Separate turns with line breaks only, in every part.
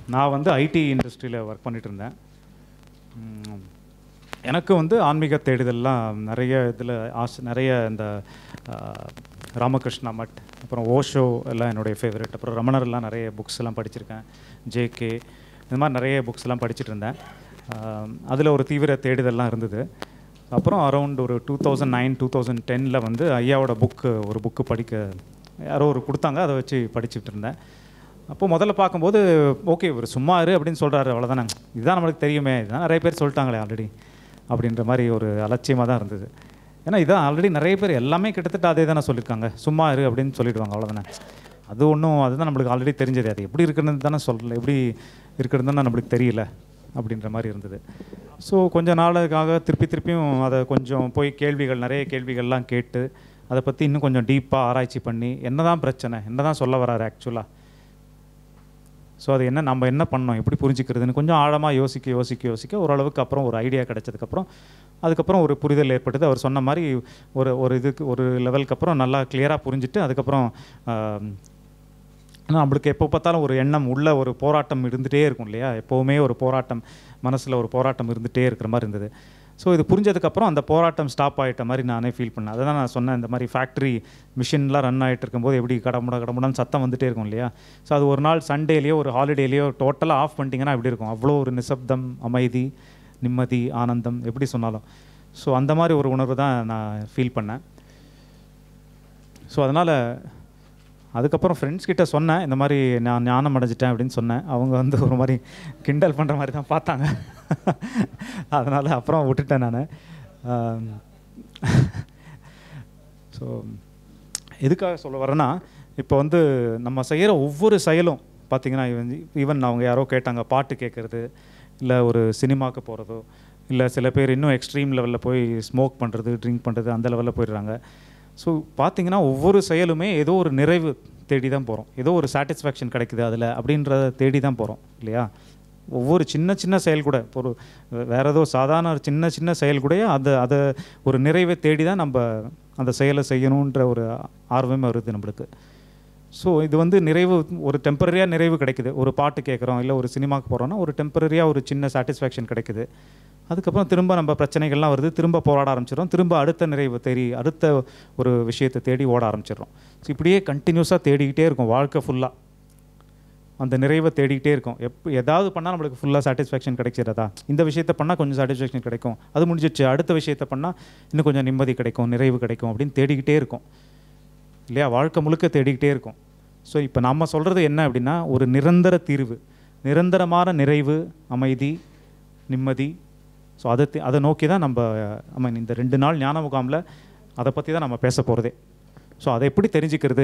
நான் வந்து ஐடி இண்டஸ்ட்ரியில் ஒர்க் பண்ணிட்டு இருந்தேன் ம், எனக்கு வந்து ஆன்மீக தேடுதல்லாம் நிறைய இதில் ஆசை நிறைய இந்த ஆ, ராமகிருஷ்ணா மட் அப்புறம் ஓஷோ எல்லாம் என்னுடைய ஃபேவரட் அப்புறம் ரமணர்லாம் நிறைய புக்ஸ் எல்லாம் படிச்சிருக்கேன் ஜேகே இந்த மாதிரி நிறைய புக்ஸ் எல்லாம் படிச்சிட்டு இருந்தேன் அதில் ஒரு தீவிர தேடுதல்லாம் இருந்தது அப்புறம் அரௌண்ட் ஒரு two thousand nine two thousand டெனில் வந்து ஐயாவோட புக்கு ஒரு புக்கு படிக்க யாரோ ஒரு கொடுத்தாங்க அதை வச்சு படிச்சுட்டு இருந்தேன் அப்போ முதல்ல பார்க்கும்போது ஓகே இவர் சும்மா இரு அப்படின்னு சொல்கிறாரு அவ்வளோதானே இதுதான் நம்மளுக்கு தெரியுமே இதுதான் நிறைய பேர் சொல்லிட்டாங்களே ஆல்ரெடி அப்படின்ற மாதிரி ஒரு அலட்சியமாக தான் இருந்தது ஏன்னா இதான் ஆல்ரெடி நிறைய பேர் எல்லாமே கிட்டத்தட்ட அதே தானே சொல்லியிருக்காங்க சும்மா இரு அப்படின்னு சொல்லிடுவாங்க அவ்வளோதானே அது ஒன்றும் அதுதான் நம்மளுக்கு ஆல்ரெடி தெரிஞ்சது அது எப்படி இருக்குன்னு தானே சொல்லல எப்படி இருக்குன்னு தானே நம்மளுக்கு தெரியல அப்படின்ற மாதிரி இருந்தது ஸோ கொஞ்ச நாளுக்காக திருப்பி திருப்பியும் அதை கொஞ்சம் போய் கேள்விகள் நிறைய கேள்விகள்லாம் கேட்டு அதை பற்றி இன்னும் கொஞ்சம் டீப்பாக ஆராய்ச்சி பண்ணி என்ன தான் பிரச்சனை என்ன தான் சொல்ல வராரு ஆக்சுவலாக ஸோ அது என்ன நம்ம என்ன பண்ணோம் எப்படி புரிஞ்சுக்கிறதுன்னு கொஞ்சம் ஆழமாக யோசிக்க யோசிக்க யோசிக்க ஓரளவுக்கு அப்புறம் ஒரு ஐடியா கிடைச்சதுக்கப்புறம் அதுக்கப்புறம் ஒரு புரிதல் ஏற்பட்டது அவர் சொன்ன மாதிரி ஒரு ஒரு இதுக்கு ஒரு லெவலுக்கு அப்புறம் நல்லா கிளியராக புரிஞ்சுட்டு அதுக்கப்புறம் ஆம், ஆனா நம்மளுக்கு எப்போ பார்த்தாலும் ஒரு எண்ணம் உள்ள ஒரு போராட்டம் இருந்துகிட்டே இருக்கும் இல்லையா எப்போவுமே ஒரு போராட்டம் மனசில் ஒரு போராட்டம் இருந்துகிட்டே இருக்கிற மாதிரி இருந்தது ஸோ இது புரிஞ்சதுக்கப்புறம் அந்த போராட்டம் ஸ்டாப் ஆகிட்ட மாதிரி நானே ஃபீல் பண்ணேன் அதை தான் நான் சொன்னேன் இந்த மாதிரி ஃபேக்ட்ரி மிஷின்லாம் ரன் ஆகிட்டு இருக்கும்போது எப்படி கடமுட கடமுடான்னு சத்தம் வந்துட்டே இருக்கும் இல்லையா ஸோ அது ஒரு நாள் சண்டேலேயோ ஒரு ஹாலிடேலேயோ டோட்டலாக ஆஃப் பண்ணிட்டீங்கன்னா எப்படி இருக்கும் அவ்வளோ ஒரு நிசப்தம் அமைதி நிம்மதி ஆனந்தம் எப்படி சொன்னாலும் ஸோ அந்த மாதிரி ஒரு உணர்வு தான் நான் ஃபீல் பண்ணேன் ஸோ அதனால் அதுக்கப்புறம் ஃப்ரெண்ட்ஸ் கிட்ட சொன்னேன் இந்த மாதிரி நான் ஞானம் அடைஞ்சிட்டேன் அப்படின்னு சொன்னேன் அவங்க வந்து ஒரு மாதிரி கிண்டல் பண்ணுற மாதிரி தான் பார்த்தாங்க அதனால் அப்புறம் விட்டுட்டேன் நான் ஸோ எதுக்காக சொல்ல வரேன்னா இப்போ வந்து நம்ம செய்கிற ஒவ்வொரு செயலும் பார்த்தீங்கன்னா ஈவன் அவங்க யாரோ கேட்டாங்க பாட்டு கேட்குறது இல்லை ஒரு சினிமாவுக்கு போகிறதோ இல்லை சில பேர் இன்னும் எக்ஸ்ட்ரீம் லெவலில் போய் ஸ்மோக் பண்ணுறது ட்ரிங்க் பண்ணுறது அந்த லெவலில் போயிடுறாங்க ஸோ பார்த்தீங்கன்னா ஒவ்வொரு செயலுமே ஏதோ ஒரு நிறைவு தேடி தான் போகிறோம் ஏதோ ஒரு சாட்டிஸ்ஃபேக்ஷன் கிடைக்குது அதில் அப்படின்றத தேடி தான் போகிறோம் இல்லையா ஒவ்வொரு சின்ன சின்ன செயல் கூட இப்போ ஒரு வேற ஏதோ சாதாரண ஒரு சின்ன சின்ன செயல் கூட அதை அதை ஒரு நிறைவை தேடி தான் நம்ம அந்த செயலை செய்யணுன்ற ஒரு ஆர்வமே வருது நம்மளுக்கு ஸோ இது வந்து நிறைவு ஒரு டெம்பரரியாக நிறைவு கிடைக்குது ஒரு பாட்டு கேட்குறோம் இல்லை ஒரு சினிமாவுக்கு போகிறோன்னா ஒரு டெம்பரரியாக ஒரு சின்ன சாட்டிஸ்ஃபேக்ஷன் கிடைக்குது அதுக்கப்புறம் திரும்ப நம்ம பிரச்சனைகள்லாம் வருது திரும்ப போராட ஆரம்பிச்சிடும் திரும்ப அடுத்த நிறைவு தேடி அடுத்த ஒரு விஷயத்தை தேடி ஓட ஆரம்பிச்சிடுறோம் ஸோ இப்படியே கண்டினியூஸாக தேடிக்கிட்டே இருக்கும் வாழ்க்கை ஃபுல்லாக அந்த நிறைவை தேடிக்கிட்டே இருக்கும் எப் ஏதாவது பண்ணால் நம்மளுக்கு ஃபுல்லாக சாட்டிஸ்ஃபேக்ஷன் கிடைக்கிறதா இந்த விஷயத்தை பண்ணால் கொஞ்சம் சாட்டிஸ்ஃபேக்ஷன் கிடைக்கும் அது முடிஞ்சிச்சு அடுத்த விஷயத்தை பண்ணால் இன்னும் கொஞ்சம் நிம்மதி கிடைக்கும் நிறைவு கிடைக்கும் அப்படின்னு தேடிக்கிட்டே இருக்கும் இல்லையா வாழ்க்கை முழுக்க தேடிக்கிட்டே இருக்கும் ஸோ இப்போ நம்ம சொல்கிறது என்ன அப்படின்னா ஒரு நிரந்தர தீர்வு நிரந்தரமான நிறைவு அமைதி நிம்மதி ஸோ அதை தே- அதை நோக்கி தான் நம்ம ஐ மீன் இந்த ரெண்டு நாள் ஞான முகாமில் அதை பற்றி தான் நம்ம பேச போகிறதே ஸோ அதை எப்படி தெரிஞ்சுக்கிறது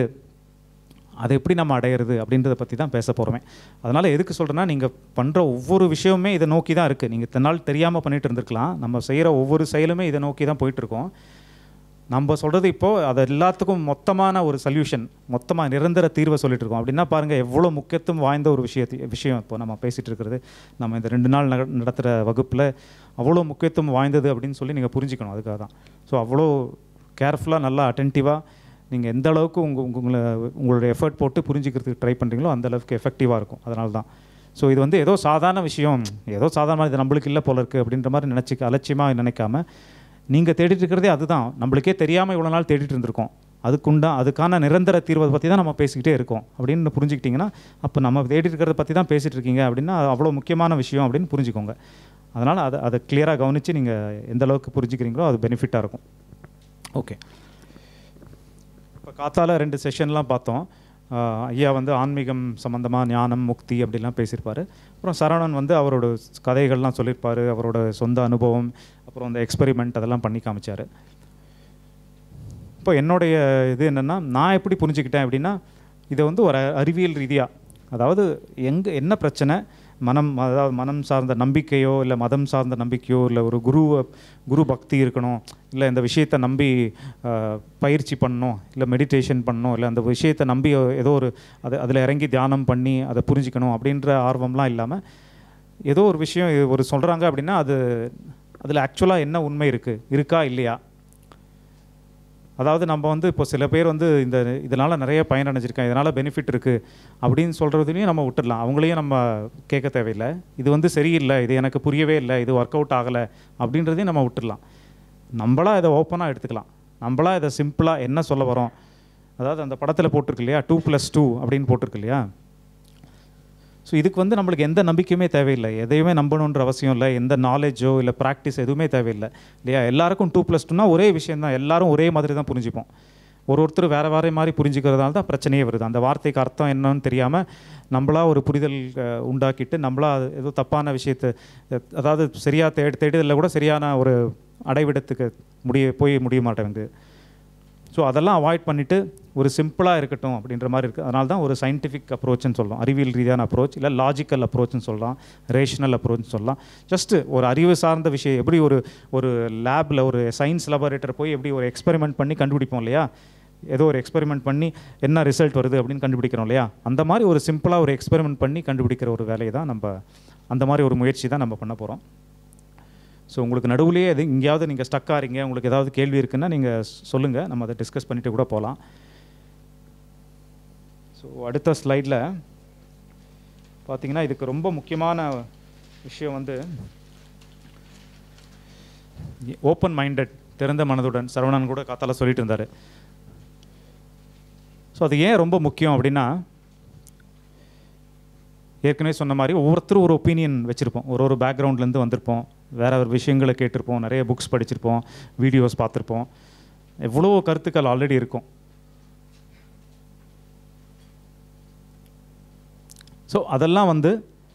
அதை எப்படி நம்ம அடையிறது அப்படின்றத பற்றி தான் பேச போகிறோமே அதனால் எதுக்கு சொல்கிறேன்னா நீங்கள் பண்ணுற ஒவ்வொரு விஷயமுமே இதை நோக்கி தான் இருக்குது நீங்கள் இத்தனை நாள் தெரியாமல் பண்ணிட்டு இருந்திருக்கலாம் நம்ம செய்கிற ஒவ்வொரு செயலுமே இதை நோக்கி தான் போயிட்டுருக்கோம் நம்ம சொல்கிறது இப்போது அது எல்லாத்துக்கும் மொத்தமான ஒரு சொல்யூஷன் மொத்தமாக நிரந்தர தீர்வை சொல்லிட்டு இருக்கோம் அப்படின்னா பாருங்கள் எவ்வளோ முக்கியத்துவம் வாய்ந்த ஒரு விஷயத்தை விஷயம் இப்போ நம்ம பேசிகிட்டு இருக்கிறது நம்ம இந்த ரெண்டு நாள் நட- நடத்துகிற வகுப்பில் அவ்வளோ முக்கியத்துவம் வாய்ந்தது அப்படின்னு சொல்லி நீங்கள் புரிஞ்சுக்கணும் அதுக்காக தான் ஸோ அவ்வளோ கேர்ஃபுல்லாக நல்லா அட்டென்டிவாக நீங்கள் எந்த அளவுக்கு உங்கள் உங்களை உங்களுடைய எஃபர்ட் போட்டு புரிஞ்சுக்கிறதுக்கு ட்ரை பண்ணுறீங்களோ அந்த அளவுக்கு எஃபெக்டிவாக இருக்கும் அதனால தான் ஸோ இது வந்து ஏதோ சாதாரண விஷயம் ஏதோ சாதாரணமாக இது நம்மளுக்கு இல்லை போல இருக்குது அப்படின்ற மாதிரி நினச்சிக்க அலட்சியமாக நினைக்காம நீங்கள் தேடிட்டு இருக்கிறதே அதுதான் நம்மளுக்கே தெரியாமல் இவ்வளோ நாள் தேடிட்டு இருந்திருக்கோம் அதுக்குண்டா அதுக்கான நிரந்தர தீர்வை பற்றி தான் நம்ம பேசிக்கிட்டே இருக்கோம் அப்படின்னு புரிஞ்சுக்கிட்டிங்கன்னா அப்போ நம்ம தேடிட்டு இருக்கிறத பற்றி தான் பேசிகிட்டு இருக்கீங்க அப்படின்னா அது அவ்வளோ முக்கியமான விஷயம் அப்படின்னு புரிஞ்சுக்கோங்க அதனால் அதை அதை கிளியராக கவனித்து நீங்கள் எந்த அளவுக்கு புரிஞ்சுக்கிறீங்களோ அது பெனிஃபிட்டாக இருக்கும் ஓகே இப்போ காத்தால ரெண்டு செஷன்லாம் பார்த்தோம் ஆஹ் ஐயா வந்து ஆன்மீகம் சம்மந்தமாக ஞானம் முக்தி அப்படிலாம் பேசியிருப்பார் அப்புறம் சரவணன் வந்து அவரோட கதைகள்லாம் சொல்லியிருப்பார் அவரோட சொந்த அனுபவம் அப்புறம் அந்த எக்ஸ்பெரிமெண்ட் அதெல்லாம் பண்ணி காமிச்சார் இப்போ என்னுடைய இது என்னென்னா நான் எப்படி புரிஞ்சுக்கிட்டேன் அப்படின்னா இதை வந்து ஒரு அறிவியல் ரீதியாக அதாவது எங்கே என்ன பிரச்சனை மனம் அதாவது மனம் சார்ந்த நம்பிக்கையோ இல்லை மதம் சார்ந்த நம்பிக்கையோ இல்லை ஒரு குரு குரு பக்தி இருக்கணும் இல்லை இந்த விஷயத்தை நம்பி ஆஹ், பயிற்சி பண்ணணும் இல்லை மெடிடேஷன் பண்ணணும் இல்லை அந்த விஷயத்தை நம்பி ஏதோ ஒரு அது அதில் இறங்கி தியானம் பண்ணி அதை புரிஞ்சுக்கணும் அப்படின்ற ஆர்வம்லாம் இல்லாமல் ஏதோ ஒரு விஷயம் இது ஒரு சொல்கிறாங்க அப்படின்னா அது அதில் ஆக்சுவலாக என்ன உண்மை இருக்குது இருக்கா இல்லையா அதாவது நம்ம வந்து இப்போ சில பேர் வந்து இந்த இதனால் நிறைய பயன் அடைஞ்சிருக்கேன் இதனால் பெனிஃபிட் இருக்குது அப்படின்னு சொல்கிறதுலையும் நம்ம விட்டுடலாம் அவங்களையும் நம்ம கேட்க தேவையில்லை இது வந்து சரியில்லை இது எனக்கு புரியவே இல்லை இது ஒர்க் அவுட் ஆகலை அப்படின்றதையும் நம்ம விட்டுடலாம் நம்மளா இதை ஓப்பனாக எடுத்துக்கலாம் நம்மளா இதை சிம்பிளாக என்ன சொல்ல வரோம் அதாவது அந்த படத்தில் போட்டிருக்கு இல்லையா டூ ப்ளஸ் டூ அப்படின்னு போட்டிருக்கு இல்லையா ஸோ இதுக்கு வந்து நம்மளுக்கு எந்த நம்பிக்கையுமே தேவையில்லை எதையுமே நம்பணுன்ற அவசியம் இல்லை எந்த நாலேஜோ இல்லை ப்ராக்டிஸ் எதுவுமே தேவையில்லை இல்லையா எல்லாருக்கும் டூ ப்ளஸ் டூனா ஒரே விஷயம் தான் எல்லாரும் ஒரே மாதிரி தான் புரிஞ்சுப்போம் ஒரு ஒருத்தர் வேறு வேறு மாதிரி புரிஞ்சுக்கிறதால தான் பிரச்சனையே வருது அந்த வார்த்தைக்கு அர்த்தம் என்னன்னு தெரியாமல் நம்மளா ஒரு புரிதல் அஹ், உண்டாக்கிட்டு நம்மளா அது ஏதோ தப்பான விஷயத்தை அஹ், அதாவது சரியாக தேடி தேடுதலில் கூட சரியான ஒரு அடைவிடத்துக்கு முடிய போய் முடிய மாட்டேங்குது ஸோ அதெல்லாம் அவாய்ட் பண்ணிவிட்டு ஒரு சிம்பிளாக இருக்கட்டும் அப்படின்ற மாதிரி இருக்குது அதனால தான் ஒரு சயின்டிஃபிக் அப்ரோச்னு சொல்லலாம் அறிவியல் ரீதியான அப்ரோச் இல்லை லாஜிக்கல் அப்ரோச்னு சொல்லலாம் ரேஷனல் அப்ரோச்னு சொல்லலாம் ஜஸ்ட்டு ஒரு அறிவு சார்ந்த விஷயம் எப்படி ஒரு ஒரு லேபில் ஒரு சயின்ஸ் லெபரேட்டர் போய் எப்படி ஒரு எக்ஸ்பெரிமெண்ட் பண்ணி கண்டுபிடிப்போம் இல்லையா ஏதோ ஒரு எக்ஸ்பெரிமெண்ட் பண்ணி என்ன ரிசல்ட் வருது அப்படின்னு கண்டுபிடிக்கிறோம் இல்லையா அந்த மாதிரி ஒரு சிம்பிளாக ஒரு எக்ஸ்பெரிமெண்ட் பண்ணி கண்டுபிடிக்கிற ஒரு வேலையை தான் நம்ம அந்த மாதிரி ஒரு முயற்சி தான் நம்ம பண்ண போகிறோம் ஸோ உங்களுக்கு நடுவுலையே எது எங்கேயாவது நீங்கள் ஸ்டக் ஆறீங்க உங்களுக்கு ஏதாவது கேள்வி இருக்குன்னா நீங்கள் சொல்லுங்கள் நம்ம அதை டிஸ்கஸ் பண்ணிட்டு கூட போகலாம் ஸோ அடுத்த ஸ்லைடில் பார்த்தீங்கன்னா இதுக்கு ரொம்ப முக்கியமான விஷயம் வந்து ஓப்பன் மைண்டட் திறந்த மனதுடன் சரவணன் கூட காத்தால சொல்லிட்டு இருந்தார் ஸோ அது ஏன் ரொம்ப முக்கியம் அப்படின்னா ஏற்கனவே சொன்ன மாதிரி ஒவ்வொருத்தரும் ஒரு ஒப்பீனியன் வச்சுருப்போம் ஒரு ஒரு பேக்ரவுண்ட்லேருந்து வந்திருப்போம் வேற ஒரு விஷயங்களை கேட்டிருப்போம் நிறைய புக்ஸ் படிச்சிருப்போம் வீடியோஸ் பார்த்துருப்போம் எவ்வளோ கருத்துக்கள் ஆல்ரெடி இருக்கும் ஸோ அதெல்லாம் வந்து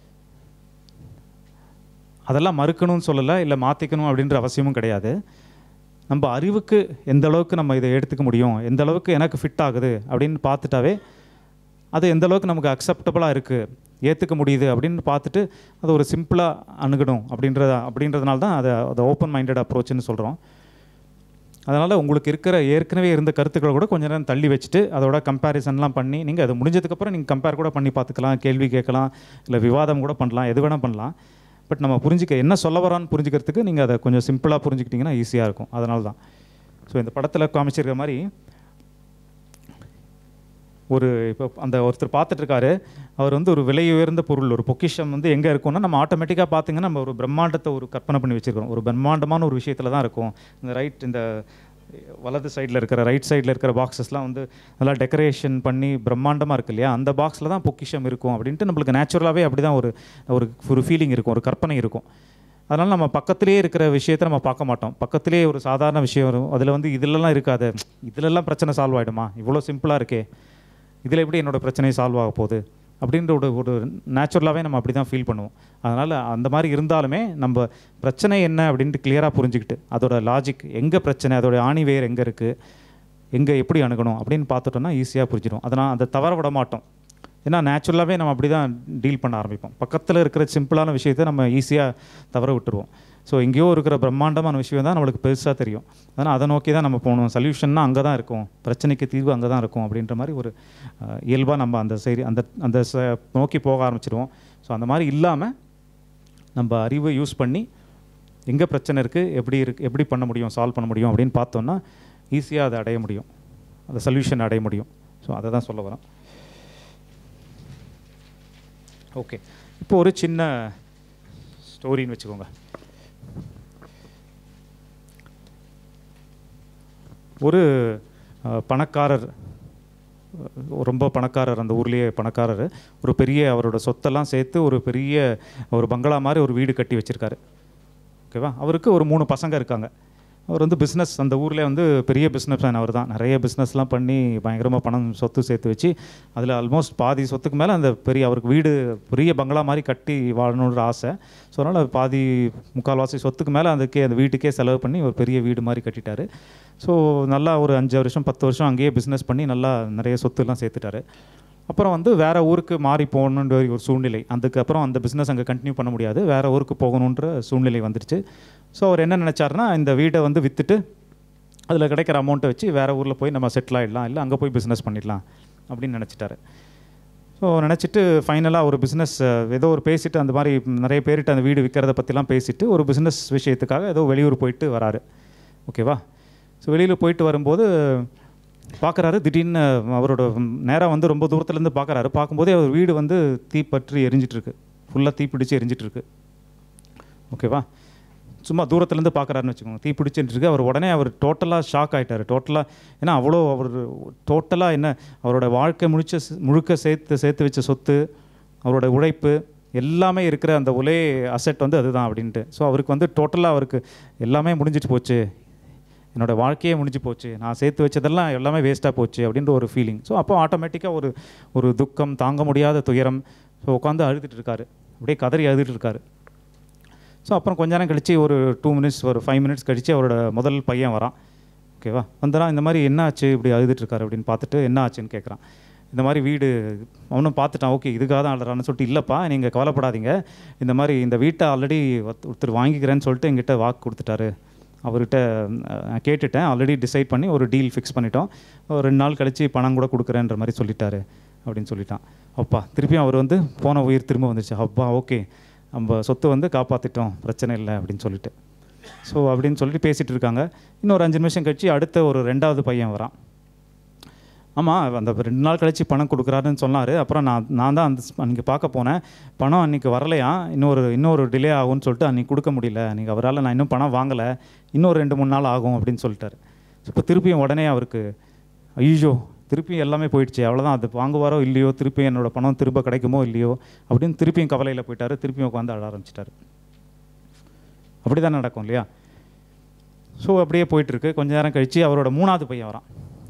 அதெல்லாம் மறுக்கணும்னு சொல்லலை இல்லை மாற்றிக்கணும் அப்படின்ற அவசியமும் கிடையாது நம்ம அறிவுக்கு எந்த அளவுக்கு நம்ம இதை எடுத்துக்க முடியும் எந்த அளவுக்கு எனக்கு ஃபிட் ஆகுது அப்படின்னு பார்த்துட்டாவே அது எந்த அளவுக்கு நமக்கு அக்செப்டபுளாக இருக்குது ஏற்றுக்க முடியுது அப்படின்னு பார்த்துட்டு அது ஒரு சிம்பிளாக அணுகணும் அப்படின்றத அப்படின்றதுனால தான் அதை அதை ஓப்பன் மைண்டட் அப்ரோச்னு சொல்கிறோம் அதனால் உங்களுக்கு இருக்கிற ஏற்கனவே இருந்த கருத்துக்களை கூட கொஞ்ச நேரம் தள்ளி வச்சுட்டு அதோட கம்பேரிசன்லாம் பண்ணி நீங்கள் அது முடிஞ்சதுக்கப்புறம் நீங்கள் கம்பேர் கூட பண்ணி பார்த்துக்கலாம் கேள்வி கேட்கலாம் இல்லை விவாதம் கூட பண்ணலாம் எது வேணால் பண்ணலாம் பட் நம்ம புரிஞ்சிக்க என்ன சொல்ல வரான்னு புரிஞ்சுக்கிறதுக்கு நீங்கள் அதை கொஞ்சம் சிம்பிளாக புரிஞ்சுக்கிட்டிங்கன்னா ஈஸியாக இருக்கும் அதனால தான் ஸோ இந்த படத்தில் காமிச்சிருக்க மாதிரி ஒரு இப்போ அந்த ஒருத்தர் பார்த்துட்டு இருக்காரு அவர் வந்து ஒரு விலை உயர்ந்த பொருள் ஒரு பொக்கிஷம் வந்து எங்கே இருக்கும்னா நம்ம ஆட்டோமேட்டிக்காக பார்த்தீங்கன்னா நம்ம ஒரு பிரம்மாண்டத்தை ஒரு கற்பனை பண்ணி வச்சிருக்கோம் ஒரு பிரம்மாண்டமான ஒரு விஷயத்தில் தான் இருக்கும் இந்த ரைட் இந்த வலது சைடில் இருக்கிற ரைட் சைடில் இருக்கிற பாக்ஸஸ்லாம் வந்து நல்லா டெக்கரேஷன் பண்ணி பிரம்மாண்டமாக இருக்கு இல்லையா அந்த பாக்ஸில் தான் பொக்கிஷம் இருக்கும் அப்படின்ட்டு நம்மளுக்கு நேச்சுரலாகவே அப்படி தான் ஒரு ஒரு ஒரு ஃபீலிங் இருக்கும் ஒரு கற்பனை இருக்கும் அதனால் நம்ம பக்கத்திலே இருக்கிற விஷயத்தை நம்ம பார்க்க மாட்டோம் பக்கத்திலே ஒரு சாதாரண விஷயம் வரும் அதில் வந்து இதிலெல்லாம் இருக்காது இதிலெல்லாம் பிரச்சனை சால்வ் ஆகிடுமா இவ்வளோ சிம்பிளாக இருக்கே இதில் எப்படி என்னோட பிரச்சனை சால்வ் ஆக போகுது அப்படின்ற ஒரு ஒரு நேச்சுரலாகவே நம்ம அப்படி தான் ஃபீல் பண்ணுவோம் அதனால் அந்த மாதிரி இருந்தாலுமே நம்ம பிரச்சனை என்ன அப்படின்ட்டு கிளியராக புரிஞ்சுக்கிட்டு அதோட லாஜிக் எங்கே பிரச்சனை அதோட ஆணி வேர் எங்கே இருக்குது எங்கே எப்படி அணுகணும் அப்படின்னு பார்த்துட்டோம்னா ஈஸியாக புரிஞ்சிடும் அதனால் அதை தவற விட மாட்டோம் ஏன்னா நேச்சுரலாகவே நம்ம அப்படி தான் டீல் பண்ண ஆரம்பிப்போம் பக்கத்தில் இருக்கிற சிம்பிளான விஷயத்தை நம்ம ஈஸியாக தவற விட்டுருவோம் ஸோ எங்கேயோ இருக்கிற பிரம்மாண்டமான விஷயம் தான் நம்மளுக்கு பெருசாக தெரியும் அதனால் அதை நோக்கி தான் நம்ம போகணும் சொல்யூஷன்னா அங்கே தான் இருக்கும் பிரச்சனைக்கு தீர்வு அங்கே தான் இருக்கும் அப்படின்ற மாதிரி ஒரு இயல்பாக நம்ம அந்த சைடு அந்த அந்த ச நோக்கி போக ஆரம்பிச்சிடுவோம் ஸோ அந்த மாதிரி இல்லாமல் நம்ம அறிவை யூஸ் பண்ணி எங்கே பிரச்சனை இருக்குது எப்படி இருக்கு எப்படி பண்ண முடியும் சால்வ் பண்ண முடியும் அப்படின்னு பார்த்தோன்னா ஈஸியாக அதை அடைய முடியும் அந்த சொல்யூஷன் அடைய முடியும் ஸோ அதை தான் சொல்ல வரேன் ஓகே இப்போ ஒரு சின்ன ஸ்டோரின்னு வச்சுக்கோங்க ஒரு அஹ், பணக்காரர் அஹ், ரொம்ப பணக்காரர் அந்த ஊர்லேயே பணக்காரர் ஒரு பெரிய அவரோட சொத்தெல்லாம் சேர்த்து ஒரு பெரிய ஒரு பங்களா மாதிரி ஒரு வீடு கட்டி வச்சுருக்காரு ஓகேவா அவருக்கு ஒரு மூணு பசங்க இருக்காங்க அவர் வந்து பிஸ்னஸ் அந்த ஊரில் வந்து பெரிய பிஸ்னஸ் மேன் அவர் தான் நிறைய பிஸ்னஸ்லாம் பண்ணி பயங்கரமாக பணம் சொத்து சேர்த்து வச்சு அதில் ஆல்மோஸ்ட் பாதி சொத்துக்கு மேலே அந்த பெரிய அவருக்கு வீடு பெரிய பங்களா மாதிரி கட்டி வாழணுன்ற ஆசை ஸோ அதனால் பாதி முக்கால்வாசி சொத்துக்கு மேலே அதுக்கே அந்த வீட்டுக்கே செலவு பண்ணி ஒரு பெரிய வீடு மாதிரி கட்டிட்டாரு ஸோ நல்லா ஒரு அஞ்சு வருஷம் பத்து வருஷம் அங்கேயே பிஸ்னஸ் பண்ணி நல்லா நிறைய சொத்துலாம் சேர்த்துட்டாரு அப்புறம் வந்து வேறு ஊருக்கு மாறி போகணுன்ற ஒரு சூழ்நிலை அதுக்கப்புறம் அந்த பிஸ்னஸ் அங்கே கண்டினியூ பண்ண முடியாது வேறு ஊருக்கு போகணுன்ற சூழ்நிலை வந்துடுச்சு ஸோ அவர் என்ன நினச்சாருன்னா இந்த வீடை வந்து விற்றுட்டு அதில் கிடைக்கிற அமௌண்ட்டை வச்சு வேறு ஊரில் போய் நம்ம செட்டில் ஆகிடலாம் இல்லை அங்கே போய் பிஸ்னஸ் பண்ணிடலாம் அப்படின்னு நினச்சிட்டாரு ஸோ நினச்சிட்டு ஃபைனலாக ஒரு பிஸ்னஸ் ஏதோ ஒரு பேசிட்டு அந்த மாதிரி நிறைய பேர்கிட்ட அந்த வீடு விற்கிறத பற்றிலாம் பேசிட்டு ஒரு பிஸ்னஸ் விஷயத்துக்காக ஏதோ வெளியூர் போயிட்டு வராரு ஓகேவா ஸோ வெளியில் போயிட்டு வரும்போது பார்க்குறாரு திடீர்னு அவரோட நேராக வந்து ரொம்ப தூரத்துலேருந்து பார்க்குறாரு பார்க்கும்போதே அவர் வீடு வந்து தீப்பற்றி எரிஞ்சிட்டு இருக்கு ஃபுல்லாக தீப்பிடிச்சு எரிஞ்சிட்டு இருக்கு ஓகேவா சும்மா தூரத்துலேருந்து பார்க்குறாருன்னு வச்சுக்கோங்க தீ பிடிச்சிட்டு இருக்கு அவர் உடனே அவர் டோட்டலாக ஷாக் ஆயிட்டாரு டோட்டலாக ஏன்னா அவ்வளோ அவர் டோட்டலாக என்ன அவரோட வாழ்க்கை முழிச்ச முழுக்க சேர்த்து சேர்த்து வச்ச சொத்து அவரோட உழைப்பு எல்லாமே இருக்கிற அந்த ஒரே அசெட் வந்து அதுதான் அப்படின்ட்டு ஸோ அவருக்கு வந்து டோட்டலாக அவருக்கு எல்லாமே முடிஞ்சிட்டு போச்சு என்னோட வாழ்க்கையே முடிஞ்சு போச்சு நான் சேர்த்து வச்சதெல்லாம் எல்லாமே வேஸ்ட்டாக போச்சு அப்படின்ற ஒரு ஃபீலிங் ஸோ அப்போ ஆட்டோமேட்டிக்காக ஒரு ஒரு துக்கம் தாங்க முடியாத துயரம் ஸோ உட்காந்து அழுதுட்டு இருக்காரு அப்படியே கதறி அழுதுட்டு இருக்காரு ஸோ அப்புறம் கொஞ்ச நேரம் கழிச்சு ஒரு டூ மினிட்ஸ் ஒரு ஃபைவ் மினிட்ஸ் கழிச்சு அவரோட முதல் பையன் வரான் ஓகேவா வந்தனா இந்த மாதிரி என்ன ஆச்சு இப்படி அழுதுட்டு இருக்காரு அப்படின்னு பார்த்துட்டு என்ன ஆச்சுன்னு கேட்குறான் இந்த மாதிரி வீடு அவனும் பார்த்துட்டான் ஓகே இதுக்காக தான் அழுறான்னு சொல்லிட்டு இல்லைப்பா நீங்கள் கவலைப்படாதீங்க இந்த மாதிரி இந்த வீட்டை ஆல்ரெடி ஒருத்தர் வாங்கிக்கிறேன்னு சொல்லிட்டு எங்கிட்ட வாக்கு கொடுத்துட்டாரு அவர்கிட்ட அஹ், நான் கேட்டுட்டேன் ஆல்ரெடி டிசைட் பண்ணி ஒரு டீல் ஃபிக்ஸ் பண்ணிட்டோம் ஒரு ரெண்டு நாள் கழிச்சு பணம் கூட கொடுக்குறேன்ற மாதிரி சொல்லிட்டாரு அப்படின்னு சொல்லிட்டான் அப்பா திருப்பியும் அவர் வந்து போன உயிர் திரும்ப வந்துச்சு அப்பா ஓகே நம்ம சொத்து வந்து காப்பாற்றிட்டோம் பிரச்சனை இல்லை அப்படின்னு சொல்லிட்டு ஸோ அப்படின்னு சொல்லிட்டு பேசிகிட்டு இருக்காங்க இன்னொரு அஞ்சு நிமிஷம் கழிச்சு அடுத்த ஒரு ரெண்டாவது பையன் வரான் ஆமாம் அந்த ரெண்டு நாள் கழிச்சு பணம் கொடுக்குறாருன்னு சொன்னார் அப்புறம் நான் நான் தான் அந்த அன்றைக்கி பார்க்க போனேன் பணம் அன்றைக்கி வரலையா இன்னொரு இன்னொரு டிலே ஆகும்னு சொல்லிட்டு அன்றைக்கி கொடுக்க முடியல அன்றைக்கி அவரால் நான் இன்னும் பணம் வாங்கலை இன்னொரு ரெண்டு மூணு நாள் ஆகும் அப்படின்னு சொல்லிட்டாரு இப்போ திருப்பியும் உடனே அவருக்கு ஐயோ திருப்பியும் எல்லாமே போயிடுச்சு அவ்வளோதான் அது வாங்குவாரோ இல்லையோ திருப்பியும் என்னோட பணம் திரும்ப கிடைக்குமோ இல்லையோ அப்படின்னு திருப்பியும் கவலையில் போயிட்டாரு திருப்பியும் உட்காந்து அழ ஆரம்பிச்சிட்டாரு அப்படி தான் நடக்கும் இல்லையா ஸோ அப்படியே போயிட்டுருக்கு கொஞ்ச நேரம் கழித்து அவரோட மூணாவது பையன் வரான்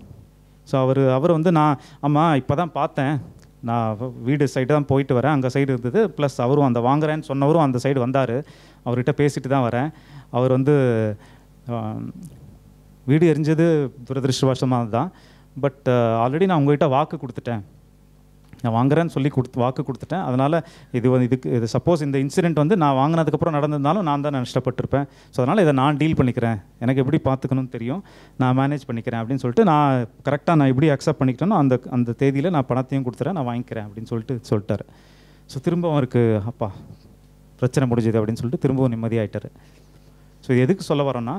ஸோ அவர் அவர் வந்து நான் ஆமாம் இப்போ தான் பார்த்தேன் நான் வ- வீடு சைடு தான் போயிட்டு வரேன் அங்கே சைடு இருந்தது ப்ளஸ் அவரும் அந்த வாங்குறேன்னு சொன்னவரும் அந்த சைடு வந்தார் அவர்கிட்ட பேசிட்டு தான் வரேன் அவர் வந்து ஆம், வீடு எரிஞ்சது துரதிருஷ்டவசமாக தான் பட் ஆல்ரெடி நான் உங்ககிட்ட வாக்கு கொடுத்துட்டேன் நான் வாங்குறேன்னு சொல்லி கொடுத்து வாக்கு கொடுத்துட்டேன் அதனால் இது வந்து இதுக்கு இது சப்போஸ் இந்த இன்சிடென்ட் வந்து நான் வாங்கினதுக்கப்புறம் நடந்திருந்தாலும் நான் தான் நஷ்டப்பட்டிருப்பேன் ஸோ அதனால் இதை நான் டீல் பண்ணிக்கிறேன் எனக்கு எப்படி பார்த்துக்கணும்னு தெரியும் நான் மேனேஜ் பண்ணிக்கிறேன் அப்படின்னு சொல்லிட்டு நான் கரெக்டாக நான் எப்படி அக்செப்ட் பண்ணிக்கிட்டேனோ அந்த அந்த தேதியில் நான் பணத்தையும் கொடுத்துறேன் நான் வாங்கிக்கிறேன் அப்படின்னு சொல்லிட்டு சொல்லிட்டாரு ஸோ திரும்பவும் அவருக்கு அப்பா பிரச்சனை முடிஞ்சுது அப்படின்னு சொல்லிட்டு திரும்பவும் நிம்மதியாயிட்டாரு ஸோ இது எதுக்கு சொல்ல வரோன்னா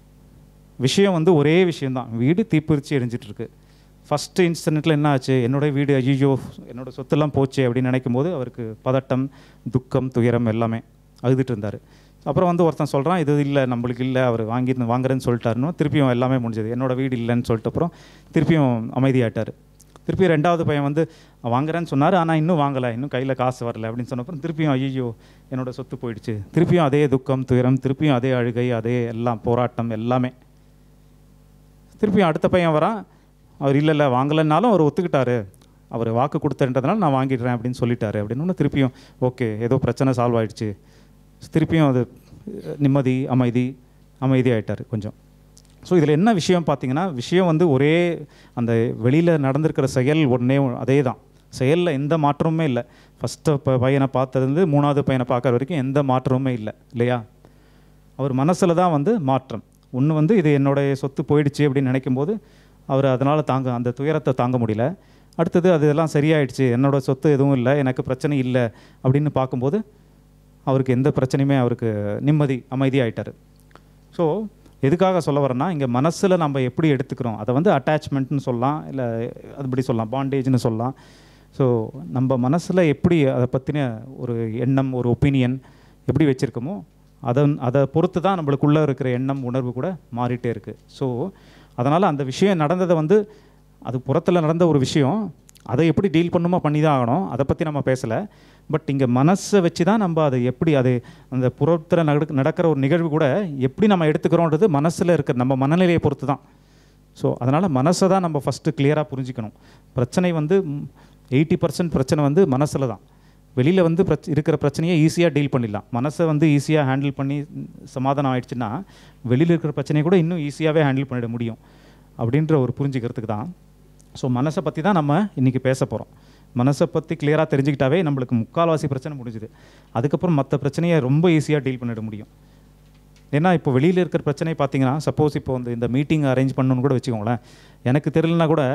விஷயம் வந்து ஒரே விஷயம்தான் வீடு தீப்பிரிச்சு எரிஞ்சிட்டு இருக்கு ஃபஸ்ட்டு இன்சிடென்ட்டில் என்ன ஆச்சு என்னோட வீடு ஐயோ என்னோட சொத்தெல்லாம் போச்சு அப்படின்னு நினைக்கும் போது அவருக்கு பதட்டம் துக்கம் துயரம் எல்லாமே அழுதுட்டு இருந்தார் அப்புறம் வந்து ஒருத்தன் சொல்கிறான் இது இல்லை நம்மளுக்கு இல்லை அவர் வாங்கி வாங்குறேன்னு சொல்லிட்டாருன்னு திருப்பியும் எல்லாமே முடிஞ்சது என்னோட வீடு இல்லைன்னு சொல்லிட்டு அப்புறம் திருப்பியும் அமைதியாயிட்டார் திருப்பி ரெண்டாவது பையன் வந்து வாங்குறேன்னு சொன்னார் ஆனால் இன்னும் வாங்கலை இன்னும் கையில் காசு வரல அப்படின்னு சொன்னப்பறம் திருப்பியும் ஐயோ என்னோட சொத்து போயிடுச்சு திருப்பியும் அதே துக்கம் துயரம் திருப்பியும் அதே அழுகை அதே எல்லாம் போராட்டம் எல்லாமே திருப்பியும் அடுத்த பையன் வரான் அவர் இல்லை இல்லை வாங்கலைன்னாலும் அவர் ஒத்துக்கிட்டாரு அவர் வாக்கு கொடுத்தன்றதுனால நான் வாங்கிடுறேன் அப்படின்னு சொல்லிட்டாரு அப்படின்னு ஒன்று திருப்பியும் ஓகே ஏதோ பிரச்சனை சால்வ் ஆயிடுச்சு திருப்பியும் அது அஹ், நிம்மதி அமைதி அமைதி ஆயிட்டாரு கொஞ்சம் ஸோ இதில் என்ன விஷயம் பார்த்தீங்கன்னா விஷயம் வந்து ஒரே அந்த வெளியில் நடந்திருக்கிற செயல் ஒன்றே அதே தான் செயலில் எந்த மாற்றமுமே இல்லை ஃபஸ்ட்டு பையனை பார்த்ததுலேருந்து மூணாவது பையனை பார்க்குற வரைக்கும் எந்த மாற்றமுமே இல்லை இல்லையா அவர் மனசில் தான் வந்து மாற்றம் ஒன்று வந்து இது என்னுடைய சொத்து போயிடுச்சு அப்படின்னு நினைக்கும் போது அவர் அதனால் தாங்க அந்த துயரத்தை தாங்க முடியல அடுத்தது அது எல்லாம் சரியாயிடுச்சு என்னோட சொத்து எதுவும் இல்லை எனக்கு பிரச்சனை இல்லை அப்படின்னு பார்க்கும்போது அவருக்கு எந்த பிரச்சனையுமே அவருக்கு நிம்மதி அமைதியாயிட்டார் ஸோ எதுக்காக சொல்ல வரேன்னா இங்கே மனசில் நம்ம எப்படி எடுத்துக்கிறோம் அதை வந்து அட்டாச்மெண்ட்னு சொல்லலாம் இல்லை அதுபடி சொல்லலாம் பாண்டேஜ்னு சொல்லலாம் ஸோ நம்ம மனசில் எப்படி அதை பற்றின ஒரு எண்ணம் ஒரு ஒப்பீனியன் எப்படி வச்சுருக்கோமோ அதை அதை பொறுத்து தான் நம்மளுக்குள்ளே இருக்கிற எண்ணம் உணர்வு கூட மாறிட்டே இருக்குது ஸோ அதனால் அந்த விஷயம் நடந்ததை வந்து அது புறத்தில் நடந்த ஒரு விஷயம் அதை எப்படி டீல் பண்ணுமோ பண்ணி தான் ஆகணும் அதை பற்றி நம்ம பேசலை பட் இங்கே மனசை வச்சு தான் நம்ம அதை எப்படி அது அந்த புறத்தில் நடக்க நடக்கிற ஒரு நிகழ்வு கூட எப்படி நம்ம எடுத்துக்கிறோன்றது மனசில் இருக்கிற நம்ம மனநிலையை பொறுத்து தான் ஸோ அதனால் மனசை தான் நம்ம ஃபஸ்ட்டு கிளியராக புரிஞ்சுக்கணும் பிரச்சனை வந்து எயிட்டி பர்சன்ட் பிரச்சனை வந்து மனசில் தான் வெளியில் வந்து பிரச் இருக்கிற பிரச்சனையை ஈஸியாக டீல் பண்ணிடலாம் மனசை வந்து ஈஸியாக ஹேண்டில் பண்ணி சமாதானம் ஆயிடுச்சுன்னா வெளியில் இருக்கிற பிரச்சனையை கூட இன்னும் ஈஸியாகவே ஹேண்டில் பண்ணிட முடியும் அப்படின்ற ஒரு புரிஞ்சுக்கிறதுக்கு தான் ஸோ மனசை பற்றி தான் நம்ம இன்றைக்கி பேச போகிறோம் மனசை பற்றி கிளியராக தெரிஞ்சுக்கிட்டாவே நம்மளுக்கு முக்கால்வாசி பிரச்சனை முடிஞ்சுது அதுக்கப்புறம் மற்ற பிரச்சனையை ரொம்ப ஈஸியாக டீல் பண்ணிட முடியும் ஏன்னா இப்போ வெளியில் இருக்கிற பிரச்சனை பார்த்தீங்கன்னா சப்போஸ் இப்போ வந்து இந்த மீட்டிங் அரேஞ்ச் பண்ணணும்னு கூட வச்சுக்கோங்களேன் எனக்கு தெரியலனா கூட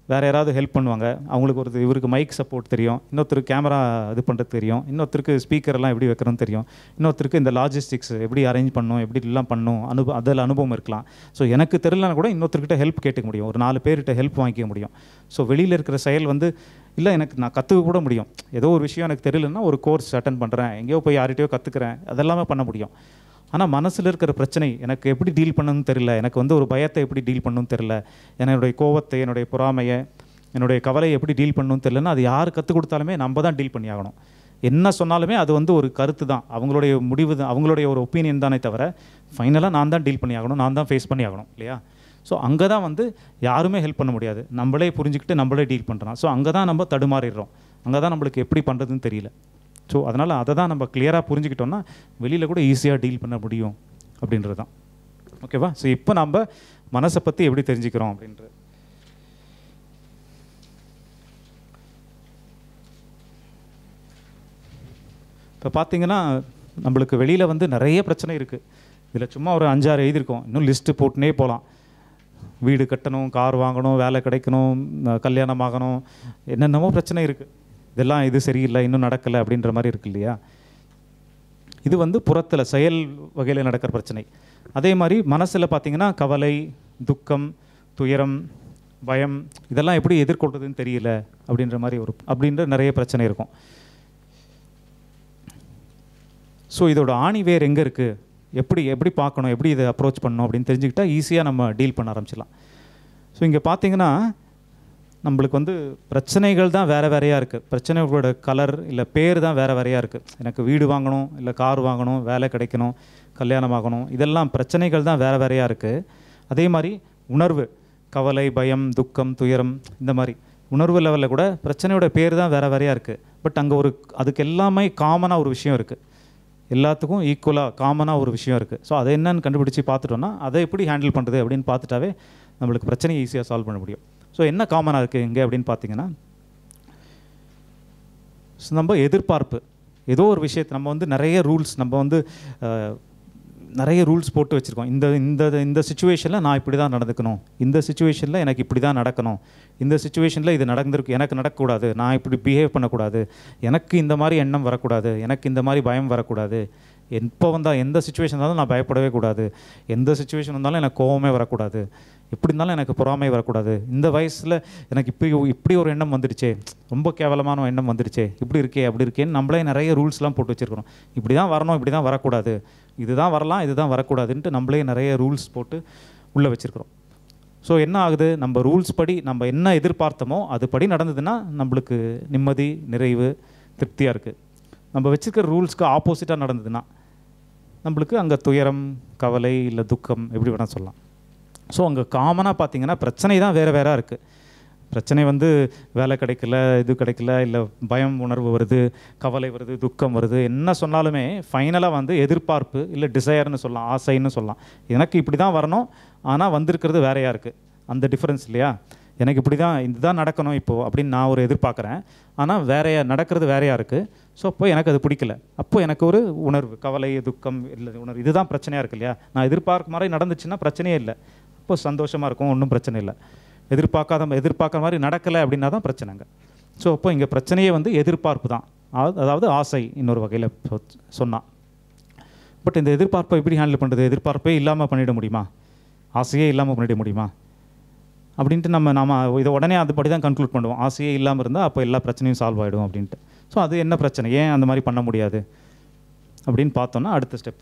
வேறு யாராவது ஹெல்ப் பண்ணுவாங்க அவங்களுக்கு ஒரு இவருக்கு மைக் சப்போர்ட் தெரியும் இன்னொருத்தருக்கு கேமரா இது பண்ணுறது தெரியும் இன்னொருத்தருக்கு ஸ்பீக்கர்லாம் எப்படி வைக்கிறோன்னு தெரியும் இன்னொருத்தருக்கு இந்த லாஜிஸ்டிக்ஸ் எப்படி அரேஞ்ச் பண்ணணும் எப்படி எல்லாம் பண்ணணும் அனுபவம் அதில் அனுபவம் இருக்கலாம் ஸோ எனக்கு தெரியலனா கூட இன்னொருத்தர்கிட்ட ஹெல்ப் கேட்டுக்க முடியும் ஒரு நாலு பேர்கிட்ட ஹெல்ப் வாங்கிக்க முடியும் ஸோ வெளியில் இருக்கிற செயல் வந்து இல்லை எனக்கு நான் கற்றுக்க கூட முடியும் ஏதோ ஒரு விஷயம் எனக்கு தெரியலன்னா ஒரு கோர்ஸ் அட்டன் பண்ணுறேன் எங்கேயோ போய் யார்கிட்டயோ கற்றுக்கிறேன் அதெல்லாமே பண்ண முடியும் ஆனால் மனசில் இருக்கிற பிரச்சனை எனக்கு எப்படி டீல் பண்ணணும்னு தெரியல எனக்கு வந்து ஒரு பயத்தை எப்படி டீல் பண்ணணும்னு தெரியல என்னுடைய கோவத்தை என்னுடைய பொறாமையை என்னுடைய கவலையை எப்படி டீல் பண்ணணும்னு தெரியலன்னா அது யார் கற்றுக் கொடுத்தாலுமே நம்ம தான் டீல் பண்ணி ஆகணும் என்ன சொன்னாலுமே அது வந்து ஒரு கருத்து தான் அவங்களுடைய முடிவு தான் அவங்களுடைய ஒரு ஒப்பீனியன் தானே தவிர ஃபைனலாக நான் தான் டீல் பண்ணி ஆகணும் நான் தான் ஃபேஸ் பண்ணி ஆகணும் இல்லையா ஸோ அங்கே தான் வந்து யாருமே ஹெல்ப் பண்ண முடியாது நம்மளே புரிஞ்சுக்கிட்டு நம்மளே டீல் பண்ணுறோம் ஸோ அங்கே தான் நம்ம தடுமாறிடுறோம் அங்கே தான் நம்மளுக்கு எப்படி பண்ணுறதுன்னு தெரியல ஸோ அதனால் அதை தான் நம்ம கிளியராக புரிஞ்சுக்கிட்டோம்னா வெளியில் கூட ஈஸியாக டீல் பண்ண முடியும் அப்படின்றது தான் ஓகேவா ஸோ இப்போ நம்ம மனசை பற்றி எப்படி தெரிஞ்சுக்கிறோம் அப்படின்றது இப்போ பார்த்தீங்கன்னா நம்மளுக்கு வெளியில் வந்து நிறைய பிரச்சனை இருக்குது இதில் சும்மா ஒரு அஞ்சாறு எழுதியிருக்கோம் இன்னும் லிஸ்ட்டு போட்டுனே போகலாம் வீடு கட்டணும் கார் வாங்கணும் வேலை கிடைக்கணும் அஹ் கல்யாணம் ஆகணும் என்னென்னமோ பிரச்சனை இருக்குது இதெல்லாம் இது சரியில்லை இன்னும் நடக்கலை அப்படின்ற மாதிரி இருக்கு இல்லையா இது வந்து புறத்தில் செயல் வகையில் நடக்கிற பிரச்சனை அதே மாதிரி மனசில் பார்த்தீங்கன்னா கவலை துக்கம் துயரம் பயம் இதெல்லாம் எப்படி எதிர்கொள்றதுன்னு தெரியல அப்படின்ற மாதிரி ஒரு அப்படின்ற நிறைய பிரச்சனை இருக்கும் ஸோ இதோட ஆணி வேர் எங்கே இருக்குது எப்படி எப்படி பார்க்கணும் எப்படி இதை அப்ரோச் பண்ணணும் அப்படின்னு தெரிஞ்சுக்கிட்டா ஈஸியாக நம்ம டீல் பண்ண ஆரம்பிச்சிடலாம் ஸோ இங்கே பார்த்தீங்கன்னா நம்மளுக்கு வந்து பிரச்சனைகள் தான் வேறு வேறையாக இருக்குது பிரச்சனைகளோட கலர் இல்லை பேர் தான் வேறு வேறையாக இருக்குது எனக்கு வீடு வாங்கணும் இல்லை கார் வாங்கணும் வேலை கிடைக்கணும் கல்யாணம் ஆகணும் இதெல்லாம் பிரச்சனைகள் தான் வேறு வேறையாக இருக்குது அதே மாதிரி உணர்வு கவலை பயம் துக்கம் துயரம் இந்த மாதிரி உணர்வு லெவலில் கூட பிரச்சனையோட பேர் தான் வேறு வேறையாக இருக்குது பட் அங்கே ஒரு அதுக்கு எல்லாமே காமனாக ஒரு விஷயம் இருக்குது எல்லாத்துக்கும் ஈக்குவலாக காமனாக ஒரு விஷயம் இருக்குது ஸோ அதை என்னன்னு கண்டுபிடிச்சி பார்த்துட்டோன்னா அதை எப்படி ஹேண்டில் பண்ணுறது அப்படின்னு பார்த்துட்டாவே நம்மளுக்கு பிரச்சனையை ஈஸியாக சால்வ் பண்ண முடியும் ஸோ என்ன காமனாக இருக்குது இங்கே அப்படின்னு பார்த்தீங்கன்னா ஸோ நம்ம எதிர்பார்ப்பு ஏதோ ஒரு விஷயத்தை நம்ம வந்து நிறைய ரூல்ஸ் நம்ம வந்து அஹ், நிறைய ரூல்ஸ் போட்டு வச்சுருக்கோம் இந்த இந்த இந்த சுச்சுவேஷனில் நான் இப்படி தான் நடந்துக்கணும் இந்த சுச்சுவேஷனில் எனக்கு இப்படி தான் நடக்கணும் இந்த சுச்சுவேஷனில் இது நடந்திருக்கு எனக்கு நடக்கக்கூடாது நான் இப்படி பிஹேவ் பண்ணக்கூடாது எனக்கு இந்த மாதிரி எண்ணம் வரக்கூடாது எனக்கு இந்த மாதிரி பயம் வரக்கூடாது எப்போ வந்தால் எந்த சுச்சுவேஷன் இருந்தாலும் நான் பயப்படவே கூடாது எந்த சுச்சுவேஷன் வந்தாலும் எனக்கு கோவமே வரக்கூடாது எப்படி இருந்தாலும் எனக்கு பொறாமை வரக்கூடாது இந்த வயசில் எனக்கு இப்படி இப்படி ஒரு எண்ணம் வந்துடுச்சே ரொம்ப கேவலமான எண்ணம் வந்துடுச்சே இப்படி இருக்கே அப்படி இருக்கேன்னு நம்மளே நிறைய ரூல்ஸ்லாம் போட்டு வச்சுருக்கிறோம் இப்படி தான் வரணும் இப்படி தான் வரக்கூடாது இதுதான் வரலாம் இதுதான் வரக்கூடாதுன்ட்டு நம்மளே நிறைய ரூல்ஸ் போட்டு உள்ளே வச்சுருக்கிறோம் ஸோ என்ன ஆகுது நம்ம ரூல்ஸ் படி நம்ம என்ன எதிர்பார்த்தோமோ அது படி நடந்ததுன்னா நம்மளுக்கு நிம்மதி நிறைவு திருப்தியாக இருக்குது நம்ம வச்சுருக்கிற ரூல்ஸ்க்கு ஆப்போசிட்டாக நடந்ததுன்னா நம்மளுக்கு அங்கே துயரம் கவலை இல்லை துக்கம் எப்படி வேணால் சொல்லலாம் ஸோ அங்கே காமனாக பார்த்தீங்கன்னா பிரச்சனை தான் வேறு வேற இருக்குது பிரச்சனை வந்து வேலை கிடைக்கல இது கிடைக்கல இல்லை பயம் உணர்வு வருது கவலை வருது துக்கம் வருது என்ன சொன்னாலுமே ஃபைனலாக வந்து எதிர்பார்ப்பு இல்லை டிசையர்னு சொல்லலாம் ஆசைன்னு சொல்லலாம் எனக்கு இப்படி தான் வரணும் ஆனால் வந்திருக்கிறது வேறையாக இருக்குது அந்த டிஃப்ரென்ஸ் இல்லையா எனக்கு இப்படி தான் இதுதான் நடக்கணும் இப்போது அப்படின்னு நான் ஒரு எதிர்பார்க்குறேன் ஆனால் வேறையா நடக்கிறது வேறையாக இருக்குது ஸோ அப்போ எனக்கு அது பிடிக்கல அப்போ எனக்கு ஒரு உணர்வு கவலை துக்கம் இல்லை உணர்வு இதுதான் பிரச்சனையாக இருக்கு இல்லையா நான் எதிர்பார்க்க மாதிரி நடந்துச்சுன்னா பிரச்சனையே இல்லை அப்போ சந்தோஷமாக இருக்கும் ஒன்றும் பிரச்சனை இல்லை எதிர்பார்க்காத எதிர்பார்க்குற மாதிரி நடக்கலை அப்படின்னா தான் பிரச்சனைங்க ஸோ அப்போ இங்கே பிரச்சனையே வந்து எதிர்பார்ப்பு தான் அதாவது- அதாவது ஆசை இன்னொரு வகையில் சொன்னான் பட் இந்த எதிர்பார்ப்பை எப்படி ஹேண்டில் பண்ணுறது எதிர்பார்ப்பே இல்லாமல் பண்ணிட முடியுமா ஆசையே இல்லாமல் பண்ணிட முடியுமா அப்படின்ட்டு நம்ம நாம இதை உடனே அதுபடி தான் கன்க்ளூட் பண்ணுவோம் ஆசையே இல்லாமல் இருந்தால் அப்போ எல்லா பிரச்சனையும் சால்வ் ஆகிடும் அப்படின்ட்டு ஸோ அது என்ன பிரச்சனை ஏன் அந்த மாதிரி பண்ண முடியாது அப்படின்னு பார்த்தோன்னா அடுத்த ஸ்டெப்பு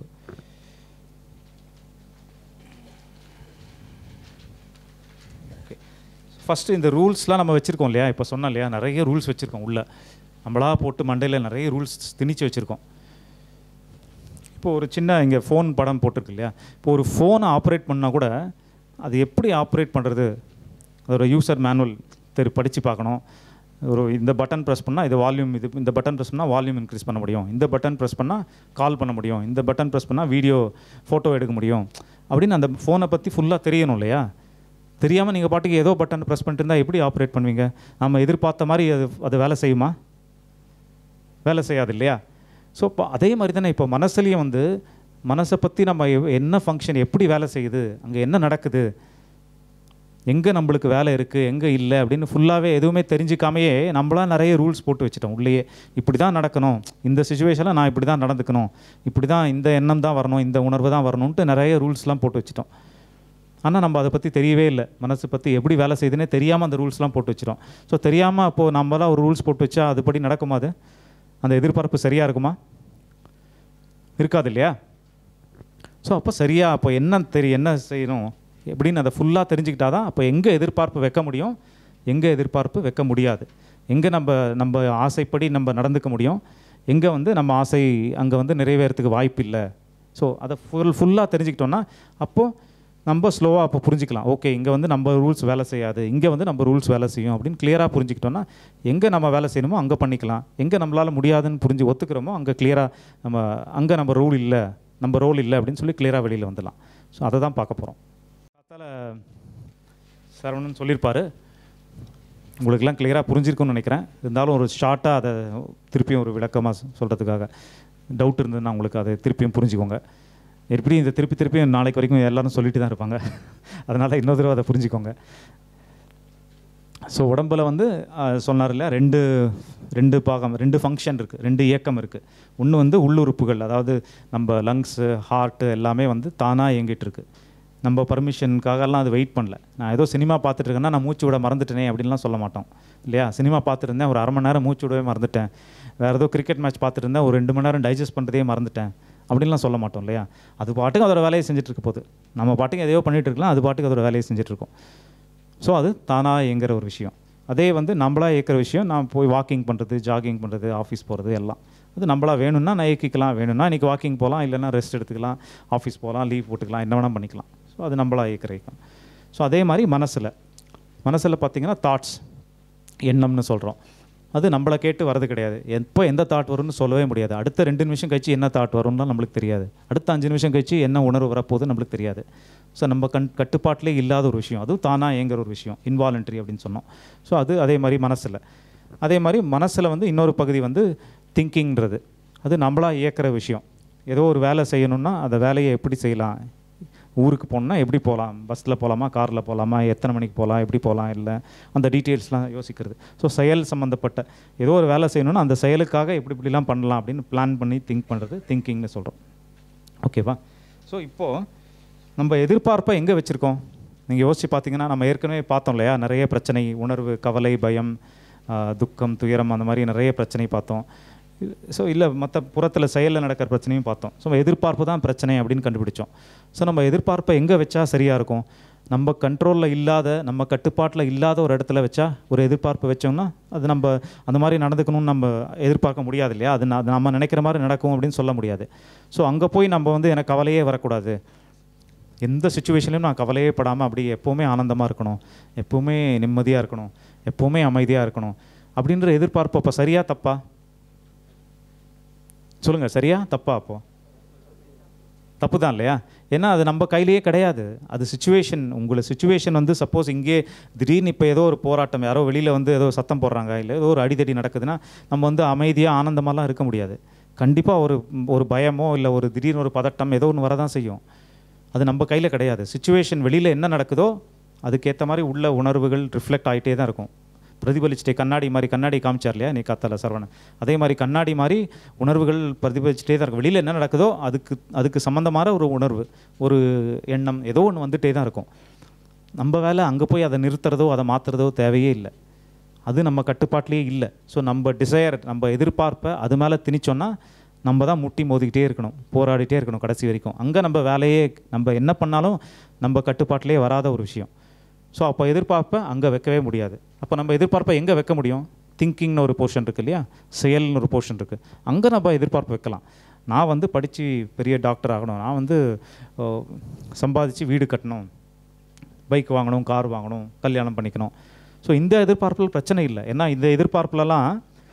ஃபஸ்ட்டு இந்த ரூல்ஸ்லாம் நம்ம வச்சுருக்கோம் இல்லையா இப்போ சொன்னோம் இல்லையா நிறைய ரூல்ஸ் வச்சுருக்கோம் உள்ள நம்மளா போட்டு மண்டையில் நிறைய ரூல்ஸ் திணிச்சு வச்சுருக்கோம் இப்போ ஒரு சின்ன இங்கே ஃபோன் படம் போட்டிருக்கு இல்லையா இப்போ ஒரு ஃபோனை ஆப்ரேட் பண்ணால் கூட அது எப்படி ஆப்ரேட் பண்ணுறது அதோட யூசர் மேனுவல் தெரி படித்து பார்க்கணும் ஒரு இந்த பட்டன் ப்ரெஸ் பண்ணால் இது வால்யூம் இது இந்த பட்டன் ப்ரெஸ் பண்ணால் வால்யூம் இன்க்ரீஸ் பண்ண முடியும் இந்த பட்டன் ப்ரெஸ் பண்ணால் கால் பண்ண முடியும் இந்த பட்டன் ப்ரெஸ் பண்ணால் வீடியோ ஃபோட்டோ எடுக்க முடியும் அப்படின்னு அந்த ஃபோனை பற்றி ஃபுல்லாக தெரியணும் இல்லையா தெரியாமல் நீங்கள் பாட்டுக்கு ஏதோ பட்டன் ப்ரெஸ் பண்ணிட்டு இருந்தால் எப்படி ஆப்ரேட் பண்ணுவீங்க நம்ம எதிர்பார்த்த மாதிரி அது அது வேலை செய்யுமா வேலை செய்யாது இல்லையா ஸோ இப்போ அதே மாதிரி தானே இப்போ மனசுலேயும் வந்து மனசை பற்றி நம்ம எவ்- என்ன ஃபங்க்ஷன் எப்படி வேலை செய்யுது அங்கே என்ன நடக்குது எங்கே நம்மளுக்கு வேலை இருக்குது எங்கே இல்லை அப்படின்னு ஃபுல்லாகவே எதுவுமே தெரிஞ்சிக்காமையே நம்மளாம் நிறைய ரூல்ஸ் போட்டு வச்சுட்டோம் உள்ளேயே இப்படி தான் நடக்கணும் இந்த சுச்சுவேஷனில் நான் இப்படி தான் நடந்துக்கணும் இப்படி தான் இந்த எண்ணம் தான் வரணும் இந்த உணர்வு தான் வரணும்ன்ட்டு நிறைய ரூல்ஸ்லாம் போட்டு வச்சுட்டோம் ஆனால் நம்ம அதை பற்றி தெரியவே இல்லை மனசு பற்றி எப்படி வேலை செய்யுதுன்னே தெரியாமல் அந்த ரூல்ஸ்லாம் போட்டு வச்சிடும் ஸோ தெரியாமல் அப்போது நம்மளாம் ஒரு ரூல்ஸ் போட்டு வச்சா அதுபடி நடக்குமா அது அந்த எதிர்பார்ப்பு சரியாக இருக்குமா இருக்காது இல்லையா ஸோ அப்போ சரியாக அப்போ என்ன தெரியும் என்ன செய்யணும் எப்படின்னு அதை ஃபுல்லாக தெரிஞ்சுக்கிட்டா தான் அப்போ எங்கே எதிர்பார்ப்பு வைக்க முடியும் எங்கே எதிர்பார்ப்பு வைக்க முடியாது எங்கே நம்ம நம்ம ஆசைப்படி நம்ம நடந்துக்க முடியும் எங்கே வந்து நம்ம ஆசை அங்கே வந்து நிறைவேறதுக்கு வாய்ப்பு இல்லை ஸோ அதை ஃபுல் ஃபுல்லாக தெரிஞ்சுக்கிட்டோன்னா அப்போது நம்ம ஸ்லோவாக அப்போ புரிஞ்சுக்கலாம் ஓகே இங்கே வந்து நம்ம ரூல்ஸ் வேலை செய்யாது இங்கே வந்து நம்ம ரூல்ஸ் வேலை செய்யும் அப்படின்னு கிளியராக புரிஞ்சுக்கிட்டோன்னா எங்கே நம்ம வேலை செய்யணுமோ அங்கே பண்ணிக்கலாம் எங்கே நம்மளால் முடியாதுன்னு புரிஞ்சு ஒத்துக்கிறோமோ அங்கே கிளியராக நம்ம அங்கே நம்ம ரூல் இல்லை நம்ம ரோல் இல்லை அப்படின்னு சொல்லி கிளியராக வெளியில் வந்துடலாம் ஸோ அதை தான் பார்க்க போகிறோம் பார்த்தால சரவணன் சொல்லியிருப்பாரு உங்களுக்கெல்லாம் கிளியராக புரிஞ்சிருக்கும்னு நினைக்கிறேன் இருந்தாலும் ஒரு ஷார்ட்டாக அதை திருப்பியும் ஒரு விளக்கமாக சொல்கிறதுக்காக டவுட் இருந்ததுன்னா உங்களுக்கு அதை திருப்பியும் புரிஞ்சுக்கோங்க எப்படி இந்த திருப்பி திருப்பியும் நாளைக்கு வரைக்கும் எல்லாரும் சொல்லிட்டு தான் இருப்பாங்க அதனால் இன்னொரு தடவை அதை புரிஞ்சுக்கோங்க ஸோ உடம்புல வந்து அஹ், சொன்னார் இல்லையா ரெண்டு ரெண்டு பாகம் ரெண்டு ஃபங்க்ஷன் இருக்குது ரெண்டு இயக்கம் இருக்குது ஒன்று வந்து உள்ளுறுப்புகள் அதாவது நம்ம லங்ஸு ஹார்ட்டு எல்லாமே வந்து தானாக இயங்கிட்டு இருக்கு நம்ம பர்மிஷனுக்காகலாம் அது வெயிட் பண்ணல நான் ஏதோ சினிமா பார்த்துட்டு இருக்கேன்னா நான் மூச்சு விட மறந்துட்டேனே அப்படின்லாம் சொல்ல மாட்டோம் இல்லையா சினிமா பார்த்துட்டு இருந்தேன் ஒரு அரை மணி நேரம் மூச்சு விடவே மறந்துட்டேன் வேறு ஏதோ கிரிக்கெட் மேட்ச் பார்த்துட்டு இருந்தேன் ஒரு ரெண்டு மணி நேரம் டைஜஸ்ட் பண்ணுறதே மறந்துட்டேன் அப்படின்லாம் சொல்ல மாட்டோம் இல்லையா அது பாட்டுக்கு அதோட வேலையை செஞ்சுட்டு இருக்க போகுது நம்ம பாட்டுக்கு எதையோ பண்ணிட்டு இருக்கலாம் அது பாட்டுக்கு அதோட வேலையை செஞ்சுட்டு இருக்கோம் ஸோ அது தானாக இயங்குற ஒரு விஷயம் அதே வந்து நம்மளா இயக்கிற விஷயம் நான் போய் வாக்கிங் பண்ணுறது ஜாகிங் பண்ணுறது ஆஃபீஸ் போகிறது எல்லாம் அது நம்மளா வேணும்னா நான் இயக்கிக்கலாம் வேணும்னா இன்றைக்கி வாக்கிங் போகலாம் இல்லைன்னா ரெஸ்ட் எடுத்துக்கலாம் ஆஃபீஸ் போகலாம் லீவ் போட்டுக்கலாம் என்ன வேணால் பண்ணிக்கலாம் ஸோ அது நம்மளா இயக்கிற இயக்கம் ஸோ அதே மாதிரி மனசில் மனசில் பார்த்தீங்கன்னா தாட்ஸ் எண்ணம்னு சொல்கிறோம் அது நம்மளை கேட்டு வரது கிடையாது எப்போ எந்த தாட் வரும்னு சொல்லவே முடியாது அடுத்த ரெண்டு நிமிஷம் கழிச்சு என்ன தாட் வரும்னு நம்மளுக்கு தெரியாது அடுத்த அஞ்சு நிமிஷம் கழிச்சு என்ன உணர்வு வரப்போகுது நம்மளுக்கு தெரியாது ஸோ நம்ம கண் கட்டுப்பாட்டிலே இல்லாத ஒரு விஷயம் அதுவும் தானாக இயங்குற ஒரு விஷயம் இன்வாலண்ட்ரி அப்படின்னு சொன்னோம் ஸோ அது அதே மாதிரி மனசில் அதே மாதிரி மனசில் வந்து இன்னொரு பகுதி வந்து திங்கிங்கிறது அது நம்மளா இயக்கிற விஷயம் ஏதோ ஒரு வேலை செய்யணும்னா அந்த வேலையை எப்படி செய்யலாம் ஊருக்கு போகணுன்னா எப்படி போகலாம் பஸ்ஸில் போகலாமா காரில் போகலாமா எத்தனை மணிக்கு போகலாம் எப்படி போகலாம் இல்லை அந்த டீட்டெயில்ஸ்லாம் யோசிக்கிறது ஸோ செயல் சம்மந்தப்பட்ட ஏதோ ஒரு வேலை செய்யணும்னா அந்த செயலுக்காக எப்படி இப்படிலாம் பண்ணலாம் அப்படின்னு பிளான் பண்ணி திங்க் பண்ணுறது திங்கிங்னு சொல்கிறோம் ஓகேவா ஸோ இப்போது நம்ம எதிர்பார்ப்பை எங்கே வச்சுருக்கோம் நீங்கள் யோசித்து பார்த்தீங்கன்னா நம்ம ஏற்கனவே பார்த்தோம் இல்லையா நிறைய பிரச்சனை உணர்வு கவலை பயம் ஆஹ், துக்கம் துயரம் அந்த மாதிரி நிறைய பிரச்சனை பார்த்தோம் ஸோ இல்லை மற்ற புறத்தில் செயலில் நடக்கிற பிரச்சனையும் பார்த்தோம் ஸோ எதிர்பார்ப்பு தான் பிரச்சனை அப்படின்னு கண்டுபிடிச்சோம் ஸோ நம்ம எதிர்பார்ப்பை எங்கே வச்சா சரியாக இருக்கும் நம்ம கண்ட்ரோலில் இல்லாத நம்ம கட்டுப்பாட்டில் இல்லாத ஒரு இடத்துல வச்சா ஒரு எதிர்பார்ப்பு வச்சோம்னா அது நம்ம அந்த மாதிரி நடந்துக்கணும்னு நம்ம எதிர்பார்க்க முடியாது இல்லையா அது நா- நம்ம நினைக்கிற மாதிரி நடக்கும் அப்படின்னு சொல்ல முடியாது ஸோ அங்கே போய் நம்ம வந்து எனக்கு கவலையே வரக்கூடாது எந்த சுச்சுவேஷன்லையும் நான் கவலையே படாமல் அப்படி எப்போவுமே ஆனந்தமாக இருக்கணும் எப்போவுமே நிம்மதியாக இருக்கணும் எப்போவுமே அமைதியாக இருக்கணும் அப்படின்ற எதிர்பார்ப்பு அப்போ சரியா தப்பா சொல்லுங்கள் சரியா தப்பா அப்போ தப்பு தான் இல்லையா ஏன்னா அது நம்ம கையிலேயே கிடையாது அது சுச்சுவேஷன் உங்களை சுச்சுவேஷன் வந்து சப்போஸ் இங்கே திடீர்னு இப்போ ஏதோ ஒரு போராட்டம் யாரோ வெளியில் வந்து ஏதோ சத்தம் போடுறாங்க இல்லை ஏதோ ஒரு அடிதடி நடக்குதுன்னா நம்ம வந்து அமைதியாக ஆனந்தமாலாம் இருக்க முடியாது கண்டிப்பாக ஒரு ஒரு பயமோ இல்லை ஒரு திடீர்னு ஒரு பதட்டம் ஏதோ ஒன்று வரதான் செய்யும் அது நம்ம கையில் கிடையாது சுச்சுவேஷன் வெளியில் என்ன நடக்குதோ அதுக்கேற்ற மாதிரி உள்ள உணர்வுகள் ரிஃப்ளெக்ட் ஆகிட்டே தான் இருக்கும் பிரதிபலிச்சுட்டே கண்ணாடி மாதிரி கண்ணாடி காமிச்சார் இல்லையா நீ கத்தல சரவணன் அதே மாதிரி கண்ணாடி மாதிரி உணர்வுகள் பிரதிபலிச்சுட்டே தான் இருக்கும் வெளியில் என்ன நடக்குதோ அதுக்கு அதுக்கு சம்மந்தமான ஒரு உணர்வு ஒரு எண்ணம் ஏதோ ஒன்று வந்துட்டே தான் இருக்கும் நம்ம வேலை அங்கே போய் அதை நிறுத்துறதோ அதை மாற்றுறதோ தேவையே இல்லை அது நம்ம கட்டுப்பாட்டிலேயே இல்லை ஸோ நம்ம டிசையர் நம்ம எதிர்பார்ப்பை அது மேலே திணிச்சோன்னா நம்ம தான் முட்டி மோதிக்கிட்டே இருக்கணும் போராடிட்டே இருக்கணும் கடைசி வரைக்கும் அங்கே நம்ம வேலையே நம்ம என்ன பண்ணாலும் நம்ம கட்டுப்பாட்டிலே வராத ஒரு விஷயம் ஸோ அப்போ எதிர்பார்ப்பை அங்கே வைக்கவே முடியாது அப்போ நம்ம எதிர்பார்ப்பை எங்கே வைக்க முடியும் திங்கிங்னு ஒரு போர்ஷன் இருக்குது இல்லையா செயல்னு ஒரு போர்ஷன் இருக்குது அங்கே நம்ம எதிர்பார்ப்பு வைக்கலாம் நான் வந்து படித்து பெரிய டாக்டர் ஆகணும் நான் வந்து சம்பாதிச்சு வீடு கட்டணும் பைக் வாங்கணும் கார் வாங்கணும் கல்யாணம் பண்ணிக்கணும் ஸோ இந்த எதிர்பார்ப்பில் பிரச்சனை இல்லை ஏன்னா இந்த எதிர்பார்ப்புலலாம்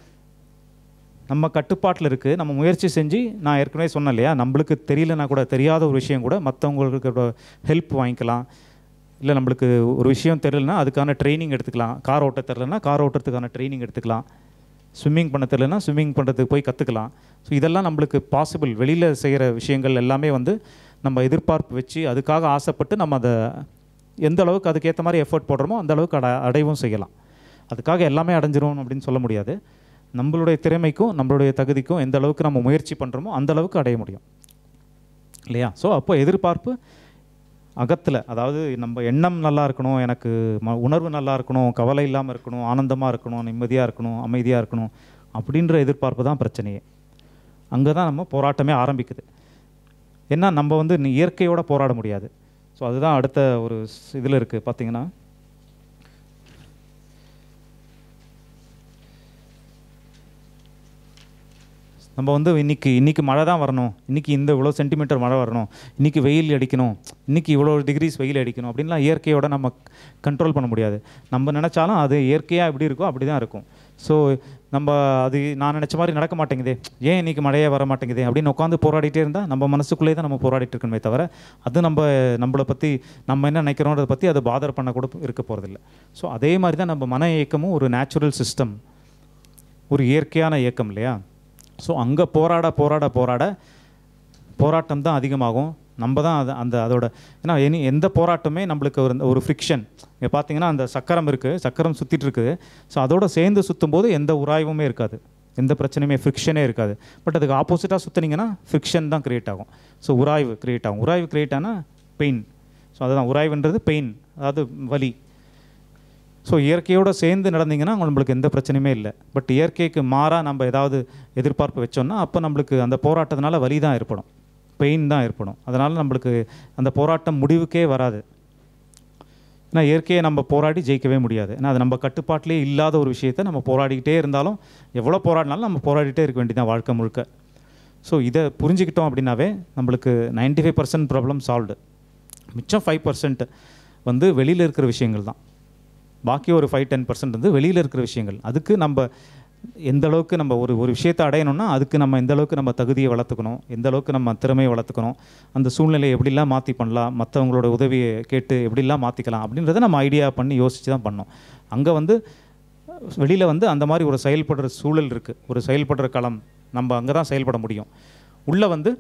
நம்ம கட்டுப்பாட்டில் இருக்குது நம்ம முயற்சி செஞ்சு நான் ஏற்கனவே சொன்னேன் இல்லையா நம்மளுக்கு தெரியலனா கூட தெரியாத ஒரு விஷயம் கூட மற்றவங்களுக்கு ஹெல்ப் வாங்கிக்கலாம் இல்லை நம்மளுக்கு ஒரு விஷயம் தெரியலனா அதுக்கான ட்ரைனிங் எடுத்துக்கலாம் கார் ஓட்ட தெரிலனா கார் ஓட்டுறதுக்கான ட்ரைனிங் எடுத்துக்கலாம் ஸ்விம்மிங் பண்ண தெரிலனா ஸ்விம்மிங் பண்ணுறதுக்கு போய் கற்றுக்கலாம் ஸோ இதெல்லாம் நம்மளுக்கு பாசிபிள் வெளியில் செய்கிற விஷயங்கள் எல்லாமே வந்து நம்ம எதிர்பார்ப்பு வச்சு அதுக்காக ஆசைப்பட்டு நம்ம அதை எந்த அளவுக்கு அதுக்கேற்ற மாதிரி எஃபர்ட் போடுறோமோ அந்த அளவுக்கு அட அடையவும் செய்யலாம் அதுக்காக எல்லாமே அடைஞ்சிரும் அப்படின்னு சொல்ல முடியாது நம்மளுடைய திறமைக்கும் நம்மளுடைய தகுதிக்கும் எந்த அளவுக்கு நம்ம முயற்சி பண்ணுறோமோ அந்த அளவுக்கு அடைய முடியும் இல்லையா ஸோ அப்போ எதிர்பார்ப்பு அகத்தில் அதாவது நம்ம எண்ணம் நல்லா இருக்கணும் எனக்கு ம உணர்வு நல்லா இருக்கணும் கவலை இல்லாமல் இருக்கணும் ஆனந்தமாக இருக்கணும் நிம்மதியாக இருக்கணும் அமைதியாக இருக்கணும் அப்படின்ற எதிர்பார்ப்பு தான் பிரச்சனையே அங்கே தான் நம்ம போராட்டமே ஆரம்பிக்குது ஏன்னா நம்ம வந்து நீ இயற்கையோட போராட முடியாது ஸோ அதுதான் அடுத்த ஒரு இதில் இருக்குது பார்த்தீங்கன்னா நம்ம வந்து இன்னைக்கு இன்னைக்கு மழை தான் வரணும் இன்னைக்கு இந்த இவ்வளோ சென்டிமீட்டர் மழை வரணும் இன்னைக்கு வெயில் அடிக்கணும் இன்னைக்கு இவ்வளோ டிகிரிஸ் வெயில் அடிக்கணும் அப்படின்லாம் இயற்கையோட நம்ம கண்ட்ரோல் பண்ண முடியாது நம்ம நினச்சாலும் அது இயற்கையாக எப்படி இருக்கோ அப்படி தான் இருக்கும் ஸோ நம்ம அது நான் நினச்ச மாதிரி நடக்க மாட்டேங்குதே ஏன் இன்னைக்கு மழையே வர மாட்டேங்குதே அப்படின்னு உட்காந்து போராடிட்டே இருந்தால் நம்ம மனசுக்குள்ளே தான் நம்ம போராடிட்டு இருக்கணுமே தவிர அது நம்ம நம்மளை பற்றி நம்ம என்ன நினைக்கிறோன்றதை பற்றி அது பாதர் பண்ண கூட இருக்க போகிறதில்ல ஸோ அதே மாதிரி தான் நம்ம மன இயக்கமும் ஒரு நேச்சுரல் சிஸ்டம் ஒரு இயற்கையான இயக்கம் இல்லையா ஸோ அங்கே போராட போராட போராட போராட்டம் தான் அதிகமாகும் நம்ம தான் அது அந்த அதோட ஏன்னா எனி எந்த போராட்டமே நம்மளுக்கு ஒரு ஒரு ஃப்ரிக்ஷன் இங்கே பார்த்தீங்கன்னா அந்த சக்கரம் இருக்குது சக்கரம் சுற்றிட்டு இருக்குது ஸோ அதோட சேர்ந்து சுற்றும் போது எந்த உராய்வுமே இருக்காது எந்த பிரச்சனையுமே ஃப்ரிக்ஷனே இருக்காது பட் அதுக்கு ஆப்போசிட்டாக சுற்றுனீங்கன்னா ஃப்ரிக்ஷன் தான் க்ரியேட் ஆகும் ஸோ உராய்வு க்ரியேட் ஆகும் உராய்வு க்ரியேட் ஆனால் பெயின் ஸோ அதுதான் உராய்வுன்றது பெயின் அதாவது வலி ஸோ இயற்கையோடு சேர்ந்து நடந்தீங்கன்னா நம்மளுக்கு எந்த பிரச்சனையுமே இல்லை பட் இயற்கைக்கு மாறாக நம்ம ஏதாவது எதிர்பார்ப்பு வச்சோம்னா அப்போ நம்மளுக்கு அந்த போராட்டத்தினால வலி தான் ஏற்படும் பெயின் தான் ஏற்படும் அதனால் நம்மளுக்கு அந்த போராட்டம் முடிவுக்கே வராது ஏன்னா இயற்கையை நம்ம போராடி ஜெயிக்கவே முடியாது ஏன்னா அது நம்ம கட்டுப்பாட்டிலே இல்லாத ஒரு விஷயத்தை நம்ம போராடிக்கிட்டே இருந்தாலும் எவ்வளோ போராடினாலும் நம்ம போராடிட்டே இருக்க வேண்டியதான் வாழ்க்கை முழுக்க ஸோ இதை புரிஞ்சுக்கிட்டோம் அப்படின்னாவே நம்மளுக்கு ninety five percent problem solved மிச்சம் ஃபைவ் பர்சன்ட் வந்து வெளியில் இருக்கிற விஷயங்கள் தான் பாக்கி ஒரு ஃபைவ் டென் பர்சன்ட் வந்து வெளியில் இருக்கிற விஷயங்கள் அதுக்கு நம்ம எந்த அளவுக்கு நம்ம ஒரு ஒரு விஷயத்தை அடையணும்னா அதுக்கு நம்ம எந்த அளவுக்கு நம்ம தகுதியை வளர்த்துக்கணும் எந்த அளவுக்கு நம்ம திறமையை வளர்த்துக்கணும் அந்த சூழ்நிலையை எப்படிலாம் மாற்றி பண்ணலாம் மற்றவங்களோட உதவியை கேட்டு எப்படிலாம் மாற்றிக்கலாம் அப்படின்றத நம்ம ஐடியா பண்ணி யோசித்து தான் பண்ணோம் அங்கே வந்து வெளியில் வந்து அந்த மாதிரி ஒரு செயல்படுற சூழல் இருக்குது ஒரு செயல்படுற களம் நம்ம அங்கே தான் செயல்பட முடியும் உள்ளே வந்து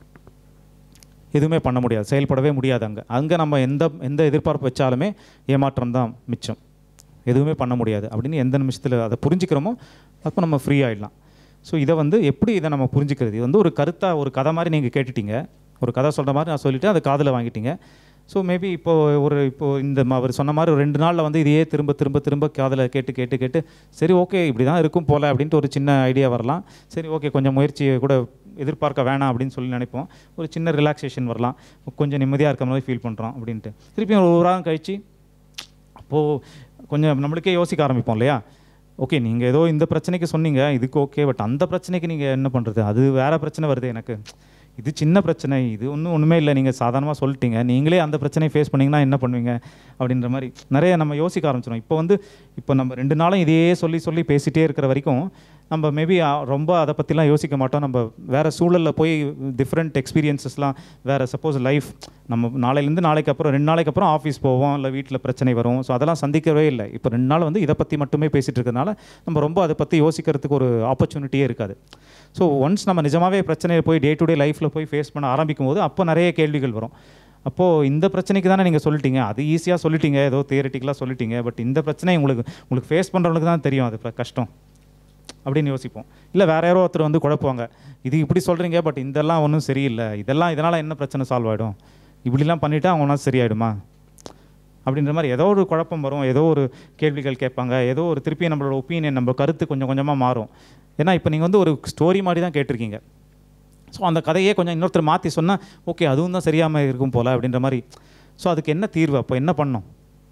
எதுவுமே பண்ண முடியாது செயல்படவே முடியாது அங்கே அங்கே நம்ம எந்த எந்த எதிர்பார்ப்பு வச்சாலுமே ஏமாற்றம் தான் மிச்சம் எதுவுமே பண்ண முடியாது அப்படின்னு எந்த நிமிஷத்தில் அதை புரிஞ்சுக்கிறோமோ அப்போ நம்ம ஃப்ரீ ஆகிடலாம் ஸோ இதை வந்து எப்படி இதை நம்ம புரிஞ்சுக்கிறது இது வந்து ஒரு கருத்தாக ஒரு கதை மாதிரி நீங்கள் கேட்டுட்டீங்க ஒரு கதை சொல்கிற மாதிரி நான் சொல்லிவிட்டு அதை காதில் வாங்கிட்டீங்க ஸோ மேபி இப்போ ஒரு இப்போ இந்த ம- அவர் சொன்ன மாதிரி ஒரு ரெண்டு நாளில் வந்து இதையே திரும்ப திரும்ப திரும்ப காதில் கேட்டு கேட்டு கேட்டு சரி ஓகே இப்படி தான் இருக்கும் போல் அப்படின்ட்டு ஒரு சின்ன ஐடியா வரலாம் சரி ஓகே கொஞ்சம் முயற்சியை கூட எதிர்பார்க்க வேணாம் அப்படின்னு சொல்லி நினைப்போம் ஒரு சின்ன ரிலாக்ஸேஷன் வரலாம் கொஞ்சம் நிம்மதியாக இருக்க மாதிரி ஃபீல் பண்ணுறோம் அப்படின்ட்டு திருப்பி ஒரு ஒரு வாரம் கழிச்சு அப்போது கொஞ்சம் நம்மளுக்கே யோசிக்க ஆரம்பிப்போம் இல்லையா ஓகே நீங்கள் ஏதோ இந்த பிரச்சனைக்கு சொன்னீங்க இதுக்கு ஓகே பட் அந்த பிரச்சனைக்கு நீங்கள் என்ன பண்ணுறது அது வேற பிரச்சனை வருது எனக்கு இது சின்ன பிரச்சனை இது ஒன்றும் ஒன்றுமே இல்லை நீங்கள் சாதாரணமாக சொல்லிட்டீங்க நீங்களே அந்த பிரச்சனையை ஃபேஸ் பண்ணீங்கன்னா என்ன பண்ணுவீங்க அப்படின்ற மாதிரி நிறைய நம்ம யோசிக்க ஆரம்பிச்சிடும் இப்போ வந்து இப்போ நம்ம ரெண்டு நாளும் இதையே சொல்லி சொல்லி பேசிகிட்டே இருக்கிற வரைக்கும் நம்ம மேபி ரொம்ப அதை பற்றிலாம் யோசிக்க மாட்டோம் நம்ம வேறு சூழலில் போய் டிஃப்ரெண்ட் எக்ஸ்பீரியன்சஸ்லாம் வேறு சப்போஸ் லைஃப் நம்ம நாளையிலேருந்து நாளைக்கு அப்புறம் ரெண்டு நாளைக்கு அப்புறம் ஆஃபீஸ் போவோம் இல்லை வீட்டில் பிரச்சனை வரும் ஸோ அதெல்லாம் சந்திக்கவே இல்லை இப்போ ரெண்டு நாள் வந்து இதை பற்றி மட்டுமே பேசிகிட்டு இருக்கிறதுனால நம்ம ரொம்ப அதை பற்றி யோசிக்கிறதுக்கு ஒரு ஆப்பர்ச்சுனிட்டியே இருக்காது ஸோ ஒன்ஸ் நம்ம நிஜமாவே பிரச்சனையை போய் டே டு டே லைஃப்பில் போய் ஃபேஸ் பண்ண ஆரம்பிக்கும் போது அப்போ நிறைய கேள்விகள் வரும் அப்போது இந்த பிரச்சனைக்கு தானே நீங்கள் சொல்லிட்டீங்க அது ஈஸியாக சொல்லிட்டீங்க ஏதோ தியரட்டிக்கலாக சொல்லிட்டீங்க பட் இந்த பிரச்சனை உங்களுக்கு உங்களுக்கு ஃபேஸ் பண்ணுறவங்களுக்கு தான் தெரியும் அது இப்ப கஷ்டம் அப்படின்னு யோசிப்போம் இல்லை வேற யாரோ ஒருத்தர் வந்து குழப்புவாங்க இது இப்படி சொல்கிறீங்க பட் இதெல்லாம் ஒன்றும் சரியில்லை இதெல்லாம் இதனால் என்ன பிரச்சனை சால்வ் ஆகிடும் இப்படிலாம் பண்ணிவிட்டு அவங்க ஒன்றா சரியாயிடுமா அப்படின்ற மாதிரி ஏதோ ஒரு குழப்பம் வரும் ஏதோ ஒரு கேள்விகள் கேட்பாங்க ஏதோ ஒரு திருப்பி நம்மளோட ஒப்பீனியன் நம்ம கருத்து கொஞ்சம் கொஞ்சமாக மாறும் ஏன்னா இப்போ நீங்கள் வந்து ஒரு ஸ்டோரி மாதிரி தான் கேட்டிருக்கீங்க ஸோ அந்த கதையே கொஞ்சம் இன்னொருத்தர் மாற்றி சொன்னால் ஓகே அதுவும் தான் சரியாமல் இருக்கும் போல் அப்படின்ற மாதிரி ஸோ அதுக்கு என்ன தீர்வு அப்போ என்ன பண்ணணும்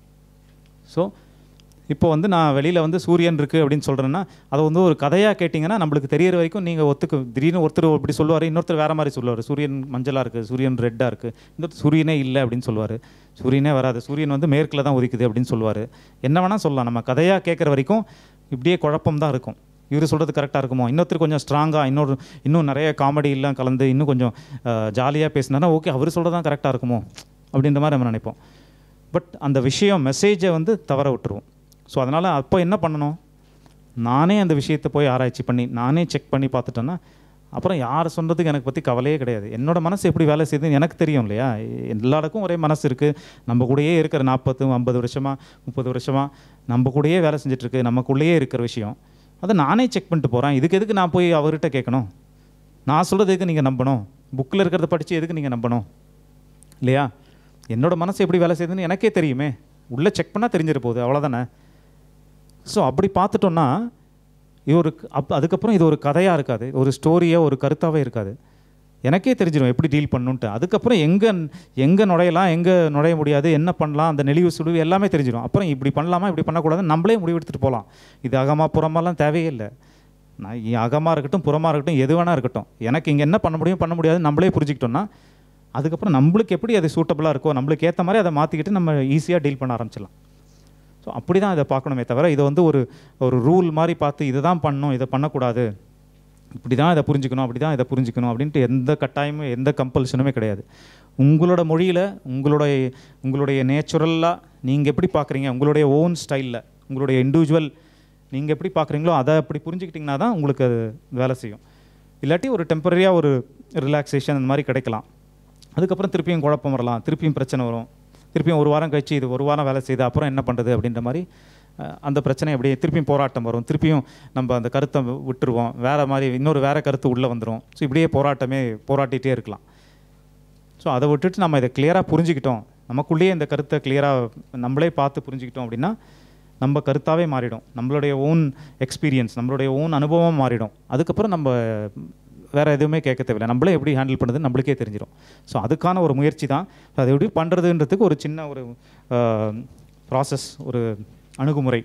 ஸோ இப்போ வந்து நான் வெளியில் வந்து சூரியன் இருக்குது அப்படின்னு சொல்கிறேன்னா அதை வந்து ஒரு கதையாக கேட்டிங்கன்னா நம்மளுக்கு தெரியற வரைக்கும் நீங்கள் ஒத்துக்கு திடீர்னு ஒருத்தர் இப்படி சொல்லுவார் இன்னொருத்தர் வேறு மாதிரி சொல்லுவார் சூரியன் மஞ்சளாக இருக்குது சூரியன் ரெட்டாக இருக்குது இன்னொருத்தர் சூரியனே இல்லை அப்படின்னு சொல்லுவார் சூரியனே வராது சூரியன் வந்து மேற்கில் தான் உதிக்குது அப்படின்னு சொல்லுவார் என்ன வேணால் சொல்லலாம் நம்ம கதையாக கேட்குற வரைக்கும் இப்படியே குழப்பம் தான் இருக்கும் இவர் சொல்கிறது கரெக்டாக இருக்குமோ இன்னொருத்தர் கொஞ்சம் ஸ்ட்ராங்காக இன்னொரு இன்னும் நிறைய காமெடி எல்லாம் கலந்து இன்னும் கொஞ்சம் ஜாலியாக பேசினாரா ஓகே அவர் சொல்கிறது தான் கரெக்டாக இருக்குமோ அப்படின்ற மாதிரி நம்ம நினைப்போம் பட் அந்த விஷயம் மெசேஜை வந்து தவற விட்டுருவோம் ஸோ அதனால் அப்போ என்ன பண்ணணும் நானே அந்த விஷயத்தை போய் ஆராய்ச்சி பண்ணி நானே செக் பண்ணி பார்த்துட்டேன்னா அப்புறம் யார் சொன்னதுக்கு எனக்கு பற்றி கவலையே கிடையாது என்னோட மனசு எப்படி வேலை செய்யுதுன்னு எனக்கு தெரியும் இல்லையா எல்லாருக்கும் ஒரே மனசு இருக்குது நம்ம கூடயே இருக்கிற நாற்பது ஐம்பது வருஷமாக முப்பது வருஷமாக நம்ம கூடயே வேலை செஞ்சுட்ருக்கு நமக்குள்ளேயே இருக்கிற விஷயம் அதை நானே செக் பண்ணிட்டு போகிறேன் இதுக்கு எதுக்கு நான் போய் அவர்கிட்ட கேட்கணும் நான் சொல்கிறது எதுக்கு நீங்கள் நம்பணும் புக்கில் இருக்கிறத படித்து எதுக்கு நீங்கள் நம்பணும் இல்லையா என்னோட மனசு எப்படி வேலை செய்யுதுன்னு எனக்கே தெரியுமே உள்ளே செக் பண்ணால் தெரிஞ்சிட போகுது அவ்வளோதானே ஸோ அப்படி பார்த்துட்டோன்னா இது ஒரு அப் அதுக்கப்புறம் இது ஒரு கதையாக இருக்காது ஒரு ஸ்டோரியாக ஒரு கருத்தாகவே இருக்காது எனக்கே தெரிஞ்சிடும் எப்படி டீல் பண்ணணுன்ட்டு அதுக்கப்புறம் எங்கே எங்கே நுழையலாம் எங்கே நுழைய முடியாது என்ன பண்ணலாம் அந்த நெளிவு சுழிவு எல்லாமே தெரிஞ்சிடும் அப்புறம் இப்படி பண்ணலாமா இப்படி பண்ணக்கூடாதுன்னு நம்மளே முடிவெடுத்துட்டு போகலாம் இது அகமா புறமாலாம் தேவையே இல்லை நான் இ- அகமா இருக்கட்டும் புறமா இருக்கட்டும் எது வேணா இருக்கட்டும் எனக்கு இங்கே என்ன பண்ண முடியும் பண்ண முடியாது நம்மளே புரிஞ்சுக்கிட்டோம்னா அதுக்கப்புறம் நம்மளுக்கு எப்படி அது சூட்டபுளாக இருக்கோ நம்மளுக்கு ஏற்ற மாதிரி அதை மாற்றிக்கிட்டு நம்ம ஈஸியாக டீல் பண்ண ஆரம்பிச்சிடலாம் ஸோ அப்படி தான் இதை பார்க்கணுமே தவிர இதை வந்து ஒரு ஒரு ரூல் மாதிரி பார்த்து இதை தான் பண்ணணும் இதை பண்ணக்கூடாது இப்படி தான் இதை புரிஞ்சுக்கணும் அப்படி தான் இதை புரிஞ்சுக்கணும் அப்படின்ட்டு எந்த கட்டாயமும் எந்த கம்பல்ஷனுமே கிடையாது உங்களோட மொழியில் உங்களுடைய உங்களுடைய நேச்சுரலாக நீங்கள் எப்படி பார்க்குறீங்க உங்களுடைய ஓன் ஸ்டைலில் உங்களுடைய இண்டிவிஜுவல் நீங்கள் எப்படி பார்க்குறீங்களோ அதை அப்படி புரிஞ்சுக்கிட்டிங்கன்னா தான் உங்களுக்கு அது வேலை செய்யும் இல்லாட்டி ஒரு டெம்பரரியாக ஒரு ரிலாக்ஸேஷன் அந்த மாதிரி கிடைக்கலாம் அதுக்கப்புறம் திருப்பியும் குழப்பம் வரலாம் திருப்பியும் பிரச்சனை வரும் திருப்பியும் ஒரு வாரம் கழிச்சு இது ஒரு வாரம் வேலை செய்து அப்புறம் என்ன பண்ணுறது அப்படின்ற மாதிரி அஹ், அந்த பிரச்சனை அப்படியே திருப்பியும் போராட்டம் வரும் திருப்பியும் நம்ம அந்த கருத்தை வி- விட்டுருவோம் வேறு மாதிரி இன்னொரு வேறு கருத்து உள்ளே வந்துடும் ஸோ இப்படியே போராட்டமே போராட்டிகிட்டே இருக்கலாம் ஸோ அதை விட்டுட்டு நம்ம இதை கிளியராக புரிஞ்சுக்கிட்டோம் நமக்குள்ளேயே இந்த கருத்தை கிளியராக நம்மளே பார்த்து புரிஞ்சுக்கிட்டோம் அப்படின்னா நம்ம கருத்தாவே மாறிடும் நம்மளுடைய ஓன் எக்ஸ்பீரியன்ஸ் நம்மளுடைய ஓன் அனுபவம் மாறிடும் அதுக்கப்புறம் நம்ம வேறு எதுவுமே கேட்க தேவையில்லை நம்மளே எப்படி ஹேண்டில் பண்ணுறது நம்மளுக்கே தெரிஞ்சிடும் ஸோ அதுக்கான ஒரு முயற்சி தான் அதை எப்படி பண்ணுறதுன்றதுக்கு ஒரு சின்ன ஒரு ப்ராசஸ் ஒரு அணுகுமுறை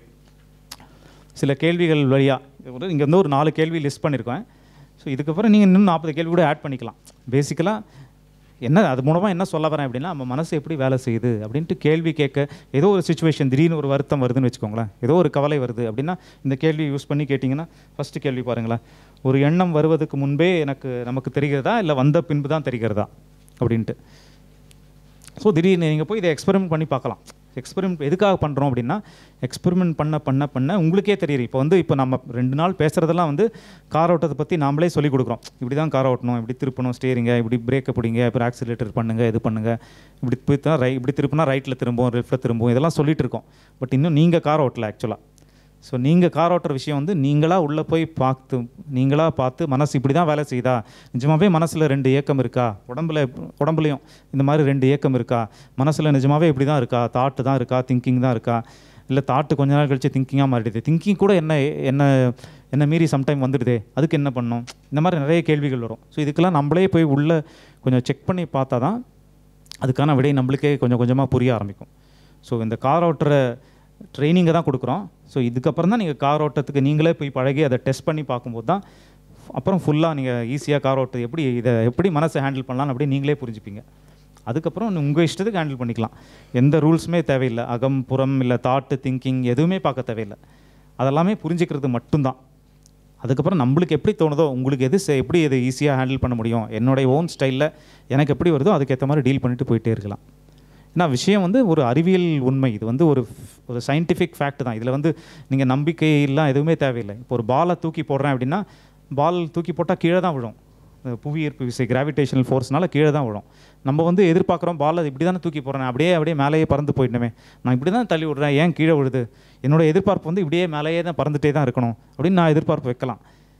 சில கேள்விகள் வழியாக ஒரு இங்கே வந்து ஒரு நாலு கேள்வி லிஸ்ட் பண்ணியிருக்கேன் ஸோ இதுக்கப்புறம் நீங்கள் இன்னும் நாற்பது கேள்வி கூட ஆட் பண்ணிக்கலாம் பேசிக்கலாக என்ன அது மூலமாக என்ன சொல்ல வரேன் அப்படின்னா நம்ம மனசு எப்படி வேலை செய்யுது அப்படின்ட்டு கேள்வி கேட்க ஏதோ ஒரு சுச்சுவேஷன் திடீர்னு ஒரு வருத்தம் வருதுன்னு வச்சுக்கோங்களேன் ஏதோ ஒரு கவலை வருது அப்படின்னா இந்த கேள்வி யூஸ் பண்ணி கேட்டிங்கன்னா ஃபஸ்ட்டு கேள்வி பாருங்களேன் ஒரு எண்ணம் வருவதற்கு முன்பே எனக்கு நமக்கு தெரிகிறதா இல்லை வந்த பின்பு தான் தெரிகிறதா அப்படின்ட்டு ஸோ திடீர்னு நீங்கள் போய் இதை எக்ஸ்பெரிமெண்ட் பண்ணி பார்க்கலாம் எக்ஸ்பெரிமெண்ட் எதுக்காக பண்ணுறோம் அப்படின்னா எக்ஸ்பெரிமெண்ட் பண்ண பண்ண பண்ண உங்களுக்கே தெரியுது இப்போ வந்து இப்போ நம்ம ரெண்டு நாள் பேசுகிறதெல்லாம் வந்து கார் ஓட்டத்தை பற்றி நாமளே சொல்லிக் கொடுக்குறோம் இப்படி தான் கார் ஓட்டணும் இப்படி திருப்பணும் ஸ்டேரிங்க இப்படி பிரேக்கை பிடிங்க அப்புறம் ஆக்சிலேட்டர் பண்ணுங்க இது பண்ணுங்க இப்படி போய்த்தா ரை இப்படி திருப்பினா ரைட்டில் திரும்பும் லெஃப்ட்டில் திரும்பும் இதெல்லாம் சொல்லிட்டு இருக்கோம் பட் இன்னும் நீங்கள் கார் ஓட்டல ஆக்சுவலாக ஸோ நீங்கள் கார் ஓட்டுற விஷயம் வந்து நீங்களாக உள்ளே போய் பார்த்து நீங்களாக பார்த்து மனசு இப்படி தான் வேலை செய்யுதா நிஜமாவே மனசில் ரெண்டு ஏக்கம் இருக்கா உடம்புல உடம்புலையும் இந்த மாதிரி ரெண்டு ஏக்கம் இருக்கா மனசில் நிஜமாவே இப்படி தான் இருக்கா தாட்டு தான் இருக்கா திங்கிங் தான் இருக்கா இல்லை தாட்டு கொஞ்ச நாள் கழிச்சு திங்கிங்காக மாறிடுது திங்கிங் கூட என்ன என்ன என்ன மீறி சம்டைம் வந்துடுதே அதுக்கு என்ன பண்ணணும் இந்த மாதிரி நிறைய கேள்விகள் வரும் ஸோ இதுக்கெல்லாம் நம்மளே போய் உள்ளே கொஞ்சம் செக் பண்ணி பார்த்தா தான் அதுக்கான விடை நம்மளுக்கே கொஞ்சம் கொஞ்சமாக புரிய ஆரம்பிக்கும் ஸோ இந்த கார் ஓட்டுற ட்ரைனிங்கை தான் கொடுக்குறோம் ஸோ இதுக்கப்புறம் தான் நீங்கள் கார் ஓட்டத்துக்கு நீங்களே போய் பழகி அதை டெஸ்ட் பண்ணி பார்க்கும்போது தான் அப்புறம் ஃபுல்லாக நீங்கள் ஈஸியாக கார் ஓட்டு எப்படி இதை எப்படி மனசை ஹேண்டில் பண்ணலாம் அப்படி நீங்களே புரிஞ்சுப்பீங்க அதுக்கப்புறம் உங்கள் இஷ்டத்துக்கு ஹேண்டில் பண்ணிக்கலாம் எந்த ரூல்ஸுமே தேவையில்லை அகம் புறம் இல்லை தாட்டு திங்கிங் எதுவுமே பார்க்க தேவையில்லை அதெல்லாமே புரிஞ்சுக்கிறது மட்டும்தான் அதுக்கப்புறம் நம்மளுக்கு எப்படி தோணுதோ உங்களுக்கு எது செ- எப்படி இதை ஈஸியாக ஹேண்டில் பண்ண முடியும் என்னுடைய ஓன் ஸ்டைலில் எனக்கு எப்படி வருதோ அதுக்கேற்ற மாதிரி டீல் பண்ணிட்டு போயிட்டே இருக்கலாம் ஏன்னா விஷயம் வந்து ஒரு அறிவியல் உண்மை இது வந்து ஒரு ஒரு சயின்டிஃபிக் ஃபேக்ட் தான் இதில் வந்து நீங்கள் நம்பிக்கை எல்லாம் எதுவுமே தேவையில்லை இப்போ ஒரு பாலை தூக்கி போடுறேன் அப்படின்னா பால் தூக்கி போட்டால் கீழே தான் விழும் அஹ் புவி ஈர்ப்பு விசை கிராவிடேஷனல் ஃபோர்ஸ்னால கீழே தான் விழும் நம்ம வந்து எதிர்பார்க்குறோம் பால் அது இப்படி தானே தூக்கி போடுறேன் அப்படியே அப்படியே மேலேயே பறந்து போயிட்டோமே நான் இப்படி தான் தள்ளி விடுறேன் ஏன் கீழே விழுது என்னோட எதிர்பார்ப்பு வந்து இப்படியே மேலேயே தான் பறந்துட்டே தான் இருக்கணும் அப்படின்னு நான் எதிர்பார்ப்பு வைக்கலாம்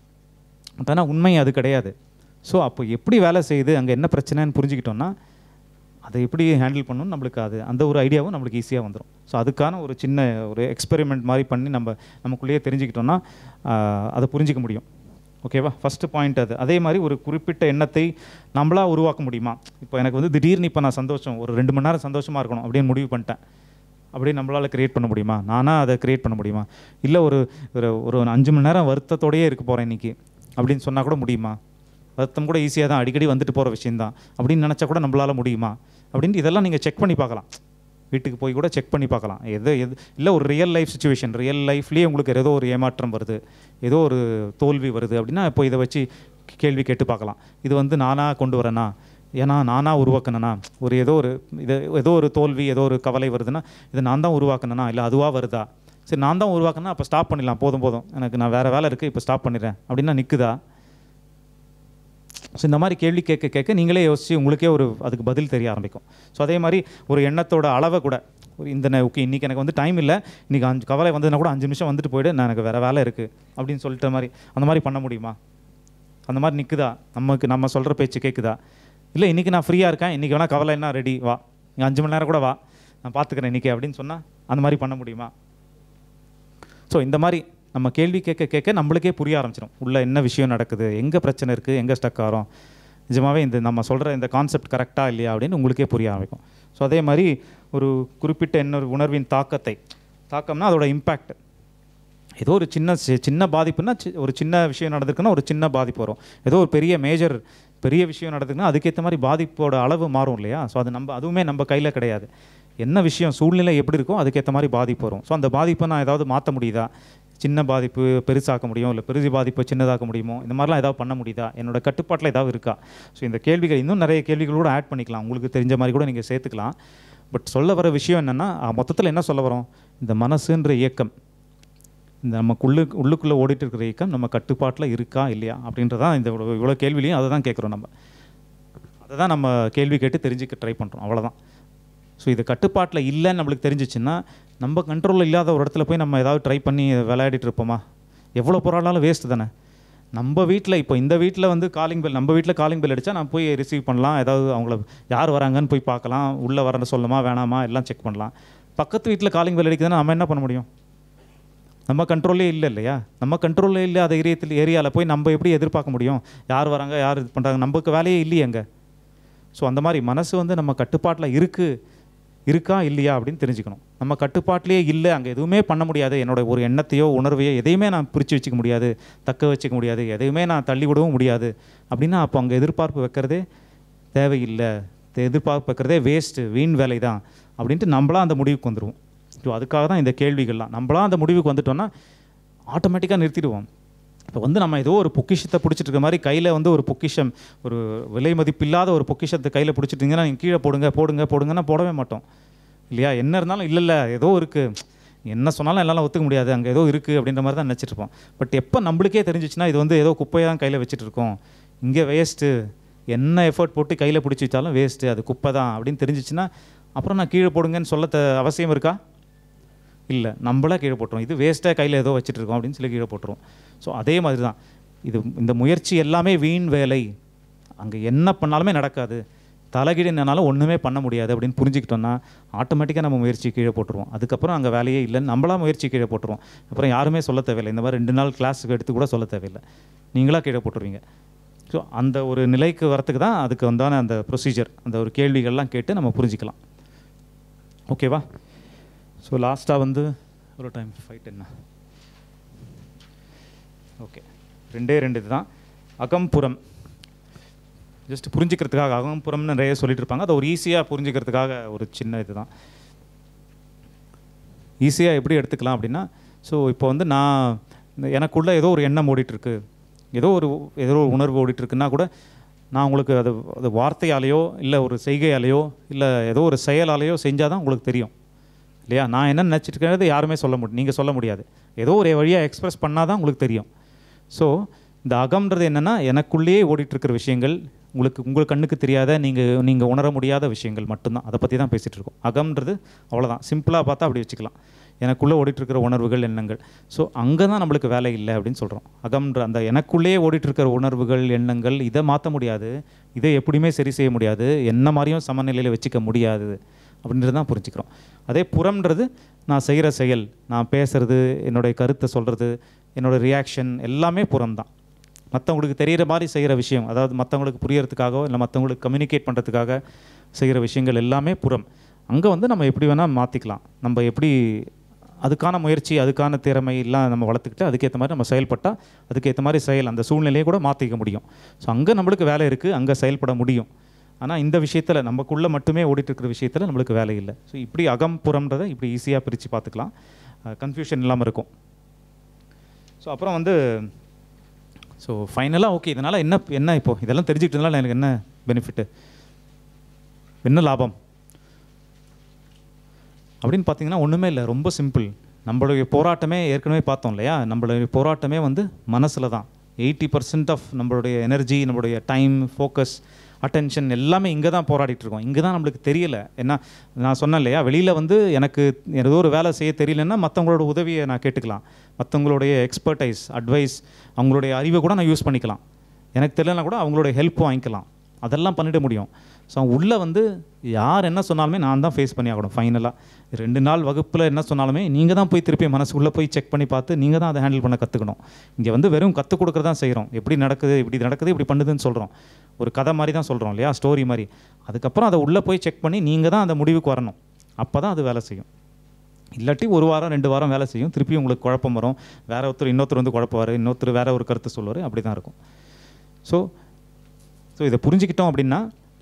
பட் ஆனால் உண்மை அது கிடையாது ஸோ அப்போ எப்படி வேலை செய்யுது அங்கே என்ன பிரச்சனைன்னு புரிஞ்சுக்கிட்டோம்னா அதை எப்படி ஹேண்டில் பண்ணணும் நம்மளுக்கு அது அந்த ஒரு ஐடியாவும் நம்மளுக்கு ஈஸியாக வந்துடும் ஸோ அதுக்கான ஒரு சின்ன ஒரு எக்ஸ்பெரிமெண்ட் மாதிரி பண்ணி நம்ம நமக்குள்ளேயே தெரிஞ்சுக்கிட்டோம்னா ஆஹ், அதை புரிஞ்சிக்க முடியும் ஓகேவா ஃபஸ்ட்டு பாயிண்ட் அது அதே மாதிரி ஒரு குறிப்பிட்ட எண்ணத்தை நம்மளா உருவாக்க முடியுமா இப்போ எனக்கு வந்து திடீர்னு இப்போ நான் சந்தோஷம் ஒரு ரெண்டு மணி நேரம் சந்தோஷமாக இருக்கணும் அப்படின்னு முடிவு பண்ணிட்டேன் அப்படியே நம்மளால் கிரியேட் பண்ண முடியுமா நானாக அதை கிரியேட் பண்ண முடியுமா இல்லை ஒரு ஒரு ஒரு அஞ்சு மணி நேரம் வருத்தத்தோடயே இருக்க போகிறேன் இன்னைக்கு அப்படின்னு சொன்னால் கூட முடியுமா வருத்தம் கூட ஈஸியாக தான் அடிக்கடி வந்துட்டு போகிற விஷயம்தான் அப்படின்னு நினச்சா கூட நம்மளால் முடியுமா அப்படின்ட்டு இதெல்லாம் நீங்கள் செக் பண்ணி பார்க்கலாம் வீட்டுக்கு போய் கூட செக் பண்ணி பார்க்கலாம் எது எது இல்லை ஒரு ரியல் லைஃப் சுச்சுவேஷன் ரியல் லைஃப்லேயே உங்களுக்கு ஏதோ ஒரு ஏமாற்றம் வருது ஏதோ ஒரு தோல்வி வருது அப்படின்னா இப்போ இதை வச்சு கேள்வி கேட்டு பார்க்கலாம் இது வந்து நானாக கொண்டு வரேனா ஏன்னா நானாக உருவாக்கினேனா ஒரு ஏதோ ஒரு இது ஏதோ ஒரு தோல்வி ஏதோ ஒரு கவலை வருதுன்னா இது நான் தான் உருவாக்கினேனா இல்லை அதுவாக வருதா சரி நான் தான் உருவாக்கினா அப்போ ஸ்டாப் பண்ணிடலாம் போதும் போதும் எனக்கு நான் வேறு வேலை இருக்குது இப்போ ஸ்டாப் பண்ணிடுறேன் அப்படின்னா நிற்குதா ஸோ இந்த மாதிரி கேள்வி கேட்க கேட்க நீங்களே யோசிச்சு உங்களுக்கே ஒரு அதுக்கு பதில் தெரிய ஆரம்பிக்கும் ஸோ அதே மாதிரி ஒரு எண்ணத்தோட அளவை கூட ஒரு இந்த ஓகே இன்றைக்கி எனக்கு வந்து டைம் இல்லை இன்றைக்கி அஞ்சு கவலை வந்ததுன்னா கூட அஞ்சு நிமிஷம் வந்துட்டு போயிடு நான் எனக்கு வேறு வேலை இருக்குது அப்படின்னு சொல்லிட்ட மாதிரி அந்த மாதிரி பண்ண முடியுமா அந்த மாதிரி நிற்குதா நமக்கு நம்ம சொல்கிற பேச்சு கேட்குதா இல்லை இன்றைக்கி நான் ஃப்ரீயாக இருக்கேன் இன்றைக்கி வேணால் கவலை என்ன ரெடி வா நீ அஞ்சு மணி நேரம் கூட வா நான் பார்த்துக்கிறேன் இன்றைக்கி அப்படின்னு சொன்னால் அந்த மாதிரி பண்ண முடியுமா ஸோ இந்த மாதிரி நம்ம கேள்வி கேட்க கேட்க நம்மளுக்கே புரிய ஆரம்பிச்சிடும் உள்ள என்ன விஷயம் நடக்குது எங்கே பிரச்சனை இருக்குது எங்கே ஸ்டக் ஆகிறோம் நிஜமாவே இந்த நம்ம சொல்கிற இந்த கான்செப்ட் கரெக்டாக இல்லையா அப்படின்னு உங்களுக்கே புரிய ஆரம்பிக்கும் ஸோ அதே மாதிரி ஒரு குறிப்பிட்ட இன்னொரு உணர்வின் தாக்கத்தை தாக்கம்னா அதோட இம்பேக்ட் ஏதோ ஒரு சின்ன சி- சின்ன பாதிப்புனா சி- ஒரு சின்ன விஷயம் நடந்திருக்குன்னா ஒரு சின்ன பாதிப்பு வரும் ஏதோ ஒரு பெரிய மேஜர் பெரிய விஷயம் நடக்குதுன்னா அதுக்கேற்ற மாதிரி பாதிப்போட அளவு மாறும் இல்லையா ஸோ அது நம்ம அதுவுமே நம்ம கையில் கிடையாது என்ன விஷயம் சூழ்நிலை எப்படி இருக்கோ அதுக்கேற்ற மாதிரி பாதிப்பு வரும் ஸோ அந்த பாதிப்பை நான் ஏதாவது மாற்ற முடியுதா சின்ன பாதிப்பு பெருசாக்க முடியும் இல்லை பெரிய பாதிப்பை சின்னதாக்க முடியுமோ இந்த மாதிரிலாம் ஏதாவது பண்ண முடியுதா என்னோட கட்டுப்பாட்டில் ஏதாவது இருக்கா ஸோ இந்த கேள்விகள் இன்னும் நிறைய கேள்விகள் கூட ஆட் பண்ணிக்கலாம் உங்களுக்கு தெரிஞ்ச மாதிரி கூட நீங்கள் சேர்த்துக்கலாம் பட் சொல்ல வர விஷயம் என்னென்னா மொத்தத்தில் என்ன சொல்ல வரோம் இந்த மனசுன்ற இயக்கம் இந்த நமக்குள்ளு உள்ளுக்குள்ளே ஓடிட்டு இருக்கிற இயக்கம் நம்ம கட்டுப்பாட்டில் இருக்கா இல்லையா அப்படின்றதான் இந்த இவ்வளோ இவ்வளோ கேள்விலையும் அதை தான் கேட்குறோம் நம்ம அதை தான் நம்ம கேள்வி கேட்டு தெரிஞ்சுக்க ட்ரை பண்ணுறோம் அவ்வளோதான் ஸோ இது கட்டுப்பாட்டில் இல்லைன்னு நம்மளுக்கு தெரிஞ்சிச்சுன்னா நம்ம கண்ட்ரோலில் இல்லாத ஒரு இடத்துல போய் நம்ம ஏதாவது ட்ரை பண்ணி விளையாடிட்டு இருப்போமா எவ்வளோ போராடாலும் வேஸ்ட் தானே நம்ம வீட்டில் இப்போ இந்த வீட்டில் வந்து காலிங் பெல் நம்ம வீட்டில் காலிங் பெல் அடித்தா நான் போய் ரிசீவ் பண்ணலாம் ஏதாவது அவங்கள யார் வராங்கன்னு போய் பார்க்கலாம் உள்ளே வரன்னு சொல்லணுமா வேணாமா எல்லாம் செக் பண்ணலாம் பக்கத்து வீட்டில் காலிங் பெல் அடிக்குதுன்னா நம்ம என்ன பண்ண முடியும் நம்ம கண்ட்ரோலே இல்லை இல்லையா நம்ம கண்ட்ரோலே இல்லை அது ஏரியத்தில் ஏரியாவில் போய் நம்ம எப்படி எதிர்பார்க்க முடியும் யார் வராங்க யார் இது பண்ணுறாங்க நமக்கு வேலையே இல்லையே அங்கே ஸோ அந்த மாதிரி மனசு வந்து நம்ம கட்டுப்பாட்டில் இருக்குது இருக்கா இல்லையா அப்படின்னு தெரிஞ்சுக்கணும் நம்ம கட்டுப்பாட்டிலே இல்லை அங்கே எதுவுமே பண்ண முடியாது என்னோட ஒரு எண்ணத்தையோ உணர்வையோ எதையுமே நான் பிரித்து வச்சுக்க முடியாது தக்க வச்சுக்க முடியாது எதையுமே நான் தள்ளி விடவும் முடியாது அப்படின்னா அப்போ அங்கே எதிர்பார்ப்பு வைக்கிறதே தேவையில்லை தே- எதிர்பார்ப்பு வைக்கிறதே வேஸ்ட்டு வீண் வேலை தான் அப்படின்ட்டு நம்மளாம் அந்த முடிவுக்கு வந்துடுவோம் ஸோ அதுக்காக தான் இந்த கேள்விகள்லாம் நம்மளாம் அந்த முடிவுக்கு வந்துட்டோம்னா ஆட்டோமேட்டிக்காக நிறுத்திடுவோம் இப்போ வந்து நம்ம ஏதோ ஒரு பொக்கிஷத்தை பிடிச்சிட்டு இருக்க மாதிரி கையில் வந்து ஒரு பொக்கிஷம் ஒரு விலை மதிப்பில்லாத ஒரு பொக்கிஷத்தை கையில் பிடிச்சிட்டிங்கன்னா நீங்கள் கீழே போடுங்க போடுங்க போடுங்கன்னா போடவே மாட்டோம் இல்லையா என்ன இருந்தாலும் இல்லை இல்லை ஏதோ இருக்குது என்ன சொன்னாலும் எல்லாம் ஒத்துக்க முடியாது அங்கே ஏதோ இருக்குது அப்படின்ற மாதிரி தான் நினச்சிட்டு இருப்போம் பட் எப்போ நம்மளுக்கே தெரிஞ்சிச்சுன்னா இது வந்து ஏதோ குப்பையை தான் கையில் வச்சுட்டு இருக்கோம் இங்கே வேஸ்ட்டு என்ன எஃபர்ட் போட்டு கையில் பிடிச்சி வச்சாலும் வேஸ்ட்டு அது குப்பை தான் அப்படின்னு தெரிஞ்சிச்சுன்னா அப்புறம் நான் கீழே போடுங்கன்னு சொல்ல த- அவசியம் இருக்கா இல்லை நம்மளா கீழே போட்டுரும் இது வேஸ்ட்டாக கையில் ஏதோ வச்சுட்டு இருக்கோம் அப்படின்னு சொல்லி கீழே போட்டுரும் ஸோ அதே மாதிரி தான் இது இந்த முயற்சி எல்லாமே வீண் வேலை அங்கே என்ன பண்ணாலுமே நடக்காது தலைகீடு என்னாலும் ஒன்றுமே பண்ண முடியாது அப்படின்னு புரிஞ்சுக்கிட்டோம்னா ஆட்டோமேட்டிக்காக நம்ம முயற்சி கீழே போட்டுருவோம் அதுக்கப்புறம் அங்கே வேலையே இல்லைன்னு நம்மளா முயற்சி கீழே போட்டுருவோம் அப்புறம் யாருமே சொல்ல தேவையில்லை இந்த மாதிரி ரெண்டு நாள் கிளாஸுக்கு எடுத்து கூட சொல்ல தேவையில்லை நீங்களா கீழே போட்டுருவீங்க ஸோ அந்த ஒரு நிலைக்கு வரத்துக்கு தான் அதுக்கு வந்தான அந்த ப்ரொசீஜர் அந்த ஒரு கேள்விகள்லாம் கேட்டு நம்ம புரிஞ்சுக்கலாம் ஓகேவா ஸோ லாஸ்ட்டாக வந்து ஒரு டைம் ஃபைட் என்ன ஓகே ரெண்டே ரெண்டு இதுதான் அகம்புறம் ஜஸ்ட் புரிஞ்சுக்கிறதுக்காக அகம்புறம்னு நிறைய சொல்லிட்டு இருப்பாங்க அதை ஒரு ஈஸியாக புரிஞ்சுக்கிறதுக்காக ஒரு சின்ன இதுதான் ஈஸியாக எப்படி எடுத்துக்கலாம் அப்படின்னா ஸோ இப்போ வந்து நான் இந்த எனக்குள்ள ஏதோ ஒரு எண்ணம் ஓடிட்டுருக்கு ஏதோ ஒரு ஏதோ ஒரு உணர்வு ஓடிட்டுருக்குன்னா கூட நான் உங்களுக்கு அது அது வார்த்தையாலேயோ இல்லை ஒரு செய்கையாலேயோ இல்லை ஏதோ ஒரு செயலாலேயோ செஞ்சால் தான் உங்களுக்கு தெரியும் இல்லையா நான் என்ன நினச்சிட்டு இருக்கிறது யாருமே சொல்ல முடியும் நீங்கள் சொல்ல முடியாது ஏதோ ஒரு வழியாக எக்ஸ்பிரஸ் பண்ணால் தான் உங்களுக்கு தெரியும் ஸோ இந்த அகம்ன்றது என்னென்னா எனக்குள்ளேயே ஓடிட்டுருக்கிற விஷயங்கள் உங்களுக்கு உங்கள் கண்ணுக்கு தெரியாத நீங்கள் நீங்கள் உணர முடியாத விஷயங்கள் மட்டும்தான் அதை பற்றி தான் பேசிகிட்டு இருக்கோம் அகம்ன்றது அவ்வளோதான் சிம்பிளாக பார்த்தா அப்படி வச்சுக்கலாம் எனக்குள்ளே ஓடிட்டுருக்கிற உணர்வுகள் எண்ணங்கள் ஸோ அங்கே தான் நம்மளுக்கு வேலை இல்லை அப்படின்னு சொல்கிறோம் அகம்ன்ற அந்த எனக்குள்ளேயே ஓடிட்டுருக்கிற உணர்வுகள் எண்ணங்கள் இதை மாற்ற முடியாது இதை எப்படியுமே சரி செய்ய முடியாது என்ன மாதிரியும் சமநிலையில் வச்சுக்க முடியாது அப்படின்றது தான் புரிஞ்சுக்கிறோம் அதே புறம்ன்றது நான் செய்கிற செயல் நான் பேசுறது என்னுடைய கருத்தை சொல்கிறது என்னோட ரியாக்ஷன் எல்லாமே புறம் தான் மற்றவங்களுக்கு தெரிகிற மாதிரி செய்கிற விஷயம் அதாவது மற்றவங்களுக்கு புரியறதுக்காகவோ இல்லை மற்றவங்களுக்கு கம்யூனிகேட் பண்ணுறதுக்காக செய்கிற விஷயங்கள் எல்லாமே புறம் அங்கே வந்து நம்ம எப்படி வேணால் மாற்றிக்கலாம் நம்ம எப்படி அதுக்கான முயற்சி அதுக்கான திறமை எல்லாம் நம்ம வளர்த்துக்கிட்டு அதுக்கேற்ற மாதிரி நம்ம செயல்பட்டால் அதுக்கேற்ற மாதிரி செயல் அந்த சூழ்நிலையை கூட மாற்றிக்க முடியும் ஸோ அங்கே நம்மளுக்கு வேலை இருக்குது அங்கே செயல்பட முடியும் ஆனால் இந்த விஷயத்தில் நமக்குள்ளே மட்டுமே ஓடிட்டு இருக்கிற விஷயத்தில் நம்மளுக்கு வேலை இல்லை ஸோ இப்படி அகம் புறம்ன்றதை இப்படி ஈஸியாக பிரித்து பார்த்துக்கலாம் கன்ஃபியூஷன் இல்லாமல் இருக்கும் ஸோ அப்புறம் வந்து ஸோ ஃபைனலாக ஓகே இதனால் என்ன என்ன இப்போ இதெல்லாம் தெரிஞ்சுக்கிட்டதுனால எனக்கு என்ன பெனிஃபிட்டு என்ன லாபம் அப்படின்னு பார்த்தீங்கன்னா ஒன்றுமே இல்லை ரொம்ப சிம்பிள் நம்மளுடைய போராட்டமே ஏற்கனவே பார்த்தோம் இல்லையா நம்மளுடைய போராட்டமே வந்து மனசில் தான் எயிட்டி பர்சன்ட் ஆஃப் நம்மளுடைய எனர்ஜி நம்மளுடைய டைம் ஃபோக்கஸ் அட்டென்ஷன் எல்லாமே இங்கே தான் போராடிட்டு இருக்கோம் இங்கே தான் நம்மளுக்கு தெரியல ஏன்னா நான் சொன்னேன் இல்லையா வெளியில் வந்து எனக்கு ஏதோ ஒரு வேலை செய்ய தெரியலன்னா மற்றவங்களோட உதவியை நான் கேட்டுக்கலாம் மற்றவங்களுடைய எக்ஸ்பர்டைஸ் அட்வைஸ் அவங்களுடைய அறிவை கூட நான் யூஸ் பண்ணிக்கலாம் எனக்கு தெரியலனா கூட அவங்களுடைய ஹெல்ப் வாங்கிக்கலாம் அதெல்லாம் பண்ணிட முடியும் ஸோ உள்ளே வந்து யார் என்ன சொன்னாலுமே நான் தான் ஃபேஸ் பண்ணி ஆகணும் ஃபைனலாக ரெண்டு நாள் வகுப்பில் என்ன சொன்னாலுமே நீங்கள் தான் போய் திருப்பி மனசுக்குள்ளே போய் செக் பண்ணி பார்த்து நீங்கள் தான் அதை ஹேண்டில் பண்ண கற்றுக்கணும் இங்கே வந்து வெறும் கற்றுக் கொடுக்குறது தான் செய்கிறோம் எப்படி நடக்குது இப்படி நடக்குது இப்படி பண்ணுதுன்னு சொல்கிறோம் ஒரு கதை மாதிரி தான் சொல்கிறோம் இல்லையா ஸ்டோரி மாதிரி அதுக்கப்புறம் அதை உள்ளே போய் செக் பண்ணி நீங்கள் தான் அந்த முடிவுக்கு வரணும் அப்போ தான் அது வேலை செய்யும் இல்லாட்டி ஒரு வாரம் ரெண்டு வாரம் வேலை செய்யும் திருப்பி உங்களுக்கு குழப்பம் வரும் வேற ஒருத்தர் இன்னொருத்தர் வந்து குழப்புவார் இன்னொருத்தர் வேற ஒரு கருத்து சொல்லுவார் அப்படி தான் இருக்கும் ஸோ ஸோ இதை புரிஞ்சுக்கிட்டோம் அப்படின்னா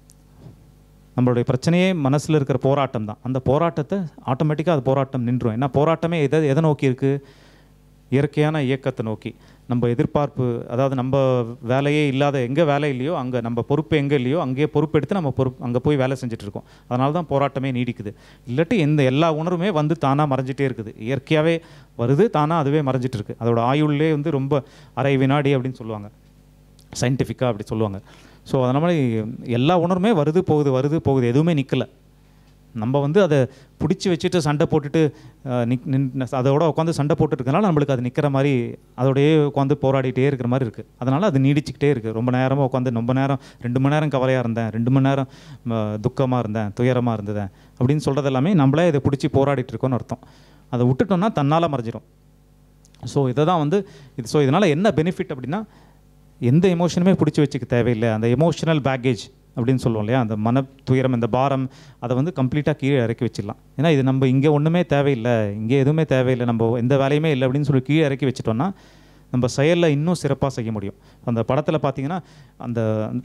நம்மளுடைய பிரச்சனையே மனசில் இருக்கிற போராட்டம் தான் அந்த போராட்டத்தை ஆட்டோமேட்டிக்காக அது போராட்டம் நின்றும் ஏன்னா போராட்டமே எதை எதை நோக்கி இருக்குது இயற்கையான இயக்கத்தை நோக்கி நம்ம எதிர்பார்ப்பு அதாவது நம்ம வேலையே இல்லாத எங்கே வேலை இல்லையோ அங்கே நம்ம பொறுப்பு எங்கே இல்லையோ அங்கேயே பொறுப்பெடுத்து நம்ம பொறுப்பு அங்கே போய் வேலை செஞ்சுட்டு இருக்கோம் அதனால தான் போராட்டமே நீடிக்குது இல்லாட்டி எந்த எல்லா உணர்வுமே வந்து தானாக மறைஞ்சிட்டே இருக்குது இயற்கையாகவே வருது தானாக அதுவே மறைஞ்சிட்டு இருக்கு அதோட ஆயுள்லே வந்து ரொம்ப அரை வினாடி அப்படின்னு சொல்லுவாங்க சயின்டிஃபிக்காக அப்படி சொல்லுவாங்க ஸோ அதன மாதிரி எல்லா உணர்வுமே வருது போகுது வருது போகுது எதுவுமே நிற்கலை நம்ம வந்து அதை பிடிச்சி வச்சுட்டு சண்டை போட்டுட்டு அஹ், நிக் நின் அதோட உட்காந்து சண்டை போட்டுட்டு இருக்கனால நம்மளுக்கு அது நிற்கிற மாதிரி அதோடயே உட்காந்து போராடிட்டே இருக்கிற மாதிரி இருக்குது அதனால் அது நீடிச்சுக்கிட்டே இருக்குது ரொம்ப நேரமாக உட்காந்து ரொம்ப நேரம் ரெண்டு மணி நேரம் கவலையாக இருந்தேன் ரெண்டு மணி நேரம் துக்கமாக இருந்தேன் துயரமாக இருந்ததேன் அப்படின்னு சொல்கிறது எல்லாமே நம்மளே இதை பிடிச்சி போராடிட்டு இருக்கோம்னு அர்த்தம் அதை விட்டுட்டோம்னா தன்னால் மறைஞ்சிரும் ஸோ இதை தான் வந்து இது ஸோ இதனால் என்ன பெனிஃபிட் அப்படின்னா எந்த எமோஷனுமே பிடிச்சி வச்சுக்க தேவையில்லை அந்த எமோஷனல் பேக்கேஜ் அப்படின்னு சொல்லுவோம் இல்லையா அந்த மன துயரம் இந்த பாரம் அதை வந்து கம்ப்ளீட்டாக கீழே இறக்கி வச்சிடலாம் ஏன்னா இது நம்ம இங்கே ஒன்றுமே தேவையில்லை இங்கே எதுவுமே தேவையில்லை நம்ம எந்த வேலையுமே இல்லை அப்படின்னு சொல்லி கீழே இறக்கி வச்சிட்டோம்னா நம்ம செயலில் இன்னும் சிறப்பாக செய்ய முடியும் அந்த படத்தில் பார்த்தீங்கன்னா அந்த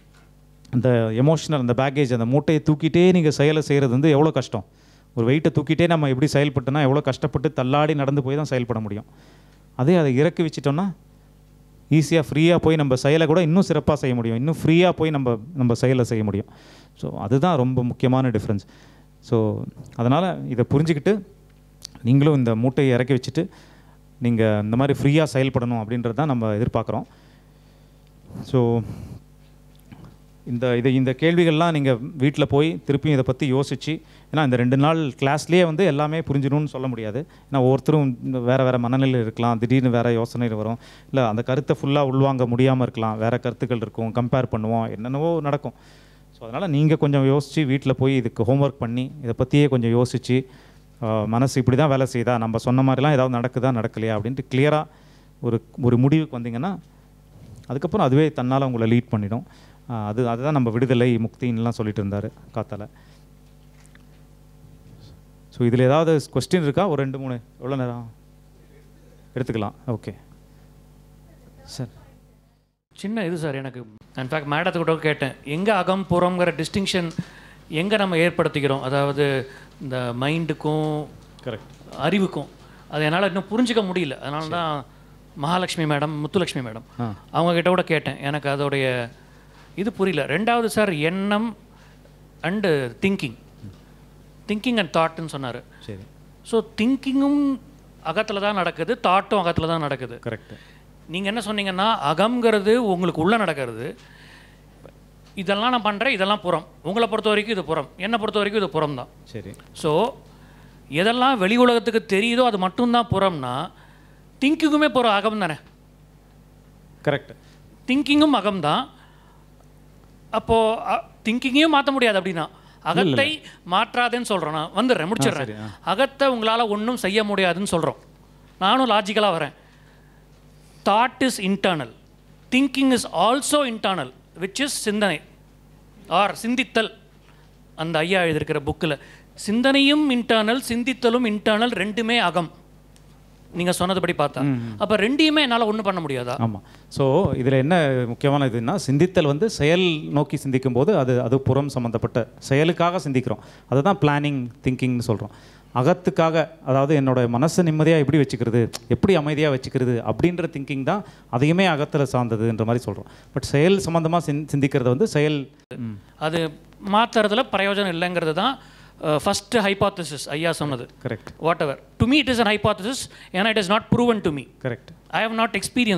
அந்த எமோஷனல் அந்த பேக்கேஜ் அந்த மூட்டையை தூக்கிட்டே நீங்கள் செயலை செய்கிறது வந்து எவ்வளோ கஷ்டம் ஒரு வெயிட்டை தூக்கிட்டே நம்ம எப்படி செயல்பட்டோன்னா எவ்வளோ கஷ்டப்பட்டு தள்ளாடி நடந்து போய் தான் செயல்பட முடியும் அதே அதை இறக்கி வச்சிட்டோம்னா ஈஸியாக ஃப்ரீயாக போய் நம்ம செயலை கூட இன்னும் சிறப்பாக செய்ய முடியும் இன்னும் ஃப்ரீயாக போய் நம்ம நம்ம செயலை செய்ய முடியும் ஸோ அதுதான் ரொம்ப முக்கியமான டிஃப்ரென்ஸ் ஸோ அதனால் இதை புரிஞ்சுக்கிட்டு நீங்களும் இந்த மூட்டையை இறக்கி வச்சுட்டு நீங்கள் இந்த மாதிரி ஃப்ரீயாக செயல்படணும் அப்படின்றது தான் நம்ம எதிர்பார்க்குறோம் ஸோ இந்த இது இந்த கேள்விகள்லாம் நீங்கள் வீட்டில் போய் திருப்பியும் இதை பற்றி யோசித்து ஏன்னா இந்த ரெண்டு நாள் கிளாஸ்லேயே வந்து எல்லாமே புரிஞ்சிடும்னு சொல்ல முடியாது ஏன்னா ஒவ்வொருத்தரும் வேறு வேறு மனநிலையில் இருக்கலாம் திடீர்னு வேறு யோசனை வரும் இல்லை அந்த கருத்தை ஃபுல்லாக உள்வாங்க முடியாமல் இருக்கலாம் வேறு கருத்துக்கள் இருக்கும் கம்பேர் பண்ணுவோம் என்னென்னவோ நடக்கும் ஸோ அதனால் நீங்கள் கொஞ்சம் யோசித்து வீட்டில் போய் இதுக்கு ஹோம்ஒர்க் பண்ணி இதை பற்றியே கொஞ்சம் யோசித்து மனசு இப்படி தான் வேலை செய்யுதா நம்ம சொன்ன மாதிரிலாம் ஏதாவது நடக்குதா நடக்கலையா அப்படின்ட்டு கிளியராக ஒரு ஒரு முடிவுக்கு வந்தீங்கன்னா அதுக்கப்புறம் அதுவே தன்னால் உங்களை லீட் பண்ணிடும் ஆஹ் அது அதுதான் நம்ம விடுதலை முக்தின்லாம் சொல்லிட்டு இருந்தார் காத்தால ஸோ இதில் ஏதாவது கொஸ்டின் இருக்கா ஒரு ரெண்டு மூணு எவ்வளோ நேரம் எடுத்துக்கலாம் ஓகே சார்
சின்ன இது சார் எனக்கு இன்ஃபேக்ட் மேடத்தை கூட கேட்டேன் எங்கே அகம் புறங்கிற டிஸ்டிங்ஷன் எங்கே நம்ம ஏற்படுத்திக்கிறோம் அதாவது இந்த மைண்டுக்கும்
கரெக்ட்
அறிவுக்கும் அது என்னால் இன்னும் புரிஞ்சிக்க முடியல அதனால தான் மகாலட்சுமி மேடம் முத்துலட்சுமி மேடம்
ஆ
அவங்க கிட்ட கூட கேட்டேன் எனக்கு அதோடைய இது புரியல ரெண்டாவது சார் எண்ணம் அண்டு திங்கிங் திங்கிங் அண்ட் தாட்னு சொன்னார்
சரி
ஸோ திங்கிங்கும் அகத்தில் தான் நடக்குது தாட்டும் அகத்தில் தான் நடக்குது
கரெக்ட்
நீங்கள் என்ன சொன்னீங்கன்னா அகம்ங்கிறது உங்களுக்கு உள்ளே நடக்கிறது இதெல்லாம் நான் பண்ணுறேன் இதெல்லாம் புறம் உங்களை பொறுத்த வரைக்கும் இது புறம் என்னை பொறுத்த வரைக்கும் இது புறம் தான்
சரி
ஸோ எதெல்லாம் வெளி உலகத்துக்கு தெரியுதோ அது மட்டும்தான் புறம்னா திங்கிங்குமே புறம் அகம் தானே
கரெக்ட்
திங்கிங்கும் அகம் தான் அப்போது திங்கிங்கையும் மாற்ற முடியாது அப்படின்னா அகத்தை மாற்றாதேன்னு சொல்கிறோம் நான் வந்துடுறேன் முடிச்சிடுறேன்
சரி, ஆ.
அகத்தை உங்களால் ஒன்றும் செய்ய முடியாதுன்னு சொல்கிறோம் நானும் லாஜிக்கலாக வரேன் thought is internal thinking is also internal which is சிந்தனை ஆர் சிந்தித்தல் அந்த ஐயா எழுதியிருக்கிற புக்கில் சிந்தனையும் இன்டர்னல் சிந்தித்தலும் இன்டர்னல் ரெண்டுமே அகம் நீங்கள் சொன்னதுபடி பார்த்தா அப்போ ரெண்டையுமே என்னால் ஒன்றும் பண்ண முடியாதா
ஆமாம் ஸோ இதில் என்ன முக்கியமான இதுன்னா சிந்தித்தல் வந்து செயல் நோக்கி சிந்திக்கும் போது அது அது புறம் சம்மந்தப்பட்ட செயலுக்காக சிந்திக்கிறோம் அதுதான் பிளானிங் திங்கிங்னு சொல்கிறோம் அகத்துக்காக அதாவது என்னோட மனசை நிம்மதியாக எப்படி வச்சுக்கிறது எப்படி அமைதியாக வச்சுக்கிறது அப்படின்ற திங்கிங் தான் அதையுமே அகத்தில் சார்ந்ததுன்ற மாதிரி சொல்கிறோம் பட் செயல் சம்மந்தமாக சிந் சிந்திக்கிறது வந்து செயல் ம்,
அது மாற்றுறதுல பிரயோஜனம் இல்லைங்கிறது தான் ஃபஸ்ட்டு ஹைபாத்தசிஸ் ஐயா சொன்னது
correct
whatever to me it is an hypothesis ஏன்னா it is not proven to me
correct
I have not experienced it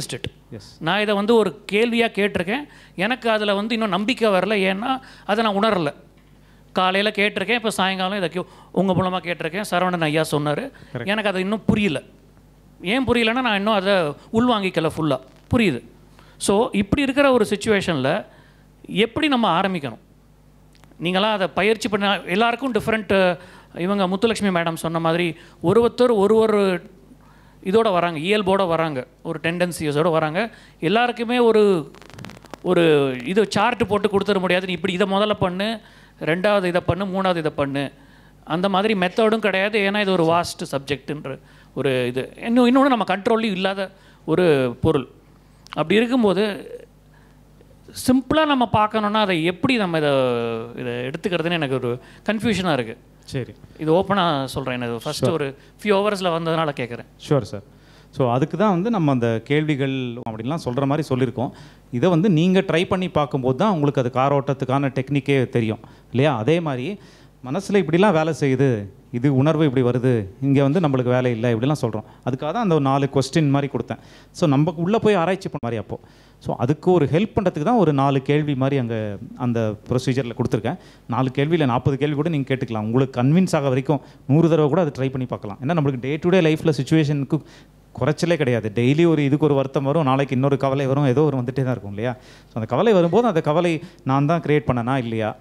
yes
நான் இதை வந்து ஒரு கேள்வியாக கேட்டிருக்கேன் எனக்கு அதில் வந்து இன்னும் நம்பிக்கை வரல ஏன்னா அதை நான் உணரல காலையில் கேட்டிருக்கேன் இப்போ சாயங்காலம் இதை உங்கள் மூலமாக கேட்டிருக்கேன் சரவணன் ஐயா சொன்னார் எனக்கு அது இன்னும் புரியல ஏன் புரியலன்னா நான் இன்னும் அதை உள்வாங்கிக்கல ஃபுல்லாக புரியுது ஸோ இப்படி இருக்கிற ஒரு சுச்சுவேஷனில் எப்படி நம்ம ஆரம்பிக்கணும் நீங்களாம் அதை பயிற்சி பண்ண எல்லாருக்கும் டிஃப்ரெண்ட் இவங்க முத்துலட்சுமி மேடம் சொன்ன மாதிரி ஒருவத்தர் ஒரு ஒரு இதோட வராங்க இயல்போட வராங்க ஒரு டெண்டன்சிஸோட வராங்க எல்லாருக்குமே ஒரு ஒரு இது சார்ட் போட்டு கொடுத்துட முடியாது நீ இப்படி இதை முதல்ல பண்ணு ரெண்டாவது இதை பண்ணு மூணாவது இதை பண்ணு அந்த மாதிரி மெத்தடும் கிடையாது ஏன்னா இது ஒரு வாஸ்ட் சப்ஜெக்ட்டுன்ற ஒரு இது இன்னும் இன்னொன்று நம்ம கண்ட்ரோல்லையும் இல்லாத ஒரு பொருள் அப்படி இருக்கும்போது சிம்பிளாக நம்ம பார்க்கணுன்னா அதை எப்படி நம்ம இதை இதை எடுத்துக்கிறதுன்னு எனக்கு ஒரு கன்ஃபியூஷனாக இருக்குது
சரி
இது ஓப்பனாக சொல்கிறேன் எனக்கு ஃபஸ்ட்டு ஒரு ஃபியூ ஹவர்ஸில் வந்ததுனால கேட்குறேன்
ஷுவர் சார் ஸோ அதுக்கு தான் வந்து நம்ம அந்த கேள்விகள் அப்படின்லாம் சொல்கிற மாதிரி சொல்லியிருக்கோம் இதை வந்து நீங்கள் ட்ரை பண்ணி பார்க்கும்போது தான் உங்களுக்கு அது காரோட்டத்துக்கான டெக்னிக்கே தெரியும் இல்லையா அதே மாதிரி மனசில் இப்படிலாம் வேலை செய்யுது இது உணர்வு இப்படி வருது இங்கே வந்து நம்மளுக்கு வேலை இல்லை இப்படிலாம் சொல்கிறோம் அதுக்காக தான் அந்த ஒரு நாலு கொஸ்டின் மாதிரி கொடுத்தேன் ஸோ நம்ம உள்ளே போய் ஆராய்ச்சி பண்ண மாதிரி அப்போது ஸோ அதுக்கு ஒரு ஹெல்ப் பண்ணுறதுக்கு தான் ஒரு நாலு கேள்வி மாதிரி அங்கே அந்த ப்ரொசீஜரில் கொடுத்துருக்கேன் நாலு கேள்வியில் நாற்பது கேள்வி கூட நீங்கள் கேட்டுக்கலாம் உங்களுக்கு கன்வின்ஸ் ஆக வரைக்கும் நூறு தடவை கூட அதை ட்ரை பண்ணி பார்க்கலாம் ஏன்னா நம்மளுக்கு டே டு டே லைஃப்பில் சுச்சுவேஷனுக்கு குறைச்சலே கிடையாது டெய்லி ஒரு இதுக்கு ஒரு வருத்தம் வரும் நாளைக்கு இன்னொரு கவலை வரும் ஏதோ ஒரு வந்துட்டே தான் இருக்கும் இல்லையா ஸோ அந்த கவலை வரும்போது அந்த கவலை நான் தான் கிரியேட் பண்ணனா இல்லையா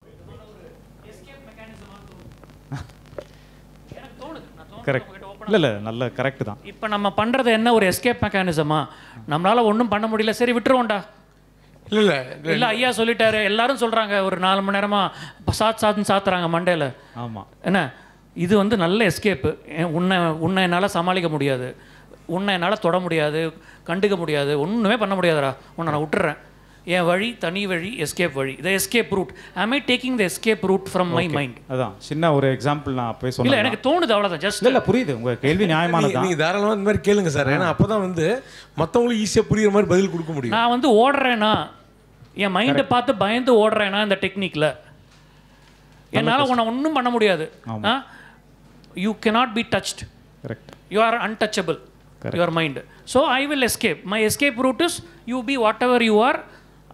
கரெக்ட் இல்லை இல்லை நல்ல கரெக்ட் தான்
இப்போ நம்ம பண்ணுறது என்ன ஒரு எஸ்கேப் மெக்கானிசமா நம்மளால் ஒன்றும் பண்ண முடியல சரி விட்டுருவோம்டா
இல்லை இல்லை
இல்லை ஐயா சொல்லிட்டாரு எல்லாரும் சொல்கிறாங்க ஒரு நாலு மணி நேரமாக சாத் சாத்துன்னு சாத்துறாங்க மண்டேல
ஆமாம்
என்ன இது வந்து நல்ல எஸ்கேப்பு உன்னை உன்னை என்னால் சமாளிக்க முடியாது உன்னை என்னால் தொட முடியாது கண்டுக்க முடியாது ஒன்றுமே பண்ண முடியாதுடா உன்னை நான் விட்டுறேன் என் வழி தனி வழி எஸ்கேப் வழி the escape route I taking the escape route from my mind
அதான் சின்ன ஒரு எக்ஸாம்பிள் நான் போய்
இல்லை
சொன்னேன்
எனக்கு தோணுது அவ்வளோதான் ஜஸ்ட்
இல்லை இல்லை புரியுது உங்கள் கேள்வி நியாயமானது தான்
நீங்க தாராளமாக இந்த மாதிரி கேளுங்க சார் ஏன்னா அப்பதான் வந்து மற்றவங்களுக்கு ஈஸியாக புரியுற மாதிரி பதில் கொடுக்க முடியும்
நான் வந்து ஓடுறேன்னா என் மைண்டை பார்த்து பயந்து ஓடுறேன்னா இந்த டெக்னிக்கில் என்னால் உன்னை ஒன்றும் பண்ண முடியாது you cannot be touched
correct
you are untouchable your mind so I will escape my escape route is you be whatever you are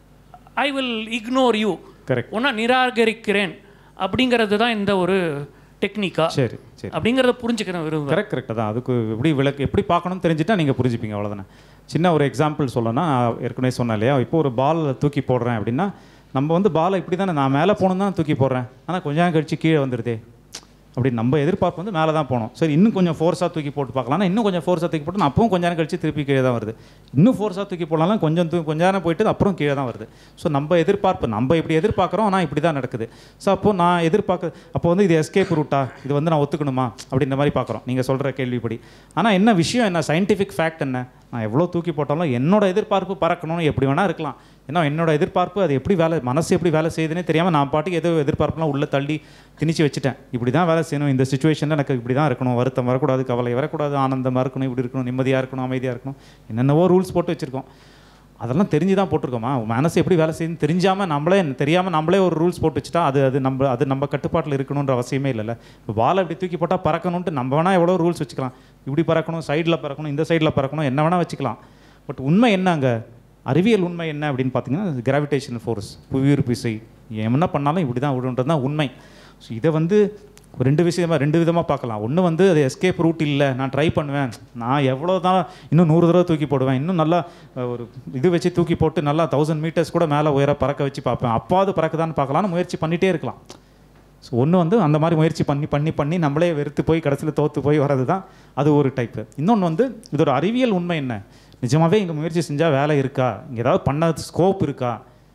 I will ignore you
correct
உன்னை நிராகரிக்கிறேன் அப்படிங்கிறது தான் இந்த ஒரு டெக்னிக்கா
சரி சரி
அப்படிங்கிறத புரிஞ்சுக்கிறேன் விரும்புகிறேன்
கரெக்ட் கரெக்ட் தான் அதுக்கு எப்படி விளக்கு எப்படி பார்க்கணும்னு தெரிஞ்சுட்டா நீங்கள் புரிஞ்சுப்பீங்க அவ்வளோதானே சின்ன ஒரு எக்ஸாம்பிள் சொல்லணும்னா நான் ஏற்கனவே சொன்னேன் இல்லையா இப்போ ஒரு பால் தூக்கி போடுறேன் அப்படின்னா நம்ம வந்து பாலை இப்படி தானே நான் மேலே போகணும் தான் தூக்கி போடுறேன் ஆனால் கொஞ்ச நேரம் கழிச்சு கீழே வந்துடுதே அப்படி நம்ம எதிர்பார்ப்பு வந்து மேலே தான் போகணும் சரி இன்னும் கொஞ்சம் ஃபோர்ஸாக தூக்கி போட்டு பார்க்கலாம் இன்னும் கொஞ்சம் ஃபோர்ஸாக தூக்கி போட்டு அப்பவும் கொஞ்ச நேரம் கழிச்சு திருப்பி கீழே தான் வருது இன்னும் ஃபோர்ஸாக தூக்கி போடலாம் கொஞ்சம் தூ கொஞ்ச நேரம் போயிட்டு அப்புறம் கீழே தான் வருது ஸோ நம்ம எதிர்பார்ப்பு நம்ம இப்படி எதிர்பார்க்குறோம் ஆனால் இப்படி தான் நடக்குது ஸோ அப்போ நான் எதிர்பார்க்க அப்போ வந்து இது எஸ்கேப் ரூட்டா இது வந்து நான் ஒத்துக்கணுமா அப்படின்ற மாதிரி பார்க்குறோம் நீங்கள் சொல்கிற கேள்விப்படி ஆனால் என்ன விஷயம் என்ன சயின்டிஃபிக் ஃபேக்ட் என்ன நான் எவ்வளோ தூக்கி போட்டாலும் என்னோட எதிர்பார்ப்பு பறக்கணும்னு எப்படி வேணால் இருக்கலாம் ஏன்னா என்னோட எதிர்பார்ப்பு அது எப்படி வேலை மனசு எப்படி வேலை செய்யுதுன்னே தெரியாமல் நான் பாட்டுக்கு ஏதோ எதிர்பார்ப்புலாம் உள்ளே தள்ளி திணிச்சு வச்சுட்டேன் இப்படி தான் வேலை செய்யணும் இந்த சுச்சுவேஷனில் எனக்கு இப்படி தான் இருக்கணும் வருத்தம் வரக்கூடாது கவலை வரக்கூடாது ஆனந்தமாக இருக்கணும் இப்படி இருக்கணும் நிம்மதியாக இருக்கணும் அமைதியாக இருக்கணும் என்னென்னவோ ரூல்ஸ் போட்டு வச்சுருக்கோம் அதெல்லாம் தெரிஞ்சு தான் போட்டிருக்கோமா மனசு எப்படி வேலை செய்யுதுன்னு தெரிஞ்சாமல் நம்மளே தெரியாமல் நம்மளே ஒரு ரூல்ஸ் போட்டு வச்சுட்டா அது அது நம்ம அது நம்ம கட்டுப்பாட்டில் இருக்கணுன்ற அவசியமே இல்லைல்ல இப்போ வாழை இப்படி தூக்கி போட்டால் பறக்கணுன்ட்டு நம்ம வேணால் எவ்வளோ ரூல்ஸ் வச்சுக்கலாம் இப்படி பறக்கணும் சைடில் பறக்கணும் இந்த சைடில் பறக்கணும் என்ன வேணால் வச்சுக்கலாம் பட் உண்மை என்ன அங்கே அறிவியல் உண்மை என்ன அப்படின்னு பார்த்தீங்கன்னா கிராவிடேஷனல் ஃபோர்ஸ் புவியீர்ப்பு விசை என்ன பண்ணாலும் இப்படி தான் விடுன்றது தான் உண்மை ஸோ இதை வந்து ஒரு ரெண்டு விஷயமா ரெண்டு விதமாக பார்க்கலாம் ஒன்று வந்து அது எஸ்கேப் ரூட் இல்லை நான் ட்ரை பண்ணுவேன் நான் எவ்வளோ தான் இன்னும் நூறு தடவை தூக்கி போடுவேன் இன்னும் நல்லா அஹ், ஒரு இது வச்சு தூக்கி போட்டு நல்லா தௌசண்ட் மீட்டர்ஸ் கூட மேலே உயர பறக்க வச்சு பார்ப்பேன் அப்பாவது பறக்குதான்னு பார்க்கலான்னு முயற்சி பண்ணிகிட்டே இருக்கலாம் ஸோ ஒன்று வந்து அந்த மாதிரி முயற்சி பண்ணி பண்ணி பண்ணி நம்மளே வெறுத்து போய் கடைசியில் தோற்று போய் வர்றது தான் அது ஒரு டைப்பு இன்னொன்று வந்து இது ஒரு அறிவியல் உண்மை என்ன நிஜமாவே இங்கே முயற்சி செஞ்சால் வேலை இருக்கா இங்கே ஏதாவது பண்ண ஸ்கோப் இருக்கா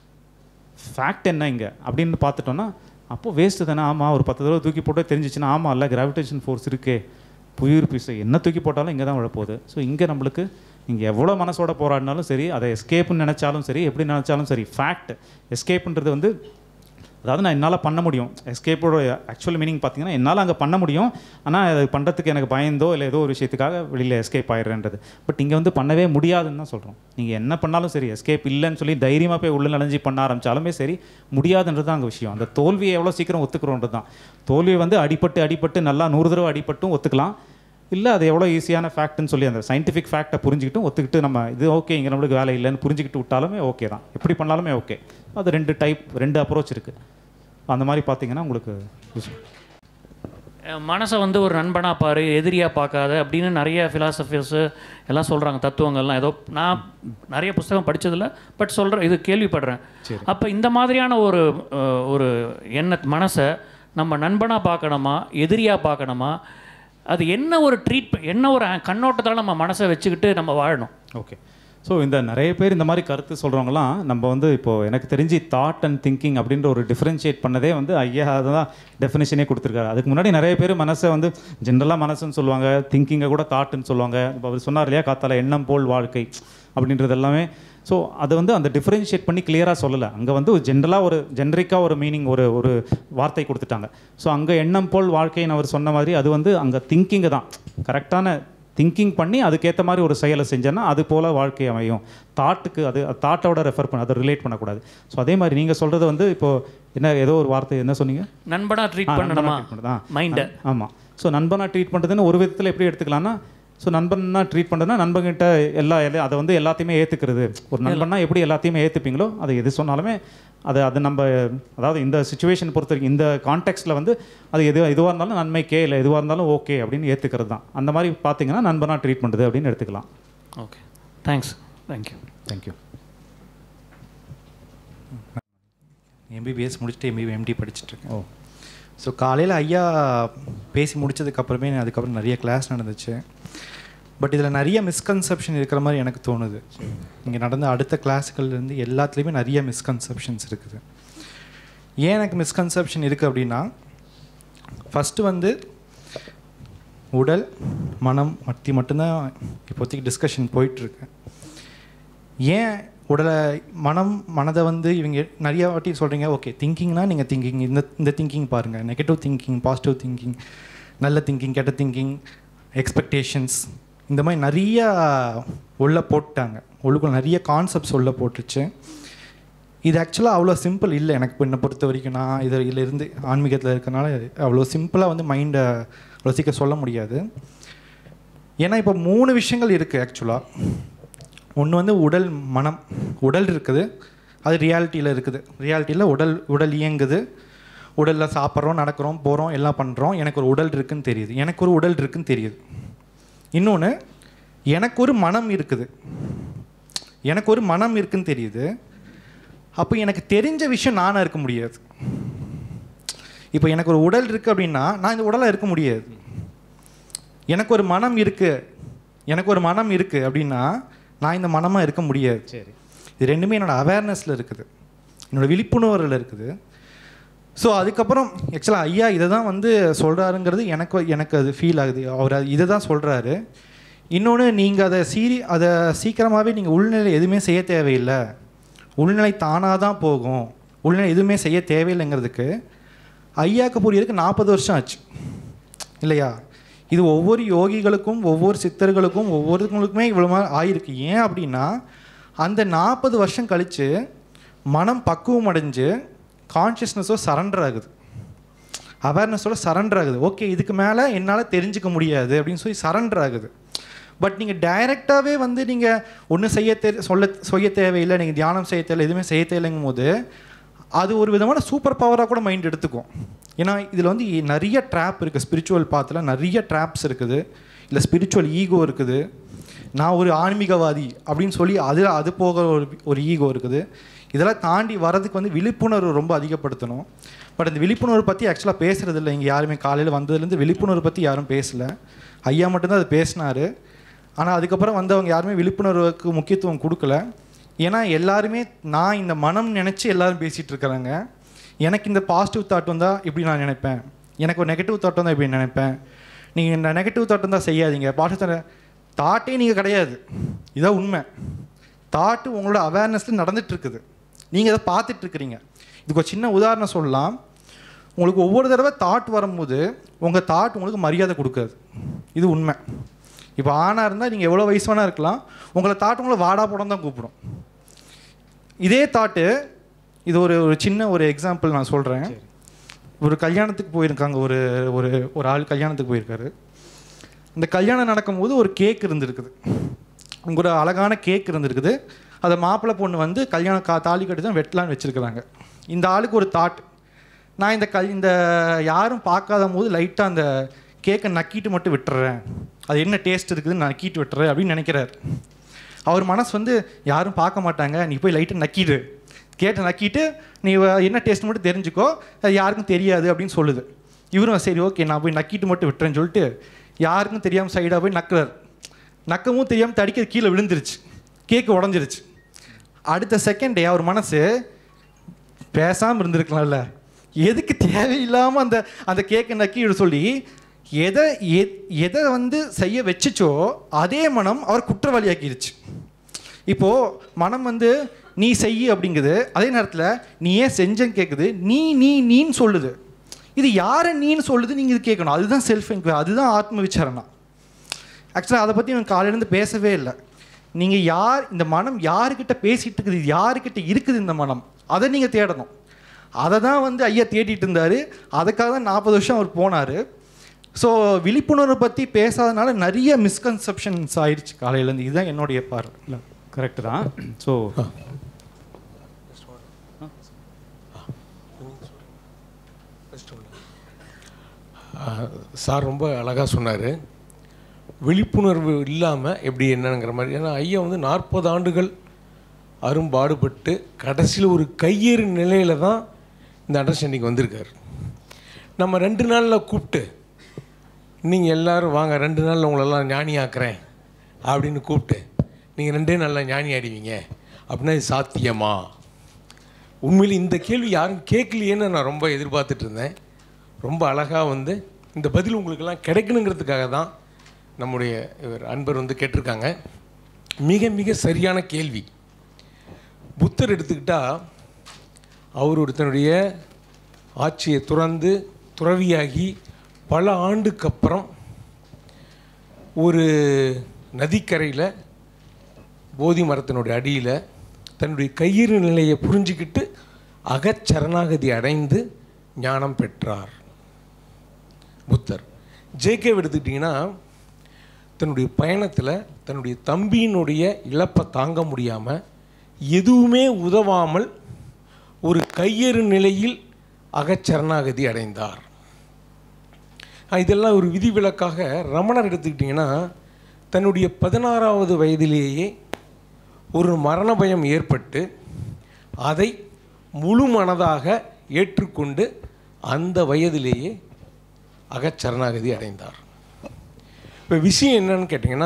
ஃபேக்ட் என்ன இங்கே அப்படின்னு பார்த்துட்டோன்னா அப்போது வேஸ்ட்டு தானே ஆமாம் ஒரு பத்து தடவை தூக்கி போட்டு தெரிஞ்சிச்சுன்னா ஆமாம் இல்லை கிராவிடேஷன் ஃபோர்ஸ் இருக்கே புவியீர்ப்பு விசை என்ன தூக்கி போட்டாலும் இங்கே தான் விழப்போகுது ஸோ இங்கே நம்மளுக்கு நீங்கள் எவ்வளோ மனசோட போராடினாலும் சரி அதை எஸ்கேப்னு நினச்சாலும் சரி எப்படி நினச்சாலும் சரி ஃபேக்ட் எஸ்கேப்புன்றது வந்து அதாவது நான் என்னால் பண்ண முடியும் எஸ்கேப்போட ஆக்சுவல் மீனிங் பார்த்தீங்கன்னா என்னால் அங்கே பண்ண முடியும் ஆனால் அது பண்ணுறதுக்கு எனக்கு பயந்தோ இல்லை ஏதோ ஒரு விஷயத்துக்காக வெளியில் எஸ்கேப் ஆயிடுறேன்றது பட் இங்கே வந்து பண்ணவே முடியாதுன்னு தான் சொல்கிறோம் நீங்கள் என்ன பண்ணாலும் சரி எஸ்கேப் இல்லைன்னு சொல்லி தைரியமாக போய் உள்ள நனைஞ்சு பண்ண ஆரம்பித்தாலுமே சரி முடியாதுன்றது தான் அங்கே விஷயம் அந்த தோல்வியை எவ்வளோ சீக்கிரம் ஒத்துக்கிறோன்றது தான் தோல்வியை வந்து அடிபட்டு அடிபட்டு நல்லா நூறு தடவை அடிபட்டும் ஒத்துக்கலாம் இல்லை அது எவ்வளோ ஈஸியான ஃபேக்ட்னு சொல்லி அந்த சயின்டிஃபிக் ஃபேக்டை புரிஞ்சுக்கிட்டு ஒத்துக்கிட்டு நம்ம இது ஓகே இங்கே நம்மளுக்கு வேலை இல்லைன்னு புரிஞ்சுக்கிட்டு விட்டாலுமே ஓகே தான் எப்படி பண்ணாலுமே ஓகே அது ரெண்டு டைப் ரெண்டு அப்ரோச் இருக்குது அந்த மாதிரி பார்த்தீங்கன்னா உங்களுக்கு useful.
அஹ் மனசை வந்து ஒரு நண்பனாக பாரு எதிரியாக பார்க்காத அப்படின்னு நிறைய ஃபிலாசபிஸு எல்லாம் சொல்கிறாங்க தத்துவங்கள்லாம் ஏதோ நான் நிறைய புஸ்தகம் படிச்சதில்ல பட் சொல்கிறேன் இது கேள்விப்படுறேன் அப்போ இந்த மாதிரியான ஒரு அஹ், ஒரு எண்ண மனசை நம்ம நண்பனாக பார்க்கணுமா எதிரியாக பார்க்கணுமா அது என்ன ஒரு ட்ரீட் என்ன ஒரு கண்ணோட்டத்தால் நம்ம மனசை வச்சுக்கிட்டு நம்ம வாழணும்
ஓகே ஸோ இந்த நிறைய பேர் இந்த மாதிரி கருத்து சொல்கிறவங்களாம் நம்ம வந்து இப்போது எனக்கு தெரிஞ்சு தாட் அண்ட் திங்கிங் அப்படின்ற ஒரு டிஃப்ரென்ஷியேட் பண்ணதே வந்து ஐயா அதுதான் டெஃபினேஷனே கொடுத்துருக்காரு அதுக்கு முன்னாடி நிறைய பேர் மனசை வந்து ஜென்ரலாக மனசுன்னு சொல்லுவாங்க திங்கிங்கை கூட தாட்டுன்னு சொல்லுவாங்க இப்போ அவர் சொன்னார் இல்லையா காத்தால எண்ணம் போல் வாழ்க்கை அப்படின்றது எல்லாமே ஸோ அதை வந்து அந்த டிஃப்ரென்ஷியேட் பண்ணி கிளியராக சொல்லலை அங்கே வந்து ஜென்ரலாக ஒரு ஜென்ரிக்காக ஒரு மீனிங் ஒரு ஒரு வார்த்தை கொடுத்துட்டாங்க ஸோ அங்கே எண்ணம் போல் வாழ்க்கைன்னு அவர் சொன்ன மாதிரி அது வந்து அங்கே திங்கிங்கு தான் கரெக்டான திங்கிங் பண்ணி அதுக்கேற்ற மாதிரி ஒரு செயலை செஞ்சேன்னா அது போல் வாழ்க்கை அமையும் தாட்டுக்கு அது தாட்டோட ரெஃபர் பண்ண அதை ரிலேட் பண்ணக்கூடாது ஸோ அதே மாதிரி நீங்கள் சொல்கிறது வந்து இப்போ என்ன ஏதோ ஒரு வார்த்தை என்ன சொன்னீங்க
நண்பனாக ட்ரீட்
ஆ, நண்பனா
பண்ணணுமா
treat பண்றது. ஆ.
மைண்டை
ஆமாம் ஸோ நண்பனா ட்ரீட் பண்ணுறதுன்னு ஒரு விதத்தில் எப்படி எடுத்துக்கலாம்னா ஸோ நண்பனா ட்ரீட் பண்ணுறதுனா நண்பன்கிட்ட எல்லா எல்லா- அதை வந்து எல்லாத்தையுமே ஏற்றுக்கிறது ஒரு நண்பன்னா எப்படி எல்லாத்தையுமே ஏற்றுப்பீங்களோ அதை எது சொன்னாலுமே அது அது நம்ம அதாவது இந்த சுச்சுவேஷன் பொறுத்த வரைக்கும் இந்த கான்டெக்ட்டில் வந்து அது எது எதுவாக இருந்தாலும் நன்மைக்கே இல்லை எதுவாக இருந்தாலும் ஓகே அப்படின்னு ஏற்றுக்கிறது தான் அந்த மாதிரி பார்த்தீங்கன்னா நண்பனா ட்ரீட் பண்ணுறது அப்படின்னு எடுத்துக்கலாம்
okay thanks thank you
thank you
MBBS முடிச்சுட்டு எம்பிபி எம்டி படிச்சுட்ருக்கேன்
ஓ
ஸோ காலையில் ஐயா பேசி முடிச்சதுக்கப்புறமே அதுக்கப்புறம் நிறைய கிளாஸ் நடந்துச்சு பட் இதில் நிறைய மிஸ்கன்செப்ஷன் இருக்கிற மாதிரி எனக்கு தோணுது இங்கே நடந்த அடுத்த கிளாஸுகள்லேருந்து எல்லாத்துலேயுமே நிறைய மிஸ்கன்செப்ஷன்ஸ் இருக்குது ஏன் எனக்கு மிஸ்கன்செப்ஷன் இருக்குது அப்படின்னா ஃபஸ்ட்டு வந்து உடல் மனம் மத்தி மட்டும்தான் இப்போதைக்கு டிஸ்கஷன் போயிட்டுருக்கு ஏன் உடலை மனம் மனதை வந்து இவங்க நிறைய வாட்டி சொல்கிறீங்க ஓகே திங்கிங்னா நீங்கள் திங்கிங் இந்த இந்த திங்கிங் பாருங்கள் நெகட்டிவ் திங்கிங் பாசிட்டிவ் திங்கிங் நல்ல திங்கிங் கெட்ட திங்கிங் எக்ஸ்பெக்டேஷன்ஸ் இந்த மாதிரி நிறைய உள்ள போட்டாங்க உள்ளுக்குள்ள நிறைய கான்செப்ட்ஸ் உள்ள போட்டுருச்சு இது ஆக்சுவலாக அவ்வளோ சிம்பிள் இல்லை எனக்கு என்னை பொறுத்த வரைக்கும் நான் இதில் இதில் இருந்து ஆன்மீகத்தில் இருக்கனால அவ்வளோ சிம்பிளாக வந்து மைண்டை அவ்வளோ சீக்கிரம் சொல்ல முடியாது ஏன்னா இப்போ மூணு விஷயங்கள் இருக்குது ஆக்சுவலாக ஒன்று வந்து உடல் மனம் உடல் இருக்குது அது ரியாலிட்டியில் இருக்குது ரியாலிட்டியில் உடல் உடல் இயங்குது உடலில் சாப்பிட்றோம் நடக்கிறோம் போகிறோம் எல்லாம் பண்ணுறோம் எனக்கு ஒரு உடல் இருக்குன்னு தெரியுது எனக்கு ஒரு உடல் இருக்குன்னு தெரியுது இன்னொன்று எனக்கு ஒரு மனம் இருக்குது எனக்கு ஒரு மனம் இருக்குன்னு தெரியுது அப்போ எனக்கு தெரிஞ்ச விஷயம் நானாக இருக்க முடியாது இப்போ எனக்கு ஒரு உடல் இருக்குது அப்படின்னா நான் இந்த உடலாக இருக்க முடியாது எனக்கு ஒரு மனம் இருக்குது எனக்கு ஒரு மனம் இருக்குது அப்படின்னா நான் இந்த மனமாக இருக்க முடியாது
சரி
இது ரெண்டுமே என்னோட அவேர்னஸில் இருக்குது என்னோட விழிப்புணர்வில் இருக்குது ஸோ அதுக்கப்புறம் ஆக்சுவலாக ஐயா இதை தான் வந்து சொல்கிறாருங்கிறது எனக்கு எனக்கு அது ஃபீல் ஆகுது அவர் அது இதை தான் சொல்கிறாரு இன்னொன்று நீங்கள் அதை சீரி அதை சீக்கிரமாகவே நீங்கள் உள்நிலை எதுவுமே செய்ய தேவையில்லை உள்நிலை தானாக தான் போகும் உள்நிலை எதுவுமே செய்ய தேவையில்லைங்கிறதுக்கு ஐயாக்கு புரியறதுக்கு நாற்பது வருஷம் ஆச்சு இல்லையா இது ஒவ்வொரு யோகிகளுக்கும் ஒவ்வொரு சித்தர்களுக்கும் ஒவ்வொருத்தங்களுக்குமே இவ்வளோ மாதிரி ஆயிருக்கு ஏன் அப்படின்னா அந்த நாற்பது வருஷம் கழித்து மனம் பக்குவம் அடைஞ்சு கான்ஷியஸ்னஸோ சரண்டர் ஆகுது அவேர்னஸோட சரண்டர் ஆகுது ஓகே இதுக்கு மேலே என்னால் தெரிஞ்சுக்க முடியாது அப்படின்னு சொல்லி சரண்டர் ஆகுது பட் நீங்கள் டைரெக்டாகவே வந்து நீங்கள் ஒன்றும் செய்ய தே சொல்ல செய்ய தேவையில்லை நீங்கள் தியானம் செய்ய தேவையில்லை எதுவுமே செய்ய தேவையில்லைங்கும் போது அது ஒரு விதமான சூப்பர் பவராக கூட மைண்ட் எடுத்துக்கும் ஏன்னா இதில் வந்து நிறைய ட்ராப் இருக்குது ஸ்பிரிச்சுவல் பாத்தில் நிறைய ட்ராப்ஸ் இருக்குது இல்லை ஸ்பிரிச்சுவல் ஈகோ இருக்குது நான் ஒரு ஆன்மீகவாதி அப்படின்னு சொல்லி அது அது போக ஒரு ஒரு ஈகோ இருக்குது இதெல்லாம் தாண்டி வரதுக்கு வந்து விழிப்புணர்வு ரொம்ப அதிகப்படுத்தணும் பட் அந்த விழிப்புணர்வு பற்றி ஆக்சுவலாக பேசுறது இல்லை இங்கே யாருமே காலையில் வந்ததுலேருந்து விழிப்புணர்வு பற்றி யாரும் பேசலை ஐயா மட்டும்தான் அது பேசினார் ஆனால் அதுக்கப்புறம் வந்தவங்க யாருமே விழிப்புணர்வுக்கு முக்கியத்துவம் கொடுக்கல ஏன்னா எல்லாருமே நான் இந்த மனம் நினச்சி எல்லாரும் பேசிகிட்டு இருக்கிறாங்க எனக்கு இந்த பாசிட்டிவ் தாட் வந்தால் இப்படி நான் நினைப்பேன் எனக்கு ஒரு நெகட்டிவ் தாட் வந்தால் இப்படி நினைப்பேன் நீங்கள் இந்த நெகட்டிவ் தாட் வந்தால் செய்யாதீங்க பாசிட்டிவ் தாட்டே நீங்கள் கிடையாது இதான் உண்மை தாட்டு உங்களோட அவேர்னஸில் நடந்துட்டு இருக்குது நீங்கள் இதை பார்த்துட்டு இருக்கிறீங்க இதுக்கு ஒரு சின்ன உதாரணம் சொல்லலாம் உங்களுக்கு ஒவ்வொரு தடவை தாட் வரும்போது உங்கள் தாட் உங்களுக்கு மரியாதை கொடுக்காது இது உண்மை இப்போ ஆணாக இருந்தால் நீங்கள் எவ்வளோ வயசு வேணா இருக்கலாம் உங்களை தாட் உங்களை வாடா படம் தான் கூப்பிடும் இதே தாட்டு இது ஒரு ஒரு சின்ன ஒரு எக்ஸாம்பிள் நான் சொல்கிறேன் ஒரு கல்யாணத்துக்கு போயிருக்காங்க ஒரு ஒரு ஒரு ஆள் கல்யாணத்துக்கு போயிருக்காரு இந்த கல்யாணம் நடக்கும்போது ஒரு கேக் இருந்திருக்குது ஒரு அழகான கேக் இருந்திருக்குது அதை மாப்பிள்ளை பொண்ணு வந்து கல்யாணம் கா தாலி கட்டி தான் வெட்டலான்னு வச்சுருக்குறாங்க இந்த ஆளுக்கு ஒரு தாட் நான் இந்த கல் இந்த யாரும் பார்க்காத போது லைட்டாக அந்த கேக்கை நக்கிட்டு மட்டும் விட்டுறேன் அது என்ன டேஸ்ட் இருக்குதுன்னு நக்கிட்டு விட்டுறேன் அப்படின்னு நினைக்கிறார் அவர் மனசு வந்து யாரும் பார்க்க மாட்டாங்க நீ போய் லைட்டாக நக்கிடு கேட்டை நக்கிட்டு நீ வ- என்ன டேஸ்ட் மட்டும் தெரிஞ்சுக்கோ அது யாருக்கும் தெரியாது அப்படின்னு சொல்லுது இவரும் சரி ஓகே நான் போய் நக்கிட்டு மட்டும் விட்டுறேன்னு சொல்லிட்டு யாருக்கும் தெரியாமல் சைடாக போய் நக்குறார் நக்கவும் தெரியாமல் தடிக்க கீழே விழுந்துருச்சு கேக்கு உடஞ்சிருச்சு அடுத்த செகண்டே அவர் மனசு பேசாமல் இருந்திருக்கலாம்ல எதுக்கு தேவையில்லாமல் அந்த அந்த கேக்கை நக்கி விட சொல்லி எதை எ- எதை வந்து செய்ய வச்சுச்சோ அதே மனம் அவர் குற்றவாளியாக்கிருச்சு இப்போது மனம் வந்து நீ செய் அப்படிங்குது அதே நேரத்தில் நீ ஏன் செஞ்சேன்னு கேட்குது நீ நீ நீன்னு சொல்லுது இது யாரை நீன்னு சொல்லுது நீங்கள் இது கேட்கணும் அதுதான் செல்ஃப் என்கொயரி அதுதான் ஆத்ம விசாரணை ஆக்சுவலாக அதை பற்றி இவன் காலையிலேருந்து பேசவே இல்லை நீங்கள் யார் இந்த மனம் யாருக்கிட்ட பேசிகிட்டு இருக்குது இது யாருக்கிட்ட இருக்குது இந்த மனம் அதை நீங்கள் தேடணும் அதை தான் வந்து ஐயா தேடிட்டு இருந்தார் அதுக்காக தான் நாற்பது வருஷம் அவர் போனார் ஸோ விழிப்புணர்வை பற்றி பேசாதனால நிறைய மிஸ்கன்செப்ஷன்ஸ் ஆயிடுச்சு காலையிலேருந்து இதுதான் என்னுடைய பார்வை
இல்லை கரெக்டு தான் ஸோ
சார் ரொம்ப அழகாக சொன்னார் விழிப்புணர்வு இல்லாமல் எப்படி என்னங்கிற மாதிரி ஏன்னா ஐயா வந்து நாற்பது ஆண்டுகள் அரும்பாடுபட்டு கடைசியில் ஒரு கையேறு நிலையில் தான் இந்த அண்டர்ஸ்டாண்டிங் வந்திருக்கார் நம்ம ரெண்டு நாளில் கூப்பிட்டு நீங்கள் எல்லாரும் வாங்க ரெண்டு நாளில் உங்களெல்லாம் ஞானி ஆக்குறேன் அப்படின்னு கூப்பிட்டு நீங்கள் ரெண்டே நாளில் ஞானி ஆடிவீங்க அப்படின்னா இது சாத்தியமா உண்மையில் இந்த கேள்வி யாரும் கேட்கலையேன்னு நான் ரொம்ப எதிர்பார்த்துட்டு இருந்தேன் ரொம்ப அழகாக வந்து இந்த பதில் உங்களுக்கெல்லாம் கிடைக்கணுங்கிறதுக்காக தான் நம்முடைய இவர் அன்பர் வந்து கேட்டிருக்காங்க மிக மிக சரியான கேள்வி புத்தர் எடுத்துக்கிட்டால் அவர் ஒருத்தனுடைய ஆட்சியை துறந்து துறவியாகி பல ஆண்டுக்கு அப்புறம் ஒரு நதிக்கரையில் போதி மரத்தினுடைய அடியில் தன்னுடைய கையிறு நிலையை புரிஞ்சுக்கிட்டு அகச்சரணாகதி அடைந்து ஞானம் பெற்றார் புத்தர் ஜேகே எடுத்துக்கிட்டிங்கன்னா தன்னுடைய பயணத்தில் தன்னுடைய தம்பியினுடைய இழப்பை தாங்க முடியாமல் எதுவுமே உதவாமல் ஒரு கையறு நிலையில் அகச்சரணாகதி அடைந்தார் ஆஹ் இதெல்லாம் ஒரு விதிவிலக்காக ரமணர் எடுத்துக்கிட்டிங்கன்னா தன்னுடைய பதினாறாவது வயதிலேயே ஒரு மரண பயம் ஏற்பட்டு அதை முழு மனதாக ஏற்றுக்கொண்டு அந்த வயதிலேயே அகச்சரணாகதி அடைந்தார் இப்போ விஷயம் என்னன்னு கேட்டிங்கன்னா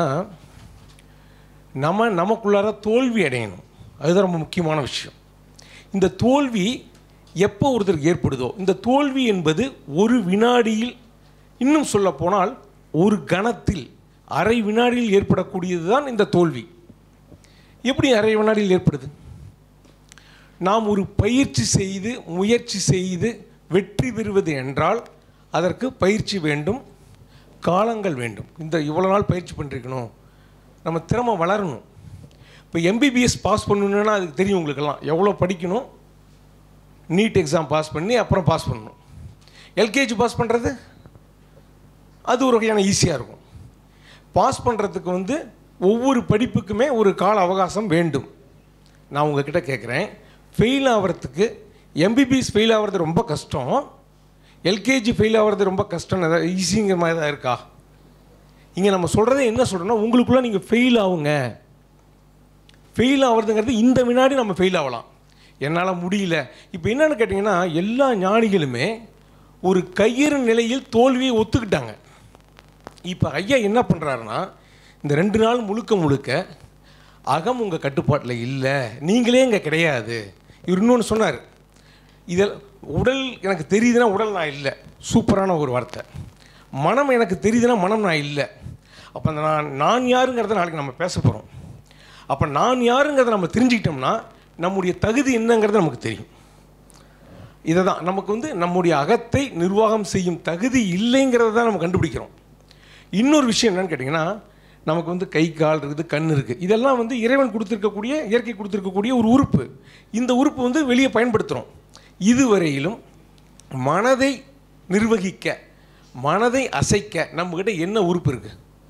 நம்ம நமக்குள்ளார தோல்வி அடையணும் அதுதான் ரொம்ப முக்கியமான விஷயம் இந்த தோல்வி எப்போ ஒருத்தருக்கு ஏற்படுதோ இந்த தோல்வி என்பது ஒரு வினாடியில் இன்னும் சொல்ல போனால் ஒரு கணத்தில் அரை வினாடியில் ஏற்படக்கூடியது தான் இந்த தோல்வி எப்படி அரை வினாடியில் ஏற்படுது நாம் ஒரு பயிற்சி செய்து முயற்சி செய்து வெற்றி பெறுவது என்றால் அதற்கு பயிற்சி வேண்டும் காலங்கள் வேண்டும் இந்த இவ்வளோ நாள் பயிற்சி பண்ணிருக்கணும் நம்ம திறமை வளரணும் இப்போ எம்பிபிஎஸ் பாஸ் பண்ணணுன்னா அதுக்கு தெரியும் உங்களுக்கெல்லாம் எவ்வளோ படிக்கணும் நீட் எக்ஸாம் பாஸ் பண்ணி அப்புறம் பாஸ் பண்ணணும் எல்கேஜி பாஸ் பண்ணுறது அது ஒரு வகையான ஈஸியாக இருக்கும் பாஸ் பண்ணுறதுக்கு வந்து ஒவ்வொரு படிப்புக்குமே ஒரு கால அவகாசம் வேண்டும் நான் உங்ககிட்ட கேட்குறேன் ஃபெயில் ஆகிறதுக்கு எம்பிபிஎஸ் ஃபெயில் ஆகிறது ரொம்ப கஷ்டம் எல்கேஜி ஃபெயில் ஆகிறது ரொம்ப கஷ்டம் ஏதாவது ஈஸிங்கிற மாதிரி தான் இருக்கா இங்கே நம்ம சொல்கிறதே என்ன சொல்கிறோன்னா உங்களுக்குள்ளே நீங்கள் ஃபெயில் ஆகுங்க ஃபெயில் ஆகிறதுங்கிறது இந்த வினாடி நம்ம ஃபெயில் ஆகலாம் என்னால் முடியல இப்போ என்னென்னு கேட்டிங்கன்னா எல்லா ஞானிகளுமே ஒரு கையிறு நிலையில் தோல்வியை ஒத்துக்கிட்டாங்க இப்போ ஐயா என்ன பண்ணுறாருன்னா இந்த ரெண்டு நாள் முழுக்க முழுக்க அகம் உங்கள் கட்டுப்பாட்டில் இல்லை நீங்களே இங்கே கிடையாது இவர் இன்னொன்று சொன்னார் இதில் உடல் எனக்கு தெரியுதுன்னா உடல் நான் இல்லை சூப்பரான ஒரு வார்த்தை மனம் எனக்கு தெரியுதுன்னா மனம் நான் இல்லை அப்போ அந்த நான் நான் யாருங்கிறத நாளைக்கு நம்ம பேச போகிறோம் அப்போ நான் யாருங்கிறத நம்ம தெரிஞ்சுக்கிட்டோம்னா நம்முடைய தகுதி என்னங்கிறது நமக்கு தெரியும் இதை தான் நமக்கு வந்து நம்முடைய அகத்தை நிர்வாகம் செய்யும் தகுதி இல்லைங்கிறத தான் நம்ம கண்டுபிடிக்கிறோம் இன்னொரு விஷயம் என்னன்னு கேட்டிங்கன்னா நமக்கு வந்து கை கால் இருக்குது கண் இருக்குது இதெல்லாம் வந்து இறைவன் கொடுத்துருக்கக்கூடிய இயற்கை கொடுத்துருக்கக்கூடிய ஒரு உறுப்பு இந்த உறுப்பு வந்து வெளியே பயன்படுத்துகிறோம் இதுவரையிலும் மனதை நிர்வகிக்க மனதை அசைக்க நம்மக்கிட்ட என்ன உறுப்பு இருக்குது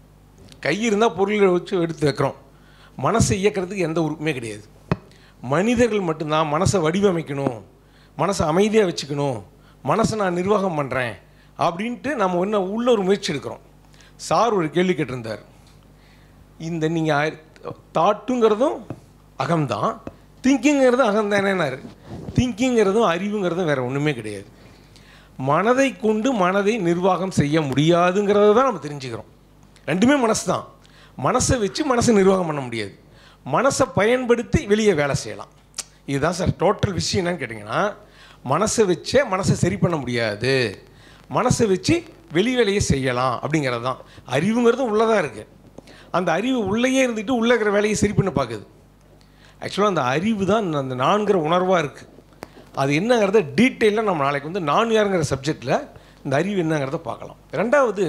கை இருந்தால் பொருளை வச்சு எடுத்து வைக்கிறோம் மனசை இயக்கிறதுக்கு எந்த உறுப்புமே கிடையாது மனிதர்கள் மட்டும்தான் மனசை வடிவமைக்கணும் மனசை அமைதியாக வச்சுக்கணும் மனசை நான் நிர்வாகம் பண்ணுறேன் அப்படின்ட்டு நம்ம என்ன உள்ள ஒரு முயற்சி எடுக்கிறோம் சார் ஒரு கேள்வி கேட்டிருந்தார் இந்த நீங்கள் தாட்டுங்கிறதும் அகம்தான் திங்கிங்கிறதும் அகம்தானேனாரு திங்கிங்கிறதும் அறிவுங்கிறதும் வேறு ஒன்றுமே கிடையாது மனதை கொண்டு மனதை நிர்வாகம் செய்ய முடியாதுங்கிறத தான் நம்ம தெரிஞ்சுக்கிறோம் ரெண்டுமே மனசு தான் மனசை வச்சு மனசை நிர்வாகம் பண்ண முடியாது மனசை பயன்படுத்தி வெளியே வேலை செய்யலாம் இதுதான் சார் டோட்டல் விஷயம் என்னன்னு கேட்டிங்கன்னா மனசை வச்சே மனசை சரி பண்ண முடியாது மனசை வச்சு வெளி வேலையை செய்யலாம் அப்படிங்கிறது தான் அறிவுங்கிறதும் உள்ளதாக இருக்குது அந்த அறிவு உள்ளேயே இருந்துட்டு உள்ளே இருக்கிற வேலையை சரி பண்ண பார்க்குது ஆக்சுவலாக அந்த அறிவு தான் அந்த நான்கிற உணர்வாக இருக்குது அது என்னங்கிறத டீட்டெயிலாக நம்ம நாளைக்கு வந்து நான் யாருங்கிற சப்ஜெக்டில் இந்த அறிவு என்னங்கிறத பார்க்கலாம் ரெண்டாவது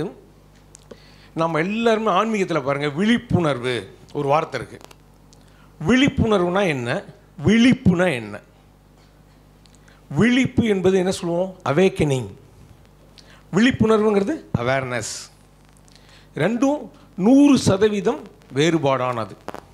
நம்ம எல்லாருமே ஆன்மீகத்தில் பாருங்கள் விழிப்புணர்வு ஒரு வார்த்தை இருக்குது விழிப்புணர்வுனா என்ன விழிப்புனா என்ன விழிப்பு என்பது என்ன சொல்லுவோம் அவேக்கனிங் விழிப்புணர்வுங்கிறது அவேர்னஸ் ரெண்டும் நூறு சதவீதம் வேறுபாடானது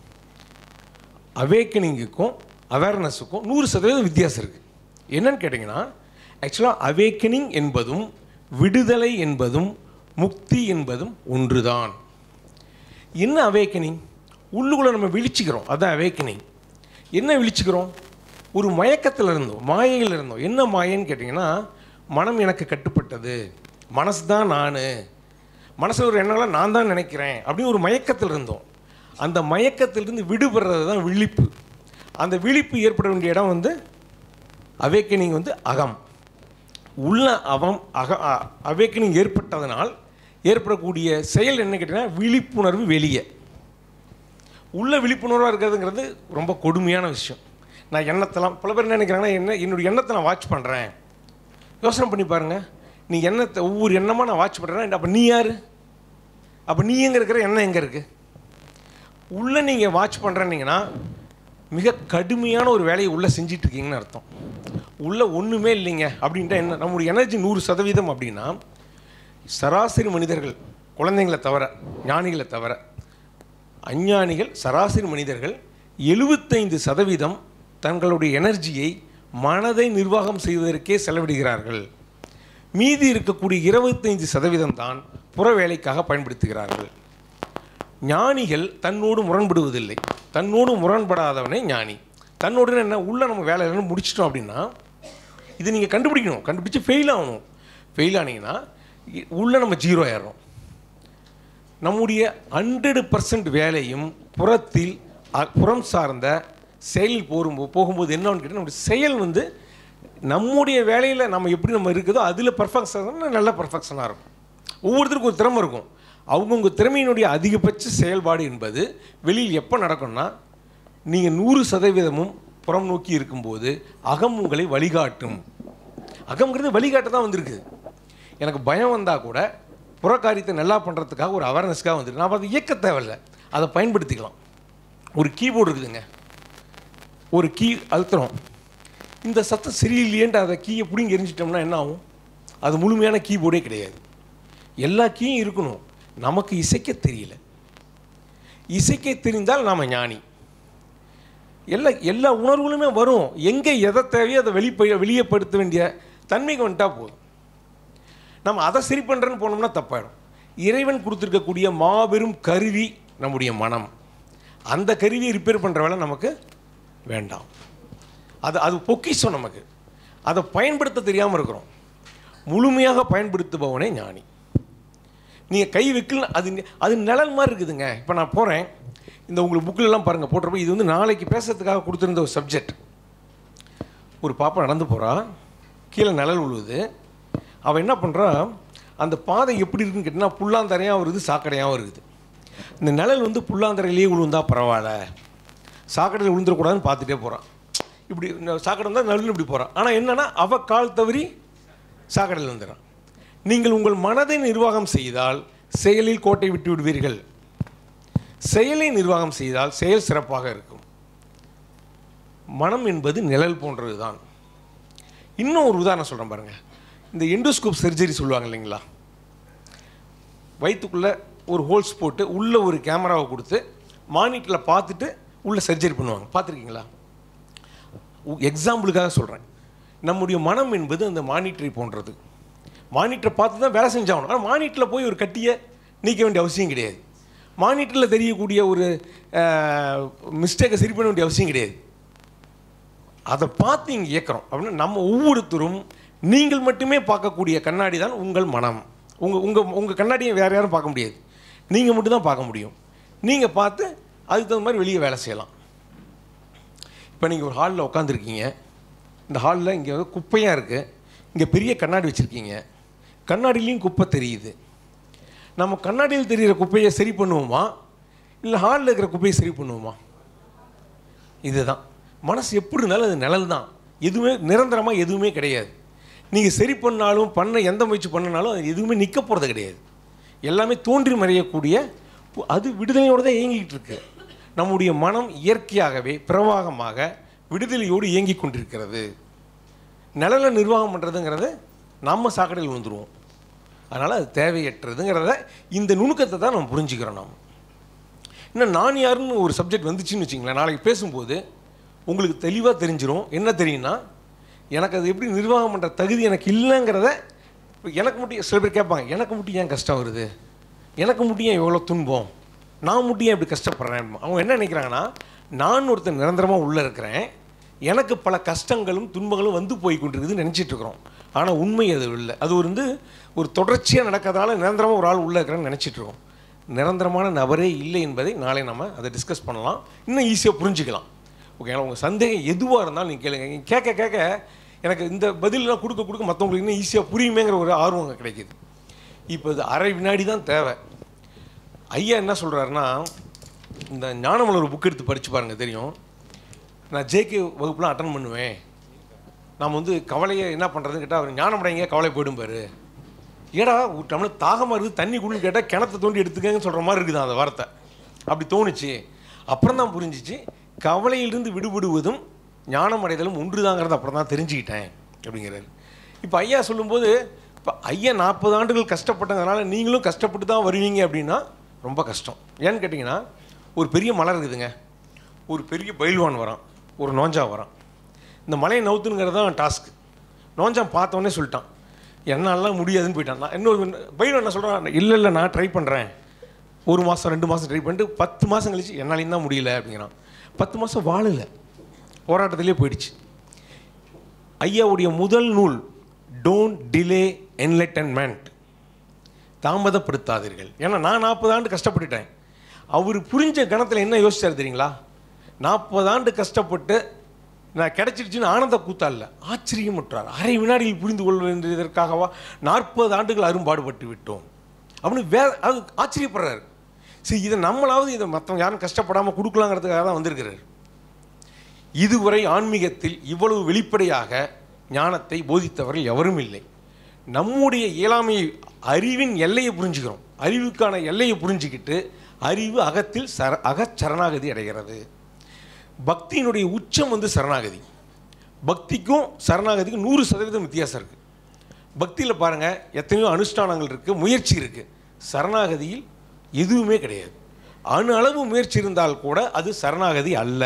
அவேக்கனிங்குக்கும் அவேர்னஸுக்கும் நூறு சதவீதம் வித்தியாசம் இருக்குது என்னன்னு கேட்டிங்கன்னா ஆக்சுவலாக அவேக்கனிங் என்பதும் விடுதலை என்பதும் முக்தி என்பதும் ஒன்றுதான் என்ன அவேக்கனிங் உள்ளுக்குள்ளே நம்ம விழிச்சுக்கிறோம் அதான் அவேக்கனிங் என்ன விழிச்சுக்கிறோம் ஒரு மயக்கத்தில் இருந்தோம் மாயையில் இருந்தோம் என்ன மாயைன்னு கேட்டிங்கன்னா மனம் எனக்கு கட்டுப்பட்டது மனசு தான் நான் மனசில் ஒரு எண்ணங்களை நான் தான் நினைக்கிறேன் அப்படின்னு ஒரு மயக்கத்தில் இருந்தோம் அந்த மயக்கத்திலிருந்து விடுபடுறது தான் விழிப்பு அந்த விழிப்பு ஏற்பட வேண்டிய இடம் வந்து அவேக்கனிங் வந்து அகம் உள்ள அவம் அக அவேக்கனிங் ஏற்பட்டதனால் ஏற்படக்கூடிய செயல் என்ன கேட்டிங்கன்னா விழிப்புணர்வு வெளியே உள்ள விழிப்புணர்வாக இருக்கிறதுங்கிறது ரொம்ப கொடுமையான விஷயம் நான் எண்ணத்தெல்லாம் பல பேர் என்ன நினைக்கிறாங்கன்னா என்ன என்னுடைய எண்ணத்தை நான் வாட்ச் பண்ணுறேன் யோசனை பண்ணி பாருங்கள் நீ எண்ணத்தை ஒவ்வொரு எண்ணமாக நான் வாட்ச் பண்ணுறேன்னா அப்போ நீ யார் அப்போ நீ எங்கே இருக்கிற எண்ணம் எங்கே இருக்குது உள்ளே நீங்கள் வாட்ச் பண்ணுறேன்னீங்கன்னா மிக கடுமையான ஒரு வேலையை உள்ளே செஞ்சிட்டு இருக்கீங்கன்னு அர்த்தம் உள்ளே ஒன்றுமே இல்லைங்க அப்படின்ட்டு என்ன நம்முடைய எனர்ஜி நூறு சதவீதம் அப்படின்னா சராசரி மனிதர்கள் குழந்தைங்களை தவிர ஞானிகளை தவிர அஞ்ஞானிகள் சராசரி மனிதர்கள் எழுபத்தைந்து சதவீதம் தங்களுடைய எனர்ஜியை மனதை நிர்வாகம் செய்வதற்கே செலவிடுகிறார்கள் மீதி இருக்கக்கூடிய இருபத்தைந்து சதவீதம் தான் புற வேலைக்காக பயன்படுத்துகிறார்கள் ஞானிகள் தன்னோடு முரண்படுவதில்லை தன்னோடு முரண்படாதவனே ஞானி தன்னோடு என்ன உள்ள நம்ம வேலை இல்லைன்னு முடிச்சிட்டோம் அப்படின்னா இதை நீங்கள் கண்டுபிடிக்கணும் கண்டுபிடிச்சு ஃபெயில் ஆகணும் ஃபெயில் ஆனீங்கன்னா இ- உள்ள நம்ம ஜீரோ ஆயிடுறோம் நம்முடைய ஹண்ட்ரடு பர்சன்ட் வேலையும் புறத்தில் அ- புறம் சார்ந்த செயலில் போகும்போது போகும்போது என்னன்னு கேட்டால் நம்முடைய செயல் வந்து நம்முடைய வேலையில் நம்ம எப்படி நம்ம இருக்குதோ அதில் பர்ஃபெக்ஷன் நல்ல பர்ஃபெக்ஷனாக இருக்கும் ஒவ்வொருத்தருக்கும் ஒரு திறமை இருக்கும் அவங்கவுங்க திறமையினுடைய அதிகபட்ச செயல்பாடு என்பது வெளியில் எப்போ நடக்கும்னா நீங்கள் நூறு சதவீதமும் புறம் நோக்கி இருக்கும்போது அகம் உங்களை வழிகாட்டும் அகம்ங்கிறது வழிகாட்ட தான் வந்திருக்கு எனக்கு பயம் வந்தால் கூட புறக்காரியத்தை நல்லா பண்ணுறதுக்காக ஒரு அவேர்னஸ்க்காக வந்துருக்கு நான் அதை இயக்க தேவையில்ல அதை பயன்படுத்திக்கலாம் ஒரு கீபோர்டு இருக்குதுங்க ஒரு கீ அழுத்துறோம் இந்த சத்தம் சரியில்லையேன்ட்டு அதை கீயை பிடிங்கி எரிஞ்சிட்டோம்னா என்ன ஆகும் அது முழுமையான கீபோர்டே கிடையாது எல்லா கீயும் இருக்கணும் நமக்கு இசைக்க தெரியல இசைக்க தெரிந்தால் நாம் ஞானி எல்லா எல்லா உணர்வுகளுமே வரும் எங்கே எதை தேவையோ அதை வெளிப்ப வெளியப்படுத்த வேண்டிய தன்மைக்கு வந்துட்டா போதும் நம்ம அதை சரி பண்ணுறேன்னு போனோம்னா தப்பாயிடும் இறைவன் கொடுத்துருக்கக்கூடிய மாபெரும் கருவி நம்முடைய மனம் அந்த கருவியை ரிப்பேர் பண்ணுற வேலை நமக்கு வேண்டாம் அது அது பொக்கிஷம் நமக்கு அதை பயன்படுத்த தெரியாமல் இருக்கிறோம் முழுமையாக பயன்படுத்துபவனே ஞானி நீங்கள் கை வைக்கல அது அது நிழல் மாதிரி இருக்குதுங்க இப்போ நான் போகிறேன் இந்த உங்களுக்கு புக்கிலலாம் பாருங்கள் போட்டிருப்போம் இது வந்து நாளைக்கு பேசுறதுக்காக கொடுத்துருந்த ஒரு சப்ஜெக்ட் ஒரு பாப்பா நடந்து போகிறா கீழே நிழல் விழுவுது அவள் என்ன பண்ணுறா அந்த பாதை எப்படி இருக்குன்னு கேட்டினா புல்லாந்தரையாகவும் இருக்குது சாக்கடையாகவும் இருக்குது இந்த நிழல் வந்து புல்லாந்தரையிலேயே விழுந்தா பரவாயில்ல சாக்கடையில் விழுந்துடக்கூடாதுன்னு பார்த்துட்டே போகிறான் இப்படி இந்த சாக்கடை இருந்தால் நடுவில் இப்படி போகிறான் ஆனால் என்னன்னா அவள் கால் தவறி சாக்கடையில் வந்துடுறான் நீங்கள் உங்கள் மனதை நிர்வாகம் செய்தால் செயலில் கோட்டை விட்டு விடுவீர்கள் செயலை நிர்வாகம் செய்தால் செயல் சிறப்பாக இருக்கும் மனம் என்பது நிழல் போன்றது தான் இன்னும் ஒரு உதாரணம் சொல்கிறேன் பாருங்கள் இந்த எண்டோஸ்கோப் சர்ஜரி சொல்லுவாங்க இல்லைங்களா வயிற்றுக்குள்ளே ஒரு ஹோல்ஸ் போட்டு உள்ளே ஒரு கேமராவை கொடுத்து மானிட்டரில் பார்த்துட்டு உள்ளே சர்ஜரி பண்ணுவாங்க பார்த்துருக்கீங்களா எக்ஸாம்பிளுக்காக சொல்கிறேன் நம்முடைய மனம் என்பது அந்த மானிட்டரை போன்றது மானிட்டரை பார்த்து தான் வேலை செஞ்சாகணும் ஆனால் மானிட்டரில் போய் ஒரு கட்டியை நீக்க வேண்டிய அவசியம் கிடையாது மானிட்டரில் தெரியக்கூடிய ஒரு மிஸ்டேக்கை சரி பண்ண வேண்டிய அவசியம் கிடையாது அதை பார்த்து இங்கே இயக்கிறோம் அப்படின்னா நம்ம ஒவ்வொருத்தரும் நீங்கள் மட்டுமே பார்க்கக்கூடிய கண்ணாடி தான் உங்கள் மனம் உங்கள் உங்கள் உங்கள் கண்ணாடியை வேறு யாரும் பார்க்க முடியாது நீங்கள் மட்டும் தான் பார்க்க முடியும் நீங்கள் பார்த்து அதுக்கு தகுந்த மாதிரி வெளியே வேலை செய்யலாம் இப்போ நீங்கள் ஒரு ஹாலில் உட்காந்துருக்கீங்க இந்த ஹாலில் இங்கே வந்து குப்பையாக இருக்குது இங்கே பெரிய கண்ணாடி வச்சுருக்கீங்க கண்ணாடிலையும் குப்பை தெரியுது நம்ம கண்ணாடியில் தெரிகிற குப்பையை சரி பண்ணுவோமா இல்லை ஹாலில் இருக்கிற குப்பையை சரி பண்ணுவோமா இதுதான் மனசு எப்படி இருந்தாலும் அது நிழல் தான் எதுவுமே நிரந்தரமாக எதுவுமே கிடையாது நீங்கள் சரி பண்ணாலும் பண்ண எந்த முயற்சி பண்ணனாலும் அது எதுவுமே நிற்க போகிறது கிடையாது எல்லாமே தோன்றி மறையக்கூடிய பு- அது விடுதலையோடு தான் இயங்கிக்கிட்டு இருக்கு நம்முடைய மனம் இயற்கையாகவே பிரவாகமாக விடுதலையோடு இயங்கிக் கொண்டிருக்கிறது நிழலை நிர்வாகம் பண்ணுறதுங்கிறது நம்ம சாக்கடையில் வந்துடுவோம் அதனால் அது தேவையற்றதுங்கிறத இந்த நுணுக்கத்தை தான் நம்ம புரிஞ்சுக்கிறோம் நாம் இன்னும் நான் யாருன்னு ஒரு சப்ஜெக்ட் வந்துச்சுன்னு வச்சிங்களேன் நாளைக்கு பேசும்போது உங்களுக்கு தெளிவாக தெரிஞ்சிரும் என்ன தெரியும்னா எனக்கு அது எப்படி நிர்வாகம் பண்ணுற தகுதி எனக்கு இல்லைங்கிறத இப்ப எனக்கு மட்டும் சில பேர் கேட்பாங்க எனக்கு மட்டும் ஏன் கஷ்டம் வருது எனக்கு மட்டும் ஏன் எவ்வளோ துன்பம் நான் மட்டும் ஏன் இப்படி கஷ்டப்படுறேன் அவங்க என்ன நினைக்கிறாங்கன்னா நான் ஒருத்தன் நிரந்தரமாக உள்ளே இருக்கிறேன் எனக்கு பல கஷ்டங்களும் துன்பங்களும் வந்து போய் கொண்டிருக்குதுன்னு நினச்சிட்டு இருக்கிறோம் ஆனால் உண்மை அது இல்லை அது வந்து ஒரு தொடர்ச்சியாக நடக்கிறதால நிரந்தரமாக ஒரு ஆள் உள்ளே இருக்கிறேன்னு நினச்சிட்டு இருக்கோம் நிரந்தரமான நபரே இல்லை என்பதை நாளை நம்ம அதை டிஸ்கஸ் பண்ணலாம் இன்னும் ஈஸியாக புரிஞ்சுக்கலாம் ஓகேங்களா உங்கள் சந்தேகம் எதுவாக இருந்தாலும் நீங்கள் கேளுங்க நீங்க கேட்க கேட்க எனக்கு இந்த பதிலெலாம் கொடுக்க கொடுக்க மற்றவங்களுக்கு இன்னும் ஈஸியாக புரியுமேங்கிற ஒரு ஆர்வம் அங்க கிடைக்குது இப்போ இது அரை வினாடி தான் தேவை ஐயா என்ன சொல்கிறாருன்னா இந்த ஞானமலர் புக் எடுத்து படித்து பாருங்கள் தெரியும் நான் ஜேகே வகுப்புலாம் அட்டன் பண்ணுவேன் நாம் வந்து கவலையை என்ன பண்ணுறதுன்னு கேட்டால் அவர் ஞானமடைங்க கவலை போயிடும் பாரு ஏடா ஒரு டம்ளர் தாகமாக இருக்குது தண்ணி குடின்னு கேட்டால் கிணத்தை தோண்டி எடுத்துக்கங்கன்னு சொல்கிற மாதிரி இருக்குது அந்த வார்த்தை அப்படி தோணுச்சு அப்புறம் தான் புரிஞ்சிச்சு கவலையிலிருந்து விடுபடுவதும் ஞானம் அடைதலும் ஒன்றுதாங்கிறத அப்புறம் தான் தெரிஞ்சுக்கிட்டேன் அப்படிங்கிறாரு இப்போ ஐயா சொல்லும்போது இப்போ ஐயா நாற்பது ஆண்டுகள் கஷ்டப்பட்டதுனால நீங்களும் கஷ்டப்பட்டு தான் வருவீங்க அப்படின்னா ரொம்ப கஷ்டம் ஏன்னு கேட்டிங்கன்னா ஒரு பெரிய மலை இருக்குதுங்க ஒரு பெரிய பயில்வான் வரான் ஒரு நோஞ்சா வரான் இந்த மலையை நவுத்துங்கிறது தான் டாஸ்க் நோஞ்சான் பார்த்தோன்னே சொல்லிட்டான் என்னாலாம் முடியாதுன்னு போயிட்டான் நான் இன்னொரு பயில்வான் என்ன சொல்கிறான் இல்லை இல்லை நான் ட்ரை பண்ணுறேன் ஒரு மாதம் ரெண்டு மாதம் ட்ரை பண்ணிட்டு பத்து மாதம் கழிச்சு என்னாலையும் தான் முடியல அப்படிங்கிறான் பத்து மாதம் வாழலை போராட்டத்திலே போயிடுச்சு ஐயாவுடைய முதல் நூல் டோன்ட் டிலே என்லைட்டன்மெண்ட் தாமதப்படுத்தாதீர்கள் ஏன்னா நான் நாற்பது ஆண்டு கஷ்டப்பட்டுட்டேன் அவர் புரிஞ்ச கணத்தில் என்ன யோசிச்சார் தெரியுங்களா நாற்பது ஆண்டு கஷ்டப்பட்டு நான் கிடைச்சிருச்சுன்னு ஆனந்த கூத்தால்ல ஆச்சரியமுற்றார் அரை வினாடியில் புரிந்து கொள்வதற்காகவா நாற்பது ஆண்டுகள் அரும்பாடுபட்டு விட்டோம் அப்படின்னு வே அது ஆச்சரியப்படுறாரு சரி இதை நம்மளாவது இதை மற்றவங்க யாரும் கஷ்டப்படாமல் கொடுக்கலாங்கிறதுக்காக தான் வந்திருக்கிறார் இதுவரை ஆன்மீகத்தில் இவ்வளவு வெளிப்படையாக ஞானத்தை போதித்தவர்கள் எவரும் இல்லை நம்முடைய இயலாமையை அறிவின் எல்லையை புரிஞ்சுக்கிறோம் அறிவுக்கான எல்லையை புரிஞ்சுக்கிட்டு அறிவு அகத்தில் சர அகச்சரணாகதி அடைகிறது பக்தியினுடைய உச்சம் வந்து சரணாகதி பக்திக்கும் சரணாகதிக்கும் நூறு சதவீதம் வித்தியாசம் இருக்குது பக்தியில் பாருங்கள் எத்தனையோ அனுஷ்டானங்கள் இருக்குது முயற்சி இருக்குது சரணாகதியில் எதுவுமே கிடையாது அணு அளவு முயற்சி இருந்தால் கூட அது சரணாகதி அல்ல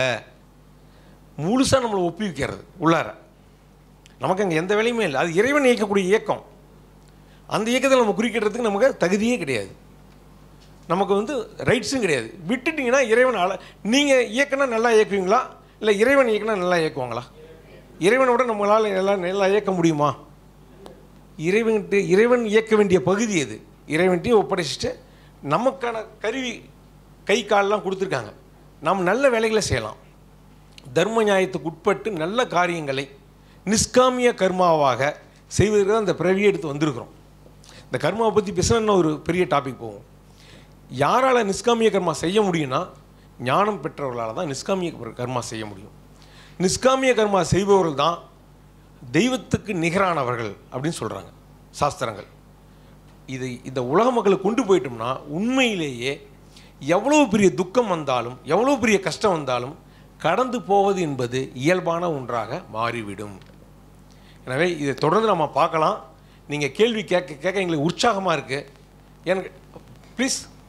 முழுசாக நம்மளை ஒப்புவிக்கிறது உள்ளார நமக்கு அங்கே எந்த வேலையுமே இல்லை அது இறைவன் இயக்கக்கூடிய இயக்கம் அந்த இயக்கத்தில் நம்ம குறிக்கிறதுக்கு நமக்கு தகுதியே கிடையாது நமக்கு வந்து ரைட்ஸும் கிடையாது விட்டுட்டிங்கன்னா இறைவன் அல நீங்கள் இயக்கினா நல்லா இயக்குவீங்களா இல்லை இறைவன் இயக்கினா நல்லா இயக்குவாங்களா இறைவனோட நம்மளால் எல்லாம் நல்லா இயக்க முடியுமா இறைவன்கிட்ட இறைவன் இயக்க வேண்டிய பகுதி எது இறைவன்கிட்டையும் ஒப்படைச்சிட்டு நமக்கான கருவி கை கால்லாம் கொடுத்துருக்காங்க நாம் நல்ல வேலைகளை செய்யலாம் தர்ம நியாயத்துக்கு உட்பட்டு நல்ல காரியங்களை நிஷ்காமிய கர்மாவாக செய்வதற்கு தான் இந்த பிறவியை எடுத்து வந்திருக்கிறோம் இந்த கர்மாவை பற்றி பேசினா ஒரு பெரிய டாபிக் போகும் யாரால் நிஷ்காமிய கர்மா செய்ய முடியும்னா ஞானம் பெற்றவர்களால் தான் நிஷ்காமிய கர்மா செய்ய முடியும் நிஷ்காமிய கர்மா செய்பவர்கள் தான் தெய்வத்துக்கு நிகரானவர்கள் அப்படின்னு சொல்கிறாங்க சாஸ்திரங்கள் இதை இந்த உலக மக்களுக்கு கொண்டு போயிட்டோம்னா உண்மையிலேயே எவ்வளோ பெரிய துக்கம் வந்தாலும் எவ்வளோ பெரிய கஷ்டம் வந்தாலும் கடந்து போவது என்பது இயல்பான ஒன்றாக மாறிவிடும் எனவே இதை தொடர்ந்து நம்ம பார்க்கலாம் நீங்கள் கேள்வி கேட்க கேட்க எங்களுக்கு உற்சாகமாக இருக்குது எனக்கு ப்ளீஸ்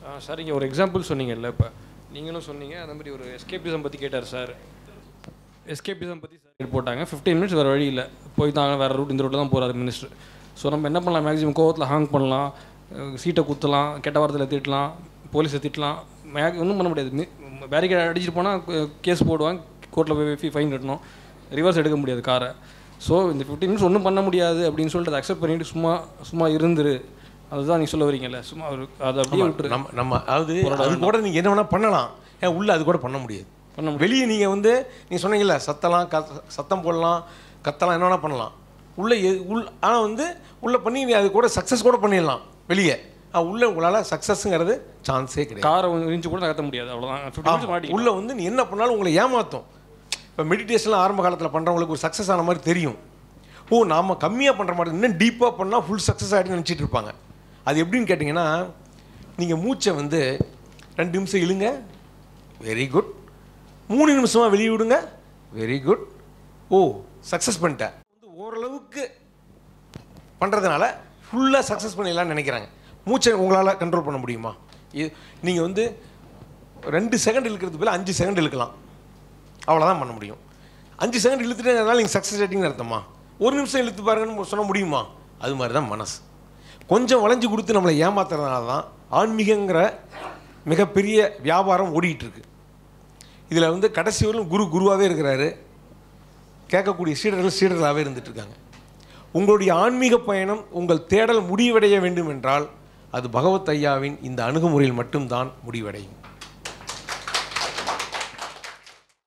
சார் இங்கே ஒரு எக்ஸாம்பிள் சொன்னீங்கல்ல இப்போ நீங்களும் சொன்னீங்க அந்த மாதிரி ஒரு எஸ்கேபிசம் பற்றி கேட்டார் சார் எஸ்கேபிசம் பற்றி சார் போட்டாங்க 15 மினிட்ஸ் வேறு வழி இல்லை போய் தான் வேறு ரூட் இந்த ரூட்டில் தான் போகிறாரு மினிஸ்டர் ஸோ நம்ம என்ன பண்ணலாம் மேக்ஸிமம் கோவத்தில் ஹாங் பண்ணலாம் சீட்டை குத்தலாம் கெட்ட வாரத்தில் திட்டலாம் போலீஸை திட்டலாம் மேக் ஒன்றும் பண்ண முடியாது பேரிகேட் அடிச்சுட்டு போனால் கேஸ் போடுவாங்க கோர்ட்டில் போய் ஃபைன் கட்டணும் ரிவர்ஸ் எடுக்க முடியாது காரை ஸோ இந்த 15 மினிட்ஸ் ஒன்றும் பண்ண முடியாது அப்படின்னு சொல்லிட்டு அதை அக்செப்ட் பண்ணிட்டு சும்மா சும்மா இருந்துரு அதுதான் நீ சொல்ல வரீங்கல்ல சும்மா ஒரு அதை அப்படியே விட்டுரு
நம்ம நம்ம அதாவது அது கூட நீங்கள் என்ன வேணால் பண்ணலாம் ஏன் உள்ள அது கூட பண்ண முடியாது பண்ண வெளியே நீங்கள் வந்து நீங்கள் சொன்னீங்கல்ல சத்தலாம் கத் சத்தம் போடலாம் கத்தலாம் என்ன வேணால் பண்ணலாம் உள்ளே எ- உள் ஆனால் வந்து உள்ளே பண்ணி நீ அது கூட சக்ஸஸ் கூட பண்ணிடலாம் வெளியே ஆ, உள்ள உங்களால் சக்ஸஸ்ங்கிறது சான்ஸே கிடையாது
காரை இன்ச்சு கூட நகர்த்த முடியாது அவ்வளோதான் ஃபிஃப்டி மினிட்ஸ் மாட்டி
உள்ள வந்து நீ என்ன பண்ணாலும் உங்களை ஏமாற்றும் இப்போ மெடிடேஷன்லாம் ஆரம்ப காலத்தில் பண்ணுறவங்களுக்கு ஒரு சக்ஸஸ் ஆன மாதிரி தெரியும் ஓ நாம கம்மியாக பண்ணுற மாதிரி இன்னும் டீப்பாக பண்ணால் ஃபுல் சக்ஸஸ் ஆகிடுன்னு நினச்சிட்டு இருப்பாங்க அது எப்படின்னு கேட்டிங்கன்னா நீங்கள் மூச்சை வந்து ரெண்டு நிமிஷம் இழுங்க வெரி குட் மூணு நிமிஷமாக வெளியே விடுங்க வெரி குட் ஓ சக்ஸஸ் பண்ணிட்டேன் வந்து ஓரளவுக்கு பண்ணுறதுனால ஃபுல்லாக சக்ஸஸ் பண்ணிடலாம்னு நினைக்கிறாங்க மூச்சை உங்களால் கண்ட்ரோல் பண்ண முடியுமா நீங்கள் வந்து ரெண்டு செகண்ட் இழுக்கிறது போல அஞ்சு செகண்ட் இழுக்கலாம் அவ்வளோதான் பண்ண முடியும் அஞ்சு செகண்ட் இழுத்துட்டேங்கிறதுனால நீங்கள் சக்ஸஸ் ஆகிட்டீங்கன்னு அர்த்தமா ஒரு நிமிஷம் இழுத்து பாருங்கன்னு சொல்ல முடியுமா அது மாதிரி தான் மனசு கொஞ்சம் வளைஞ்சு கொடுத்து நம்மளை ஏமாத்துறதுனால தான் ஆன்மீகங்கிற மிகப்பெரிய வியாபாரம் ஓடிட்டு இருக்கு இதில் வந்து கடைசி வரையிலும் குரு குருவாகவே இருக்கிறாரு கேட்கக்கூடிய சீடர்கள் சீடர்களாகவே இருந்துட்டு இருக்காங்க உங்களுடைய ஆன்மீக பயணம் உங்கள் தேடல் முடிவடைய வேண்டும் என்றால் அது பகவத் ஐயாவின் இந்த அணுகுமுறையில் மட்டும்தான் முடிவடையும்